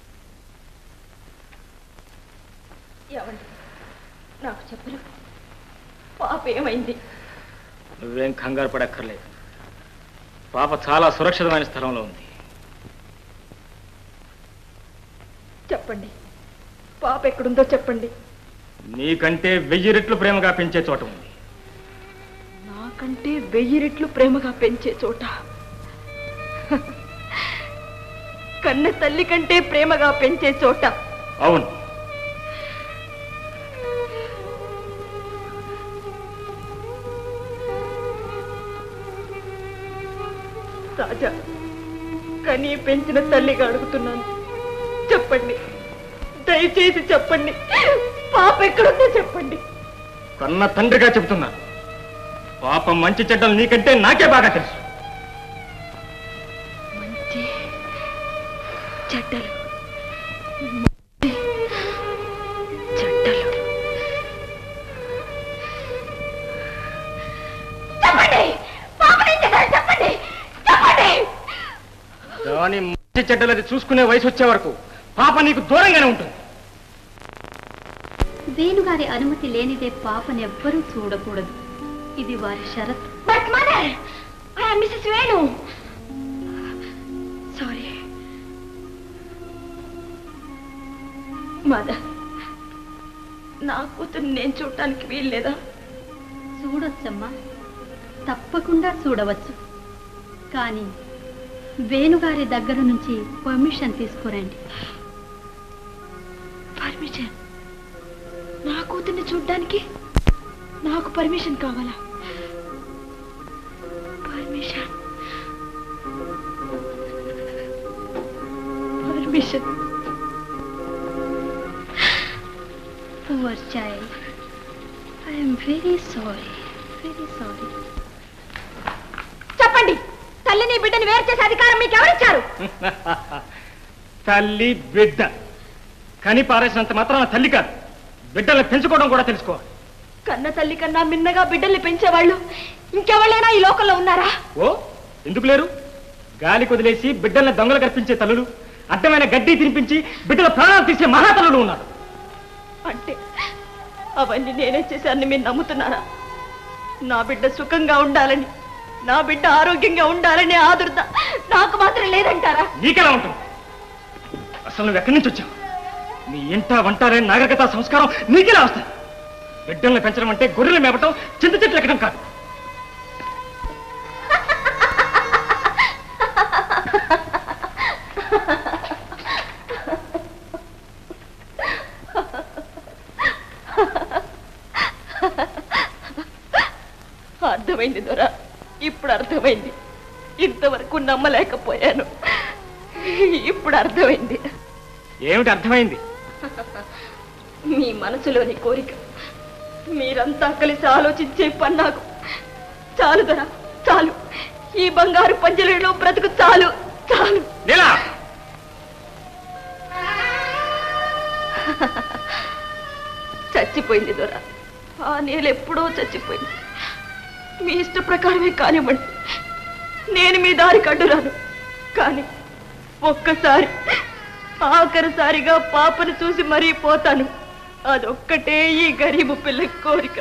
ఏమండి నాకు చెప్పరు పాప ఏమైంది నువ్వేం కంగారు పడక్కర్లేదు పాప చాలా సురక్షితమైన స్థలంలో ఉంది చెప్పండి పాప ఎక్కడుందో చెప్పండి నీకంటే వెయ్యి రెట్లు ప్రేమగా పెంచే చోట ఉంది నాకంటే వెయ్యి రెట్లు ప్రేమగా పెంచే చోట కన్న తల్లి కంటే ప్రేమగా పెంచే చోట అవును రాజా కనీ పెంచిన తల్లిగా అడుగుతున్నాను చెప్పండి దయచేసి చెప్పండి పాప ఎక్కడుందో చెప్పండి కన్న తండ్రిగా చెబుతున్నాను పాప మంచి చెడ్డలు నీకంటే నాకే బాగా తెలుసు మంచి చెడ్డలు చెడ్డలు చెప్పండి పాపని చెప్పండి చెప్పండి చెప్పండి దాని మంచి చెడ్డలది చూసుకునే వయసు వచ్చే వరకు పాప నీకు దూరంగానే ఉంటుంది వేణుగారి అనుమతి లేనిదే పాపనెవ్వరూ చూడకూడదు ఇది వారి షరతు but mother I Mrs Venu sorry mother నా కూతురు నేను చూడటానికి వీల్లేదా చూడొచ్చమ్మా తప్పకుండా చూడవచ్చు కానీ వేణుగారి దగ్గర నుంచి పర్మిషన్ తీసుకురండి పర్మిషన్ నా కూతుర్ని చూడ్డానికి నాకు పర్మిషన్ కావాలా permission permission poor child I'm very sorry very sorry చెప్పండి తల్లిని బిడ్డని వేరు చేసే అధికారం మీకు ఎవరిచ్చారు తల్లి బిడ్డ కని పారేసినంత మాత్రాన తల్లి కాదు బిడ్డల్ని పెంచుకోవడం కూడా తెలుసుకోవాలి కన్న తల్లి కన్నా మిన్నగా బిడ్డల్ని పెంచేవాళ్ళు ఇంకెవరైనా ఈ లోకంలో ఉన్నారా ఓ ఎందుకు లేరు గాలి కొదిలేసి బిడ్డల్ని దొంగలు కల్పించే తల్లులు అడ్డమైన గడ్డి తినిపించి బిడ్డల ప్రాణాలు తీసే మహాతల్లులు ఉన్నారు అంటే అవన్నీ నేనే చేశానని మీరు నమ్ముతున్నారా నా బిడ్డ సుఖంగా ఉండాలని నా బిడ్డ ఆరోగ్యంగా ఉండాలని ఆదుర్ద నాకు మాత్రం లేదంటారా నీకెలా ఉంటుంది అసలు నువ్వు ఎక్కడి నుంచి వచ్చావు నీ ఇంట వంటాలే నాగరికత సంస్కారం నీకెలా వస్తాయి బిడ్డల్ని పెంచడం అంటే గొర్రెలు మేపటం చింత చెట్లు ఎక్కడం కాదు అర్థమైంది దొర ఇప్పుడు అర్థమైంది ఇంతవరకు నమ్మలేకపోయాను ఇప్పుడు అర్థమైంది ఏమిటి అర్థమైంది మీ మనసులోని కోరిక మీరంతా కలిసి ఆలోచించే పన్నాకు చాలు దొర చాలు ఈ బంగారు పంజరంలో బ్రతుకు చాలు చాలు నీలా చచ్చిపోయింది దొర ఆ నేల ఎప్పుడో చచ్చిపోయింది మీ ఇష్ట ప్రకారమే కానివ్వండి నేను మీ దారి కడ్డురాను కానీ ఒక్కసారి ఆఖరిసారిగా పాపను చూసి మరీ పోతాను అదొక్కటే ఈ గరీబు పిల్ల కోరిక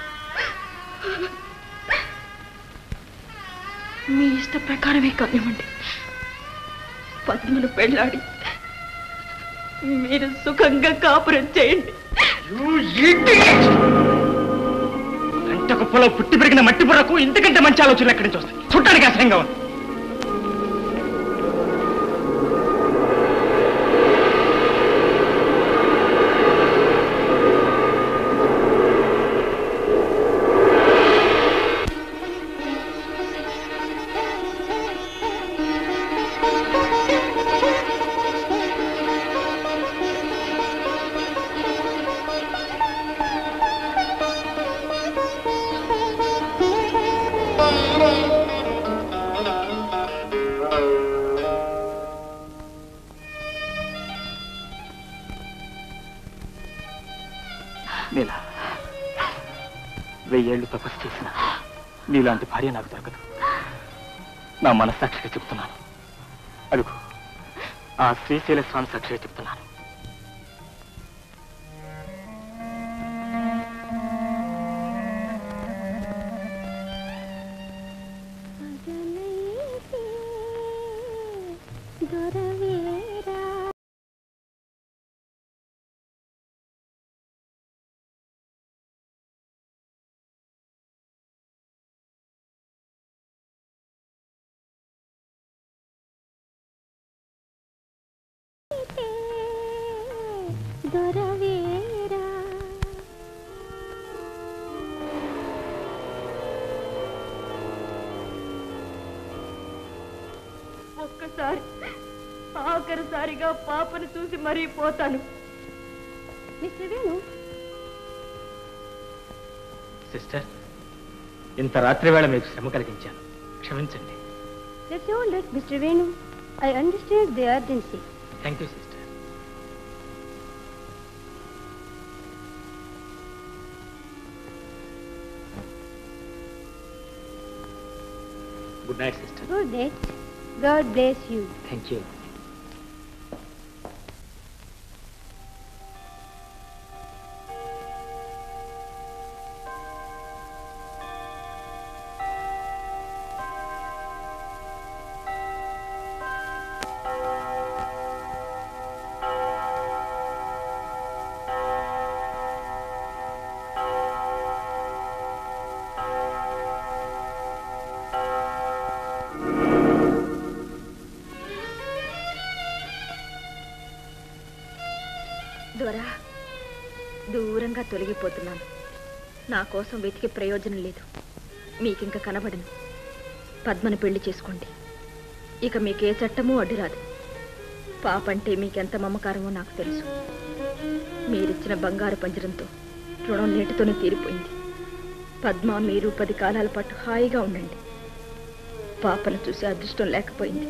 మీ ఇష్ట ప్రకారమే కానివ్వండి పద్మను పెళ్ళాడి మీరు సుఖంగా కాపురం చేయండి గంట కుప్పలో పుట్టి పెరిగిన మట్టి బుర్రకు ఇంతకంటే మంచి ఆలోచనలు ఎక్కడి నుంచి వస్తాయి చూడటానికి అసహ్యంగా ఉంది నీల వెయ్యేళ్ళు తపస్సు చేసిన నీలాంటి భార్య నాకు దొరకదు నా మనస్సాక్షిగా చెప్తున్నాను అడుగు ఆ శ్రీశైల స్వామి సాక్షిగా చెప్తున్నాను దొరవేరా ఒక్కసారి ఆఖరిసారిగా పాపను చూసి మరీ పోతాను మిస్టర్ వేణు సిస్టర్ ఇంత రాత్రి వేళ మీకు శ్రమ కలిగించాను క్షమించండి that's all right mister Venu I understand the urgency thank you sister good night sister good night God bless you thank you దొరా దూరంగా తొలగిపోతున్నాను నా కోసం వెతికే ప్రయోజనం లేదు మీకింక కనబడను పద్మని పెళ్లి చేసుకోండి ఇక మీకే చట్టమూ అడ్డురాదు పాపంటే మీకెంత మమకారమో నాకు తెలుసు మీరిచ్చిన బంగారు పంజరంతో రుణం నేటితోనే తీరిపోయింది పద్మ మీరు పది కాలాల పాటు హాయిగా ఉండండి పాపను చూసే అదృష్టం లేకపోయింది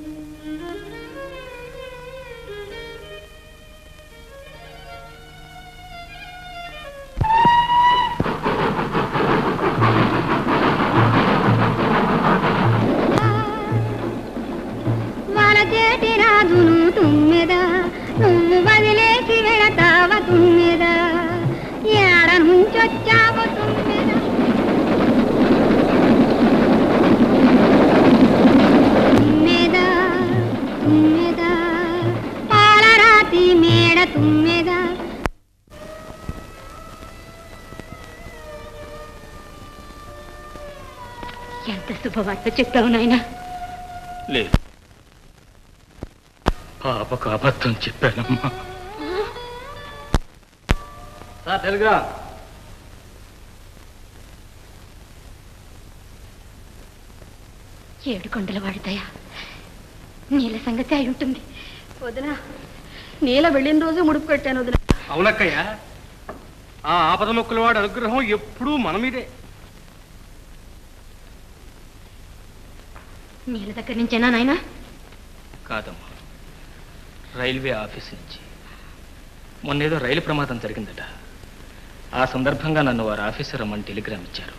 వాళ్ళ చేటి రాజును తుమ్మెద నువ్వు వదిలేసి వెళతావ తుమ్మెద ఏడ నుంచొచ్చావు తుమ్మెద తుమ్మెద తుమ్మెద పాలరాతి మేడ తుమ్మెద ఎంత శుభవార్త చెప్పావు నాయనా లేదు పాపకు అబద్ధం చెప్పానమ్మా సార్ తెలుగురా ఏడు కొండల వాడిదయా నీళ్ళ సంగతి అయి ఉంటుంది వదిన నీల వెళ్ళిన రోజు ముడుపు కట్టాను వదిన అవునక్కయ్య ఆ ఆపద మొక్కుల వాడి అనుగ్రహం ఎప్పుడూ మన మీదే నీళ్ళ దగ్గర నుంచేనా నాయనా కాదమ్మా రైల్వే ఆఫీస్ నుంచి మొన్నేదో రైలు ప్రమాదం జరిగిందట ఆ సందర్భంగా నన్ను వారు ఆఫీసర్ రమ్మని టెలిగ్రామ్ ఇచ్చారు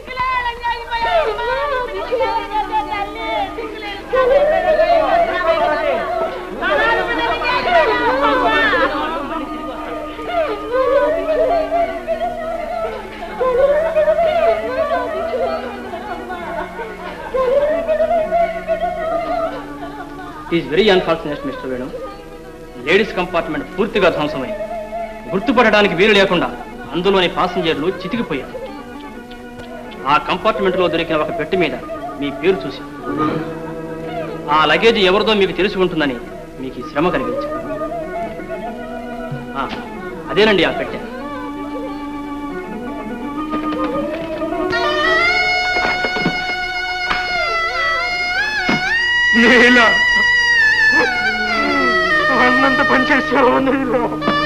it is very unfortunate mister Venu ladies compartment పూర్తిగా ధ్వంసమైంది గుర్తుపడడానికి వీలు లేకుండా అందులోని పాసింజర్లు చితికిపోయారు ఆ కంపార్ట్మెంట్లో దొరికిన ఒక పెట్టి మీద మీ పేరు చూసి ఆ లగేజ్ ఎవరిదో మీకు తెలిసి ఉంటుందని మీకు ఈ శ్రమ కలిగించారు ఆ, అదేనండి ఆ పెట్టె నీలా అన్నంత పనిచేసావు నీలా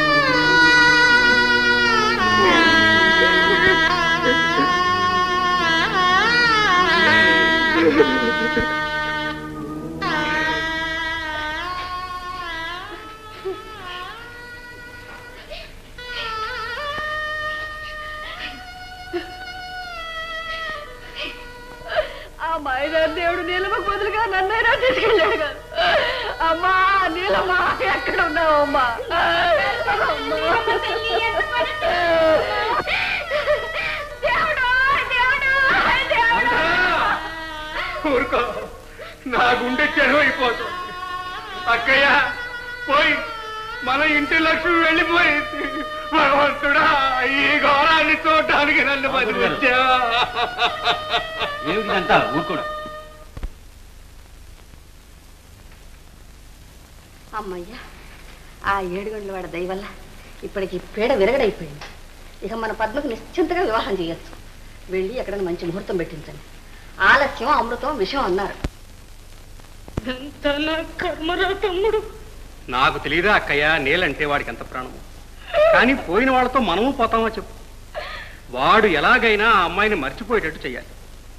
ఆ మాయదారి దేవుడు నీలమ్మకు బదులుగా నన్నైనా తీసుకెళ్ళాడు కదా అమ్మా నీలమ్మ ఎక్కడ ఉన్నావు అమ్మా ఊరుకో నా గుండె చెరువైపోతుంది అక్కయ్య పోయి మన ఇంటి లక్ష్మి వెళ్ళిపోయింది భగవంతుడా ఈ ఘోరాన్ని చూడటానికి నన్ను బదిలించా ఏమిటిదంతా ఊరుకోడు అమ్మయ్యా ఆ ఏడు గంటల వాడి దయ వల్ల ఇప్పటికి పేడ విరగడైపోయింది ఇక మన పద్మకు నిశ్చింతగా వివాహం చేయొచ్చు వెళ్ళి ఎక్కడైనా మంచి ముహూర్తం పెట్టించండి ఆలస్యం అమృతం విషయం అన్నారు కర్మరా తమ్ముడు నాకు తెలియదా అక్కయ్య నీళ్ళంటే వాడికి ఎంత ప్రాణము కానీ పోయిన వాళ్ళతో మనము పోతామా చెప్పు వాడు ఎలాగైనా ఆ అమ్మాయిని మర్చిపోయేటట్టు చెయ్యాలి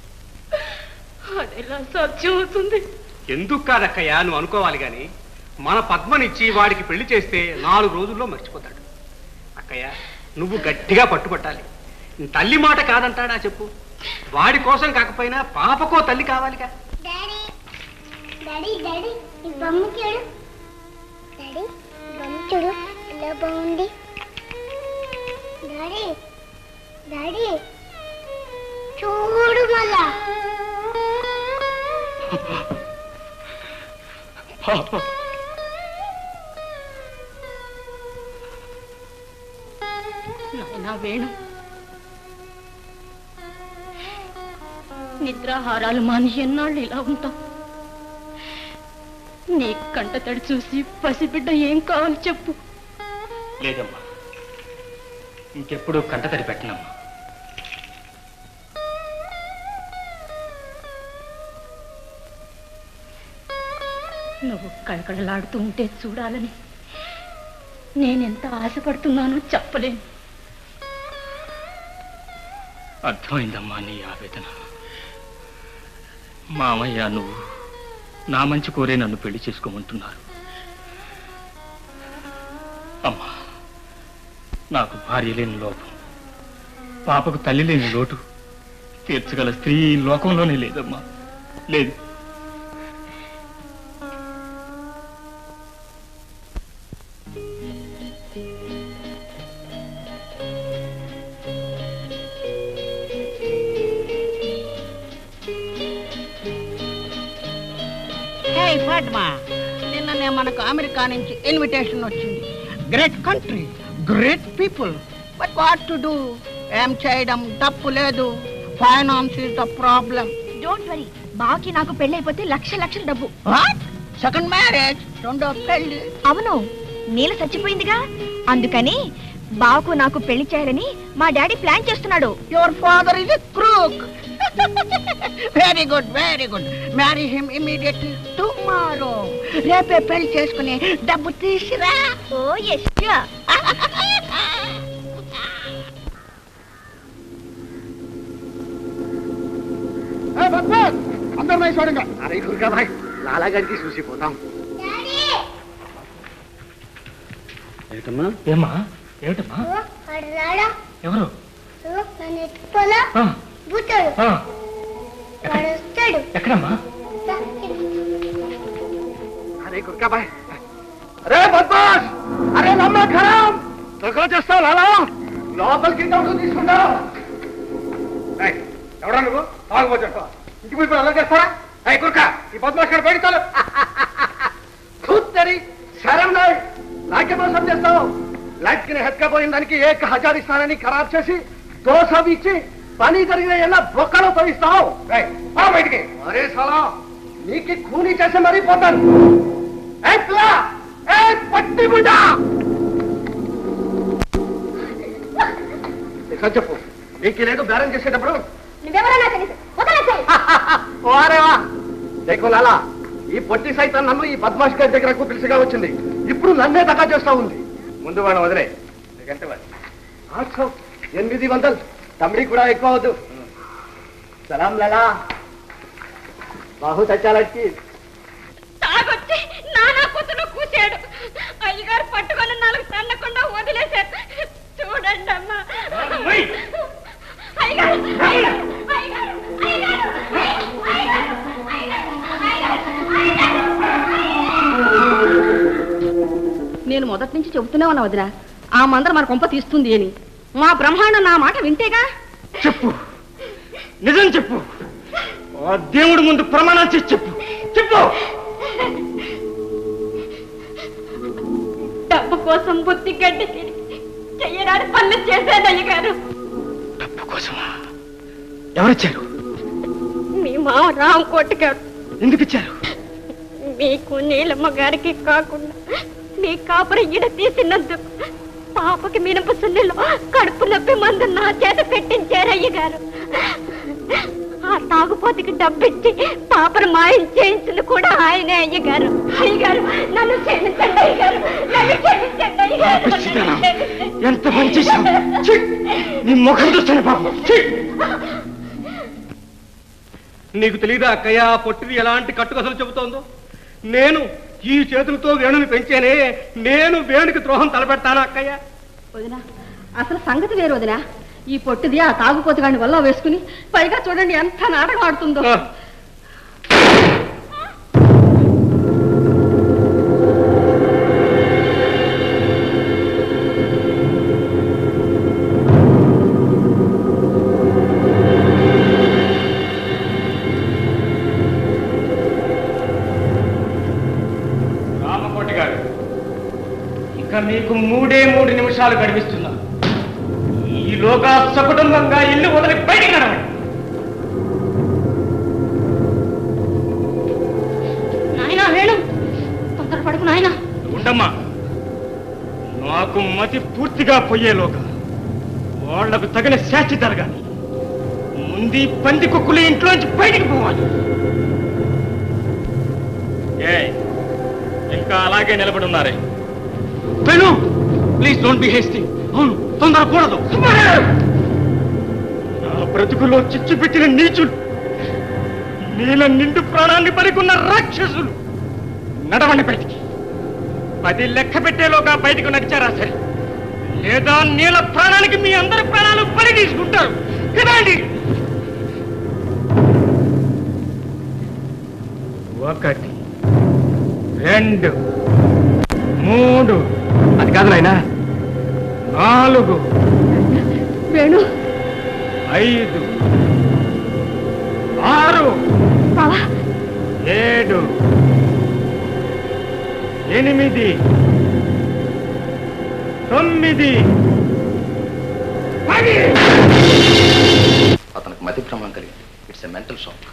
అదెలా సాధ్యం అవుతుంది ఎందుకు కాదక్కయ్య నువ్వు అనుకోవాలి గాని మన పద్మనిచ్చి వాడికి పెళ్లి చేస్తే నాలుగు రోజుల్లో మర్చిపోతాడు అక్కయ్య నువ్వు గట్టిగా పట్టుపట్టాలి తల్లి మాట కాదంటాడా చెప్పు వాడి కోసం కాకపోయినా పాపకో తల్లి కావాలిగా డాడీ డాడీ డాడీ ఈ బొమ్మ చూడు డాడీ ఈ బొమ్మ చూడు ఎలా బాగుంది డాడీ డాడీ చూడు మళ్ళా నాయనా వేణు నిద్రాహారాలు మాని ఎన్నాళ్ళు ఇలా ఉంటాం నీ కంట తడి చూసి పసిబిడ్డ ఏం కావాలి చెప్పు లేదమ్మా ఇంకెప్పుడు కంటతడి పెట్టనమ్మా నువ్వు కళకళలాడుతూ ఉంటే చూడాలని నేనెంత ఆశపడుతున్నానో చెప్పలేను అర్థమైందమ్మా నీ ఆవేదన మామయ్య నువ్వు నా మంచి కోరే నన్ను పెళ్లి చేసుకోమంటున్నారు అమ్మా నాకు భార్య లేని లోపం పాపకు తల్లి లేని లోటు తీర్చగల స్త్రీ ఈ లోకంలోనే లేదమ్మా లేదు హే ఫాట్మా నిన్ననే మనకు అమెరికా నుంచి ఇన్విటేషన్ వచ్చింది great country great people but what to do ఏం చేయడం తప్పు లేదు finance is the problem don't worry బాకి నాకు పెళ్ళైపోతే లక్ష లక్షల డబ్బు సెకండ్ మ్యారేజ్ రెండో పెళ్లి అవును నీల చచ్చిపోయిందిగా అందుకని బాకు నాకు పెళ్లి చేయాలని మా డాడీ ప్లాన్ చేస్తున్నాడు your father is a crook very good very good marry him immediately tomorrow రేపే పెళ్లి చేసుకుని డబ్బు తీసిరా ఓ ఎస్ అందరు నైస్ వాడుగా అరే గురుగా భాయ్ లాలాగడికి చూసిపోతాం ఏమిటమ్మా ఏమ్మా ఏమిటమ్మా వాడు రాడా ఎవరు ఓ, నన్ను ఎత్తుకోలా ఆ, బూతాడు ఆ, వాడు వస్తాడు ఎక్కడమ్మా అరే గురుగా భాయ్ అరే బద్మాష్ అరే నమ్మ ఖరాం దొంగ చేస్తావు లాలా లోపలికి డబ్బులు తీసుకుంటావు ఏయ్, ఎవడా నువ్వు తాగుబోతావు ఇంటికి పోయి అలా చేస్తారా అయ్యి కుర్క ఈ బద్మాష్ గారు బయట కూర్చొని శరం నాయ్ నాకే మోసం చేస్తావు లైట్ కి హెచ్చకపోయిన దానికి ఏక హజార్ ఇస్తానని ఖరాబ్ చేసి దోషం ఇచ్చి పని జరిగిన ఎలా బొక్కలో తోయిస్తావు ఏయ్, పో బయటికి అరే సలా నీకు కూని చేసి మరీ పోతాను ఏ పిల్ల ఏ పట్టి బుడ్డ ఇక్కడ చెప్పు నీకు లేదు బేరం చేసేటప్పుడు నువ్వెవరన్నా తెలుసు వదలసేయ్ వారేవా దేకో లాలా ఈ పొట్టి సైతం నన్ను ఈ బద్మాష్ గారి దగ్గరకు పిలిచిగా వచ్చింది ఇప్పుడు నన్నే దగా చేస్తా ఉంది ముందు వాడు వదిలే ఎందుకంటే వాడు. ఆచ్చో, ఎనిమిది వందలు తమిడి కూడా ఎక్కువ అవద్దు సలాం లాలా బాహు సచ్చాలకి తాగొచ్చి నానా కూతురు కూసాడు అయ్యగారు పట్టుకొని నాలుగు తన్నకుండా వదిలేశారు చూడండి అమ్మా అయ్యగారు అయ్యగారు అయ్యగారు అయ్యగారు నేను మొదటి నుంచి చెబుతూనే ఉన్నా వదిన ఆ మందర మన కొంప తీస్తుంది అని మా బ్రహ్మాండం నా మాట వింటేగా చెప్పు నిజం చెప్పు ఆ దేవుడి ముందు ప్రమాణం చేసి చెప్పు చెప్పు డబ్బు కోసం బుద్ధి గడ్డికి చెయ్యరాని పనులు చేశాడు అయ్యగారు డబ్బు కోసమా ఎవరిచ్చారు మీ మామ రామకోటి గారు ఎందుకు ఇచ్చారు మీకు నీలమ్మ గారికి కాకుండా మీ కాపురం ఈడ తీసినందుకు పాపకి మినప సున్నెలో కడుపు నొప్పి మందు నా చేత పెట్టించారు అయ్య గారు ఆ తాగుపోతికి డబ్బిచ్చి పాపను మాయం చేయించింది కూడా ఆయనే అయ్య గారు అయ్య గారు నన్ను క్షమించండి అయ్య గారు నన్ను క్షమించండి అయ్య గారు పిచ్చితనం. ఎంత పని చేశావు ఛీ! నీ ముఖం చూస్తాను పాపం ఛీ! నీకు తెలియదా అక్కయ్య ఆ పొట్టిది ఎలాంటి కట్టుకసలు చెబుతోందో నేను ఈ చేతులతో వేణుని పెంచానే నేను వేణుకి ద్రోహం తలపెడతానా అక్కయ్య వదినా అసలు సంగతి వేరు వదినా ఈ పొట్టిది ఆ తాగుపోతుగాని వల్ల వేసుకుని పైగా చూడండి ఎంత నాటకం ఆడుతుందో రామకోటి గారు ఇక మీకు మూడే మూడు నిమిషాలు గడిపిస్తున్నా ఈలోగా సకుటుంబంగా ఇల్లు వదిలి బయటికి నడవండి నాయనా వేణు తొందరపడకు నాయనా ఉండమ్మా నాకు మతి పూర్తిగా పోయేలోగా వాళ్లకు తగిన శాస్తి జరగాలి ముందు ఈ పంది కుక్కులు ఇంట్లోంచి బయటికి పోవాలి ఏ ఇంకా అలాగే నిలబడి ఉన్నారే Venu please don't be hasting అవును తొందరకూడదు నా బ్రతుకులో చిచ్చు పెట్టిన నీచులు నీల నిండు ప్రాణాన్ని పరికున్న రాక్షసులు నడవండి బయటికి పది లెక్క పెట్టేలోగా బయటకు నడిచారా సరే లేదా నీల ప్రాణానికి మీ అందరి ప్రాణాలు బలి తీసుకుంటారు కదండి ఒకటి రెండు మూడు అది కాదు నాయనా నాలుగు వేణు ఐదు ఆరు బావా ఏడు ఎనిమిది తొమ్మిది పది అతనికి మతి భ్రమం కలిగింది it's a mental shock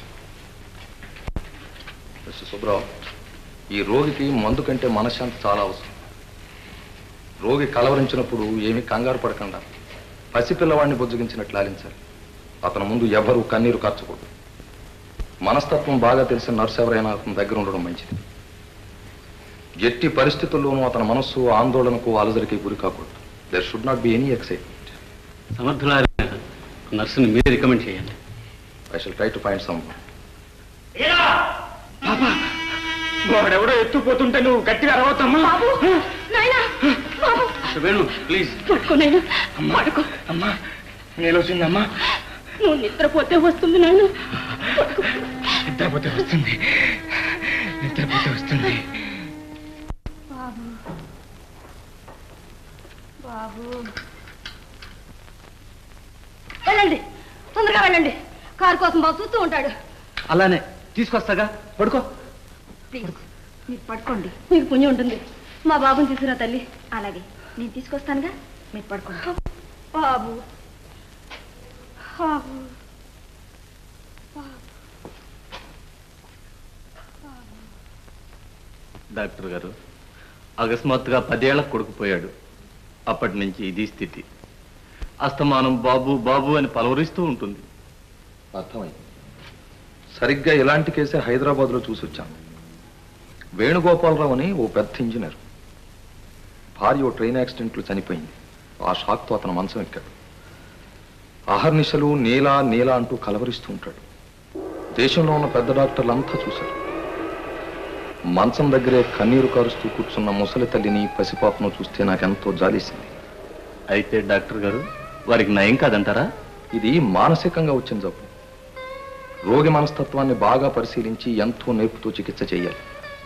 mister Subrao ఈ రోగికి మందు కంటే మనశ్శాంతి చాలా అవసరం రోగి కలవరించినప్పుడు ఏమీ కంగారు పడకుండా పసిపిల్లవాడిని బుజ్జగించినట్లు లాలించాలి అతని ముందు ఎవరు కన్నీరు కార్చకూడదు మనస్తత్వం బాగా తెలిసిన నర్సు ఎవరైనా అతని దగ్గర ఉండడం మంచిది ఎట్టి పరిస్థితుల్లోనూ అతని మనస్సు ఆందోళనకు అలజడికి గురి కాకూడదు there should not be any excitement సమర్థులారైన నర్సుని మీరు రికమెండ్ చేయండి I shall try to find some వాడెవడో ఎత్తుపోతుంటే నువ్వు గట్టిగా అరవద్దమ్మా నాయనా బాబు వేణు ప్లీజ్ పడుకో నాయనా పడుకో అమ్మా నీలోచిందమ్మా నువ్వు నిద్రపోతే వస్తుంది నాయన నిద్రపోతే వస్తుంది నిద్రపోతే వస్తుంది బాబు బాబు వెళ్ళండి తొందరగా వెళ్ళండి కారు కోసం బాబు చూస్తూ ఉంటాడు అలానే తీసుకొస్తాగా పడుకో ప్లీజ్ మీరు పడుకోండి మీకు పుణ్యం ఉంటుంది మా బాబుని తీసుకురా తల్లి అలాగే నేను తీసుకొస్తానుగా మీరు పడుకోండి బాబు బాబు డాక్టర్ గారు అకస్మాత్తుగా పదేళ్ల కొడుకుపోయాడు అప్పటి నుంచి ఇది స్థితి అస్తమానం బాబు బాబు అని పలవరిస్తూ ఉంటుంది అర్థమైంది సరిగ్గా ఇలాంటి కేసే హైదరాబాద్లో చూసి వచ్చాను వేణుగోపాలరావు అని ఓ పెద్ద ఇంజనీర్ భార్య ఓ ట్రైన్ యాక్సిడెంట్లో చనిపోయింది ఆ షాక్తో అతను మంచం ఎక్కాడు అహర్నిశలు నీలా నీలా అంటూ కలవరిస్తూ ఉంటాడు దేశంలో ఉన్న పెద్ద డాక్టర్లంతా చూశారు మంచం దగ్గరే కన్నీరు కారుస్తూ కూర్చున్న ముసలి తల్లిని పసిపాపను చూస్తే నాకెంతో జాలేసింది అయితే డాక్టర్ గారు వారికి నయం కాదంటారా ఇది మానసికంగా వచ్చిన జబ్బు రోగి మనస్తత్వాన్ని బాగా పరిశీలించి ఎంతో నేర్పుతూ చికిత్స చేయాలి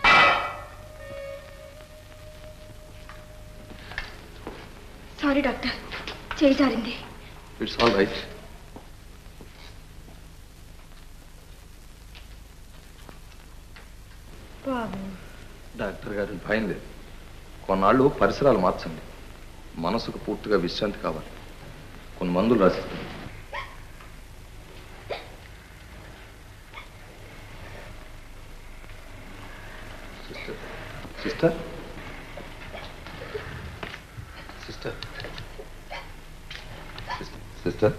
సారీ డాక్టర్ చేయి జారింది ఇట్స్ ఆల్ రైట్ బాబు డాక్టర్ గారు భయం లేదు కొన్నాళ్ళు పరిసరాలు మార్చండి మనసుకు పూర్తిగా విశ్రాంతి కావాలి కొన్ని మందులు రాసిస్తాను సిస్టర్ సిస్టర్ సిస్టర్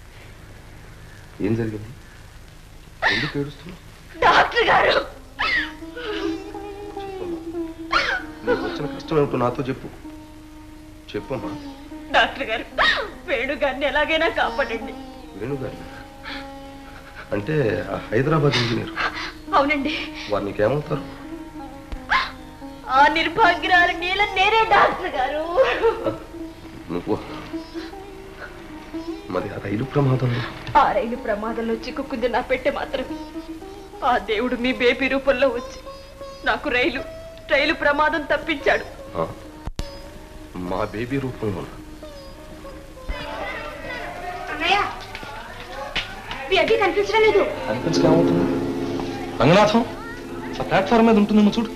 ఏం జరిగింది ఎందుకు ఏడుస్తున్నావు డాక్టర్ గారు నీకు వచ్చిన కష్టం ఏమిటో నాతో చెప్పు చెప్పమ్మా డాక్టర్ గారు వేణుగారిని ఎలాగైనా కాపాడండి వేణుగారి అంటే ఆ హైదరాబాద్ ఇంజనీర్ అవునండి వారు నీకేమవుతారు ఆ నిర్భాగ్యురాలు నీల నేనే డాక్టర్ గారు నువ్వు మరి ఆ రైలు ప్రమాదంలో ఆ రైలు ప్రమాదంలో చిక్కుకుంది నా పెట్టె మాత్రం ఆ దేవుడు మీ బేబీ రూపంలో వచ్చి నాకు రైలు రైలు ప్రమాదం తప్పించాడు ఆ, మా బేబీ రూపంలో అన్నయ్య బేబీ కనిపించడం లేదు అనిపించకేమవుతుంది రంగనాథం ఆ ప్లాట్ఫామ్ మీద ఉంటుందేమో చూడు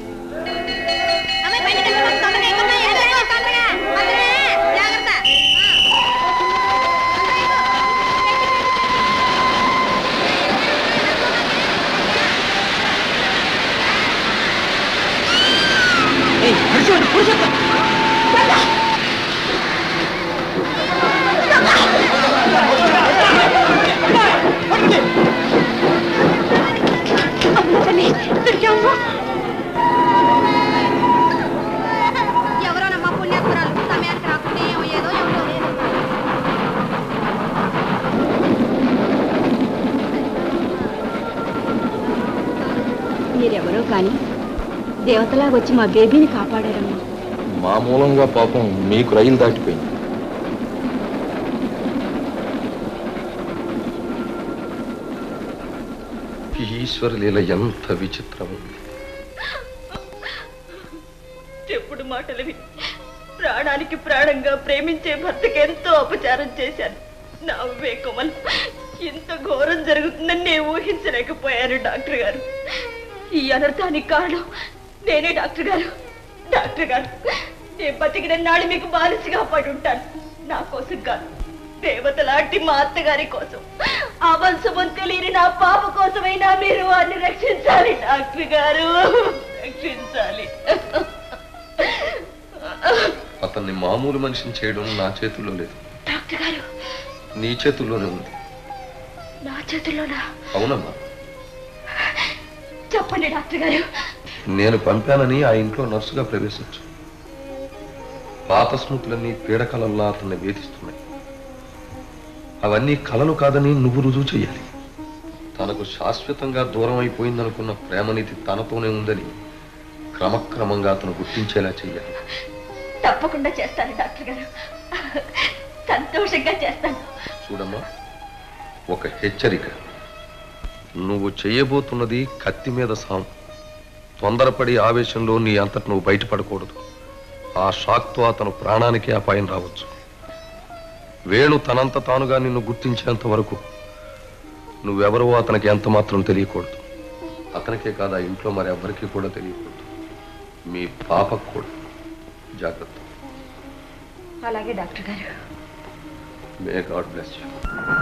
ఎవరోనమ్మా పుణ్యాత్మరాలు సమయానికి రాకుండా ఏమో ఏదో ఎవరో లేదు మీరెవరో కానీ దేవతలా వచ్చి మా బేబీని కాపాడారమ్మా మా మూలంగా పాపం మీకు రైలు దాటిపోయింది ఈశ్వర లీల ఎంత విచిత్రమైంది చెప్పుడు మాటలు విని ప్రాణానికి ప్రాణంగా ప్రేమించే భర్తకి ఎంతో అపచారం చేశాను నా వివేకమల్ ఇంత ఘోరం జరుగుతుందని నేను ఊహించలేకపోయాను డాక్టర్ గారు ఈ అనర్థానికి కారణం నేనే డాక్టర్ గారు డాక్టర్ గారు నేను బతికిన నాడు మీకు బాలిసిగా పడి ఉంటాను నా కోసం కాదు దేవత లాంటి మా అత్తగారి కోసం ఆ వంశమం తెలియని నా పాప కోసమైనా మీరు వారిని రక్షించాలి డాక్టర్ గారు రక్షించాలి అతన్ని మామూలు మనిషిని చేయడం నా చేతుల్లో లేదు డాక్టర్ గారు నీ చేతుల్లోనే ఉంది నా చేతుల్లోనా అవునమ్మా చెప్పండి డాక్టర్ గారు నేను పంపానని ఆ ఇంట్లో నర్సుగా ప్రవేశించు పాత స్మృతులన్నీ పీడకలల్లా అతన్ని వేధిస్తున్నాయి అవన్నీ కలలు కాదని నువ్వు రుజువు చెయ్యాలి తనకు శాశ్వతంగా దూరం అయిపోయిందనుకున్న ప్రేమనిధి తనతోనే ఉందని క్రమక్రమంగా అతను గుర్తించేలా చెయ్యాలి తప్పకుండా చేస్తాను డాక్టర్ గారు సంతోషంగా చేస్తాను చూడమ్మా ఒక హెచ్చరిక నువ్వు చేయబోతున్నది కత్తి మీద సాము తొందరపడి ఆవేశంలో నీ అంతట నువ్వు బయటపడకూడదు ఆ షాక్తో అతను ప్రాణానికి అపాయం రావచ్చు వేణు తనంత తానుగా నిన్ను గుర్తించేంత వరకు నువ్వెవరో అతనికి ఎంత మాత్రం తెలియకూడదు అతనికే కాదు ఆ ఇంట్లో మరి ఎవరికీ కూడా తెలియకూడదు మీ పాపకు కూడా జాగ్రత్త అలాగే డాక్టర్ గారు మే గాడ్ బ్లెస్ యూ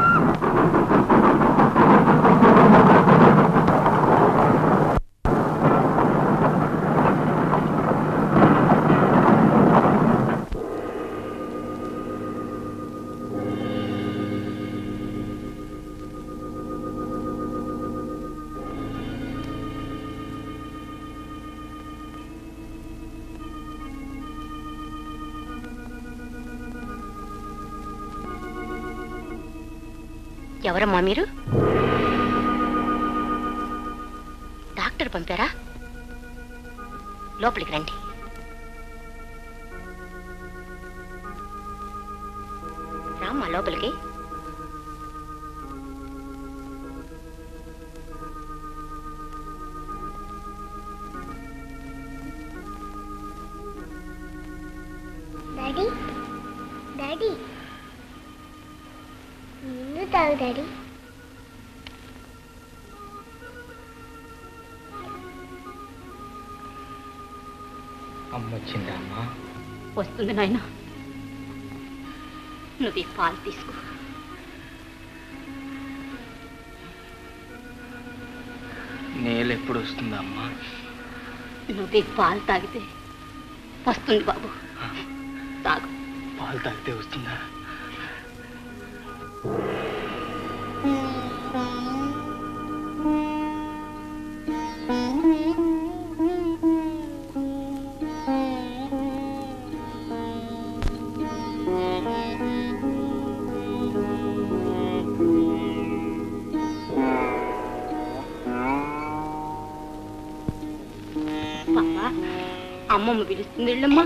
ఎవరమ్మా మీరు డాక్టర్ పంపారా లోపలికి రండి రామ్మా లోపలికి డాడీ డాడీ నిన్ను తాగు డాడీ అమ్మ వచ్చిందా అమ్మా వస్తుంది నాయన నువ్వు ఈ పాలు తీసుకో నేలు ఎప్పుడు వస్తుందా అమ్మా నువ్వు ఈ పాలు తాగితే వస్తుంది బాబు తాగు పాలు తాగితే వస్తుందా పాపా అమ్మమ్మ పిలుస్తుంది వెళ్ళమ్మా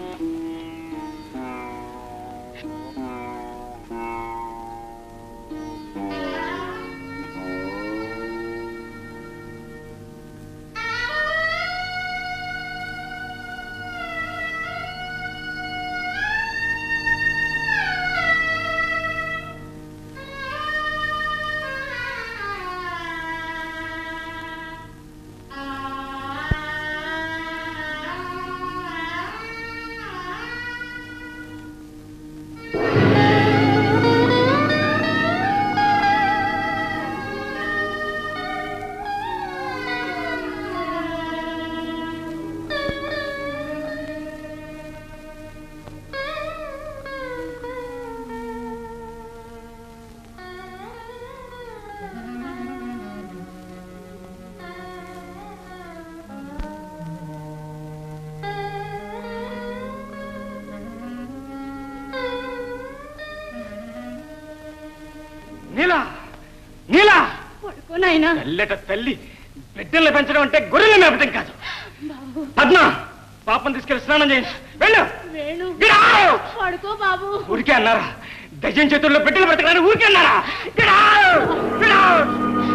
నీలా నీలా పడుకోనాయనా తెల్లట తల్లి బిడ్డల్ని పెంచడం అంటే గొర్రెలు మేపటం కాదు పద్మ పాపం తీసుకెళ్లి స్నానం చేయండి వెళ్ళు వేణు Get out! పడుకో బాబు ఊరికే అన్నారా దయ్యం చేతుల్లో బిడ్డలు పెడతారని ఊరికే అన్నారా Get out! Get out!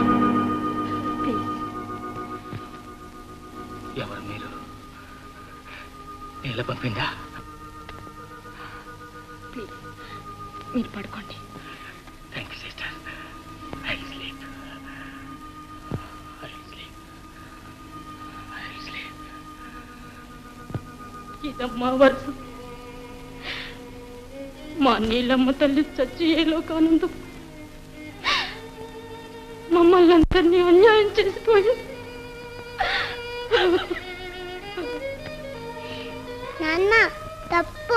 ఎవరు మీరు నీళ్ళ పంపిందా ప్లీజ్ మీరు పడుకోండి thank you sister I sleep I sleep I sleep ఇదమ్మా వరుస మా నీళ్ళమ్మ తల్లి చచ్చి ఏ లోకానందు మమ్మల్ని అందరినీ అన్యాయం చేసిపోయింది నాన్న తప్పు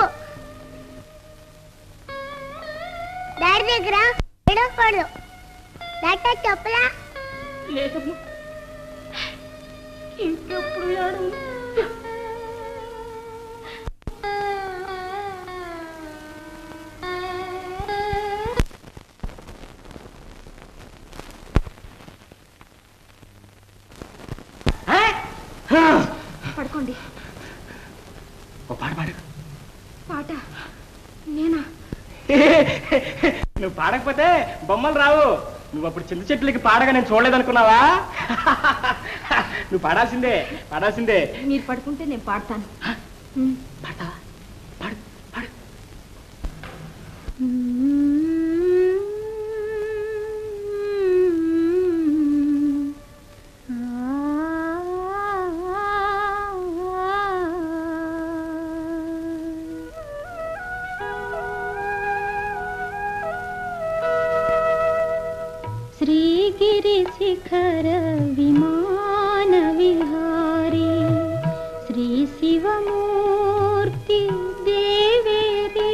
డాడీ దగ్గర ఏడవకూడదు డాక్టర్ చెప్పలా లేదమ్మా ఇంకెప్పుడు ఏడవను. పడుకోండి ఓ పాట పాడు పాట నేనా నువ్వు పాడకపోతే బొమ్మలు రావు నువ్వు అప్పుడు చింత చెట్లకి పాడగా నేను చూడలేదనుకున్నావా నువ్వు పాడాల్సిందే పాడాల్సిందే మీరు పడుకుంటే నేను పాడతాను శ్రీగిరి శిఖర విమాన విహారీ శ్రీ శివమూర్తి దేవేది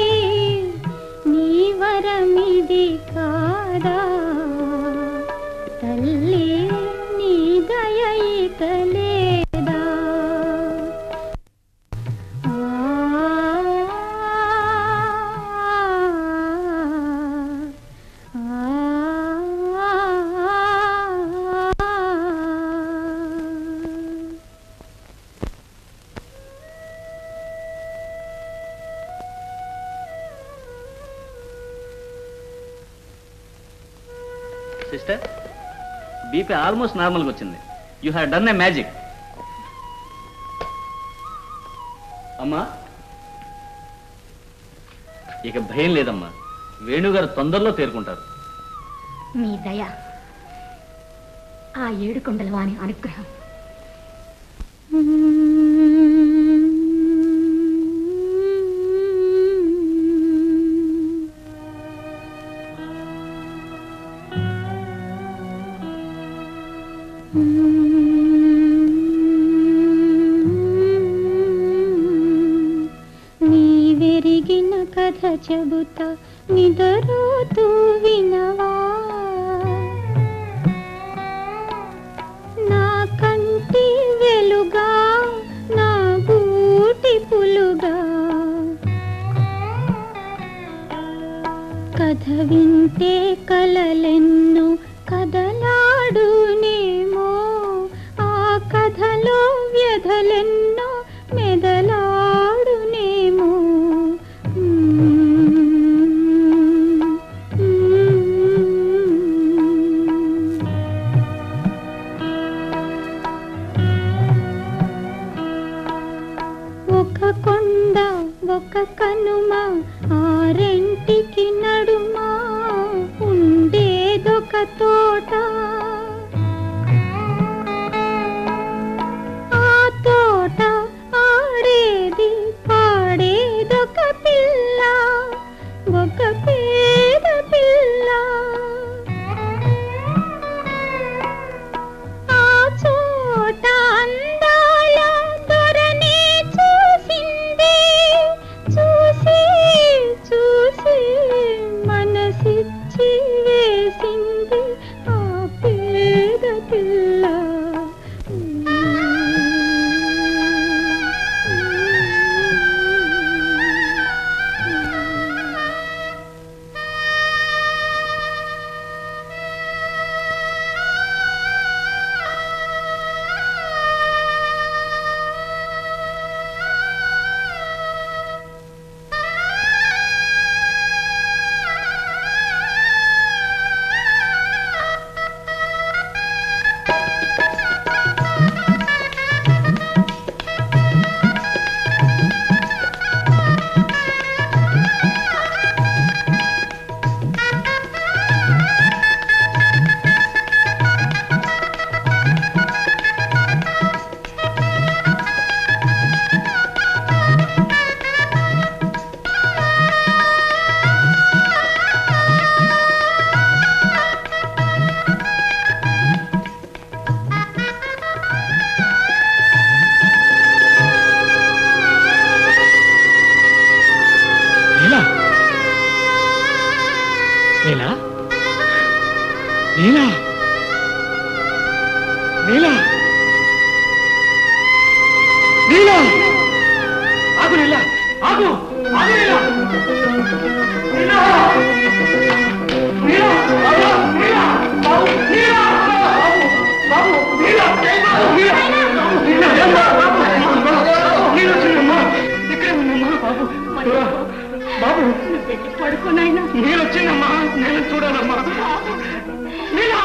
నీవరమిది కాదా తల్లి నీ దయయితలేదా సిస్టర్ బీపీ ఆల్మోస్ట్ నార్మల్గా వచ్చింది you have done a magic అమ్మా ఇక భయం లేదమ్మా వేణుగారు తొందరలో తేరుకుంటారు మీ దయ ఆ ఏడు కొండల వాని అనుగ్రహం నీవెరిగిన కథ చెబ చెబుతా నిదరోతూ వినవా నా కంటి వెలుగా నా గూటి పులుగా కథ వింటే కలలెన్నో కదలాడునేమో ఆ కథలో వ్యధలెన్నో మెదలాడునేమో ఒక కొండ ఒక కనుమ ఆ రెంటికి నడుమ ఉండేదొక తోట ఆ తోట ఆడేది పాడేదొక పిల్ల ఒక పేద పిల్ల ఆ చోట అందాల దొరనే చూసింది చూసి చూసి మనసిచ్చి వేసింది ఆ పేద పిల్ల నీలా నీలా నీలా నీలా నీలా ఆగు నీలా ఆగు ఆగు నీలా నీలా నీలా బాబు, నీలా బాబు, నీలా బాబు, నీలా నీలా నీలా ఏమ్మా? నీలా వచ్చిందమ్మా ఇక్కడే ఉందమ్మా బాబు బాబు పడుకోనైనా నేను వచ్చిందమ్మా నేను చూడాలమ్మా నీలా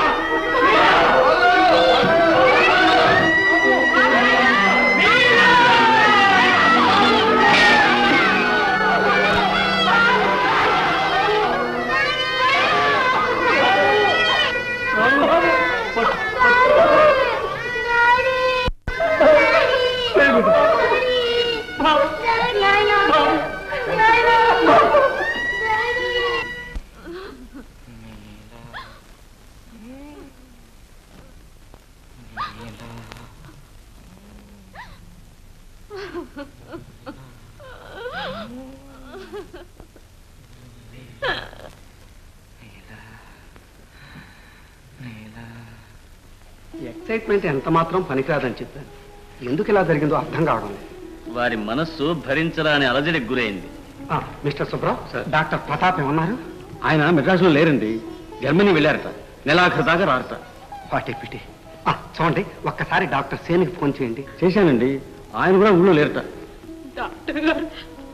ఎక్సైట్మెంట్ ఎంత మాత్రం పనికిరాదని చెప్పాను ఎందుకు ఇలా జరిగిందో అర్థం కావడం లేదు వారి మనస్సు భరించరాని అలజడికి గురైంది ఆ, మిస్టర్ సుబ్రావ్ డాక్టర్ ప్రతాప్ ఏమన్నారు ఆయన మెడ్రాస్లో లేరండి జర్మనీ వెళ్ళారట నెలాఖరు దాకా రారట వాటి పిటి చూడండి ఒక్కసారి డాక్టర్ సేనికి ఫోన్ చేయండి చేశానండి ఆయన కూడా ఊళ్ళో లేరట డాక్టర్ గారు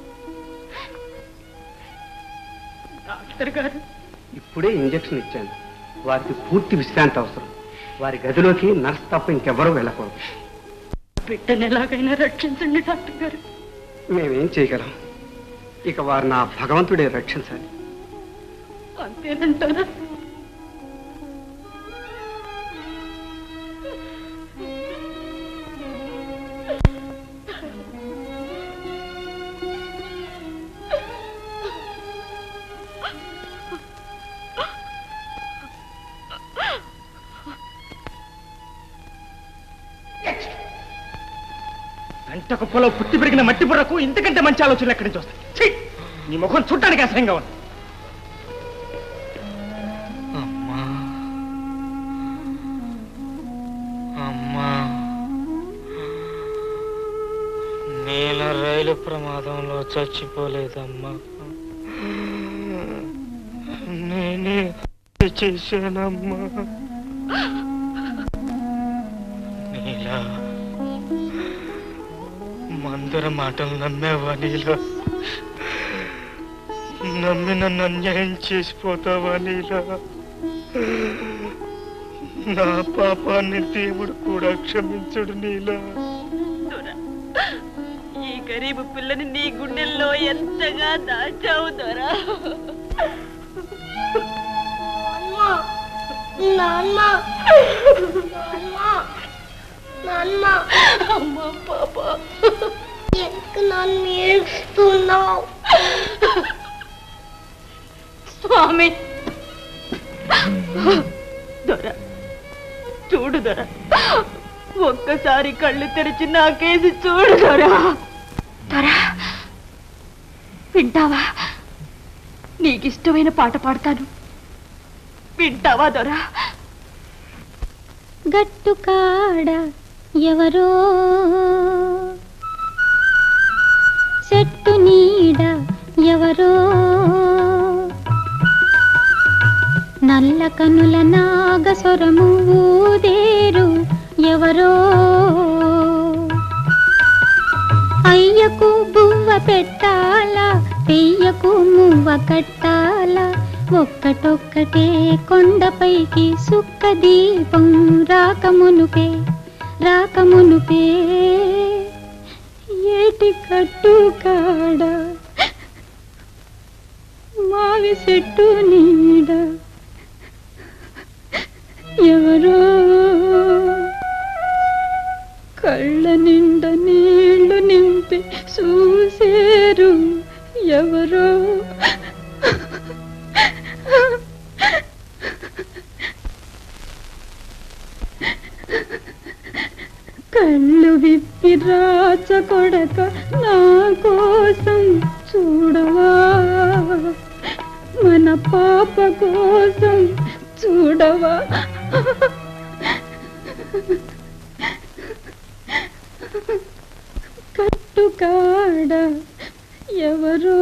డాక్టర్ గారు ఇప్పుడే ఇంజెక్షన్ ఇచ్చాను వారికి పూర్తి విశ్రాంతి అవసరం వారి గదిలోకి నర్స్ తప్ప ఇంకెవ్వరూ వెళ్ళకూడదు బిడ్డను ఎలాగైనా రక్షించండి డాక్టర్ గారు మేమేం చేయగలం ఇక వారు నా భగవంతుడే రక్షించాలి అంతేనంటారా గంట కుప్పలో పుట్టి పెరిగిన మట్టి బుర్రకు ఇంతకంటే మంచి ఆలోచనలు ఎక్కడి నుంచి వస్తాయి ఛీ! నీ ముఖం చుట్టానికి అసహ్యంగా ఉంది అమ్మా అమ్మా నీల రైలు ప్రమాదంలో చచ్చిపోలేదమ్మా నేనే హత్య చేశానమ్మా నీలా మందర మాటలు నమ్మేవా నీలా నమ్మి నన్ను అన్యాయం చేసిపోతావా నీలా నా పాపాన్ని దేవుడు కూడా క్షమించడు నీలా ఈ గరీబు పిల్లని నీ గుండెల్లో ఎంతగా దాచావు దొరా నాన్న నాన్న నాన్న అమ్మ పాప ఎందుకు నన్ను ఏడుస్తున్నావు స్వామి దొర చూడు దొర ఒక్కసారి కళ్ళు తెరిచి నాకేసి చూడు దొర దొర వింటావా నీకిష్టమైన పాట పాడతాను వింటావా దొర గట్టు కాడ ఎవరో చెట్టు నీడ ఎవరో నల్ల కనుల నాగస్వరము ఊదేరు ఎవరో అయ్యకు బువ్వ పెట్టాలా పెయ్యకు మువ్వ కట్టాలా ఒక్కటొక్కటే కొండపైకి సుక్క దీపం రాకమునుపే రాకమునుపే ఏటి కట్టు కాడ మావి చెట్టు నీడ ఎవరో కళ్ళ నిండా నీళ్లు నింపి చూసేరు ఎవరో కళ్ళు విప్పి రాచ కొడక నా కోసం చూడవా మన పాప కోసం చూడవా కట్టు కాడ ఎవరో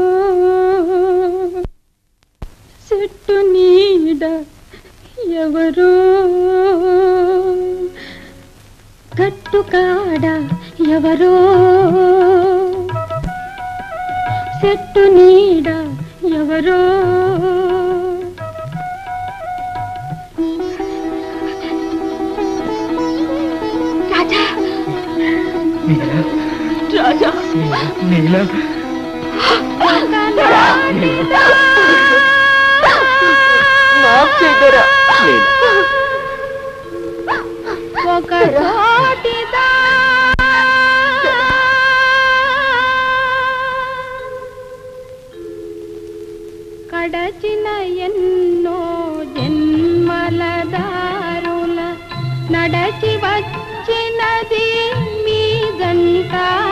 చెట్టు నీడ ఎవరో కట్టు కాడ ఎవరో చెట్టు నీడ ఎవరో రాజా రాజా నీలా మాఫ్ చేయదరా ఒక రాటిదా కడచిన ఎన్నో జన్మల దారుల నడచి వచ్చినది మీ గంట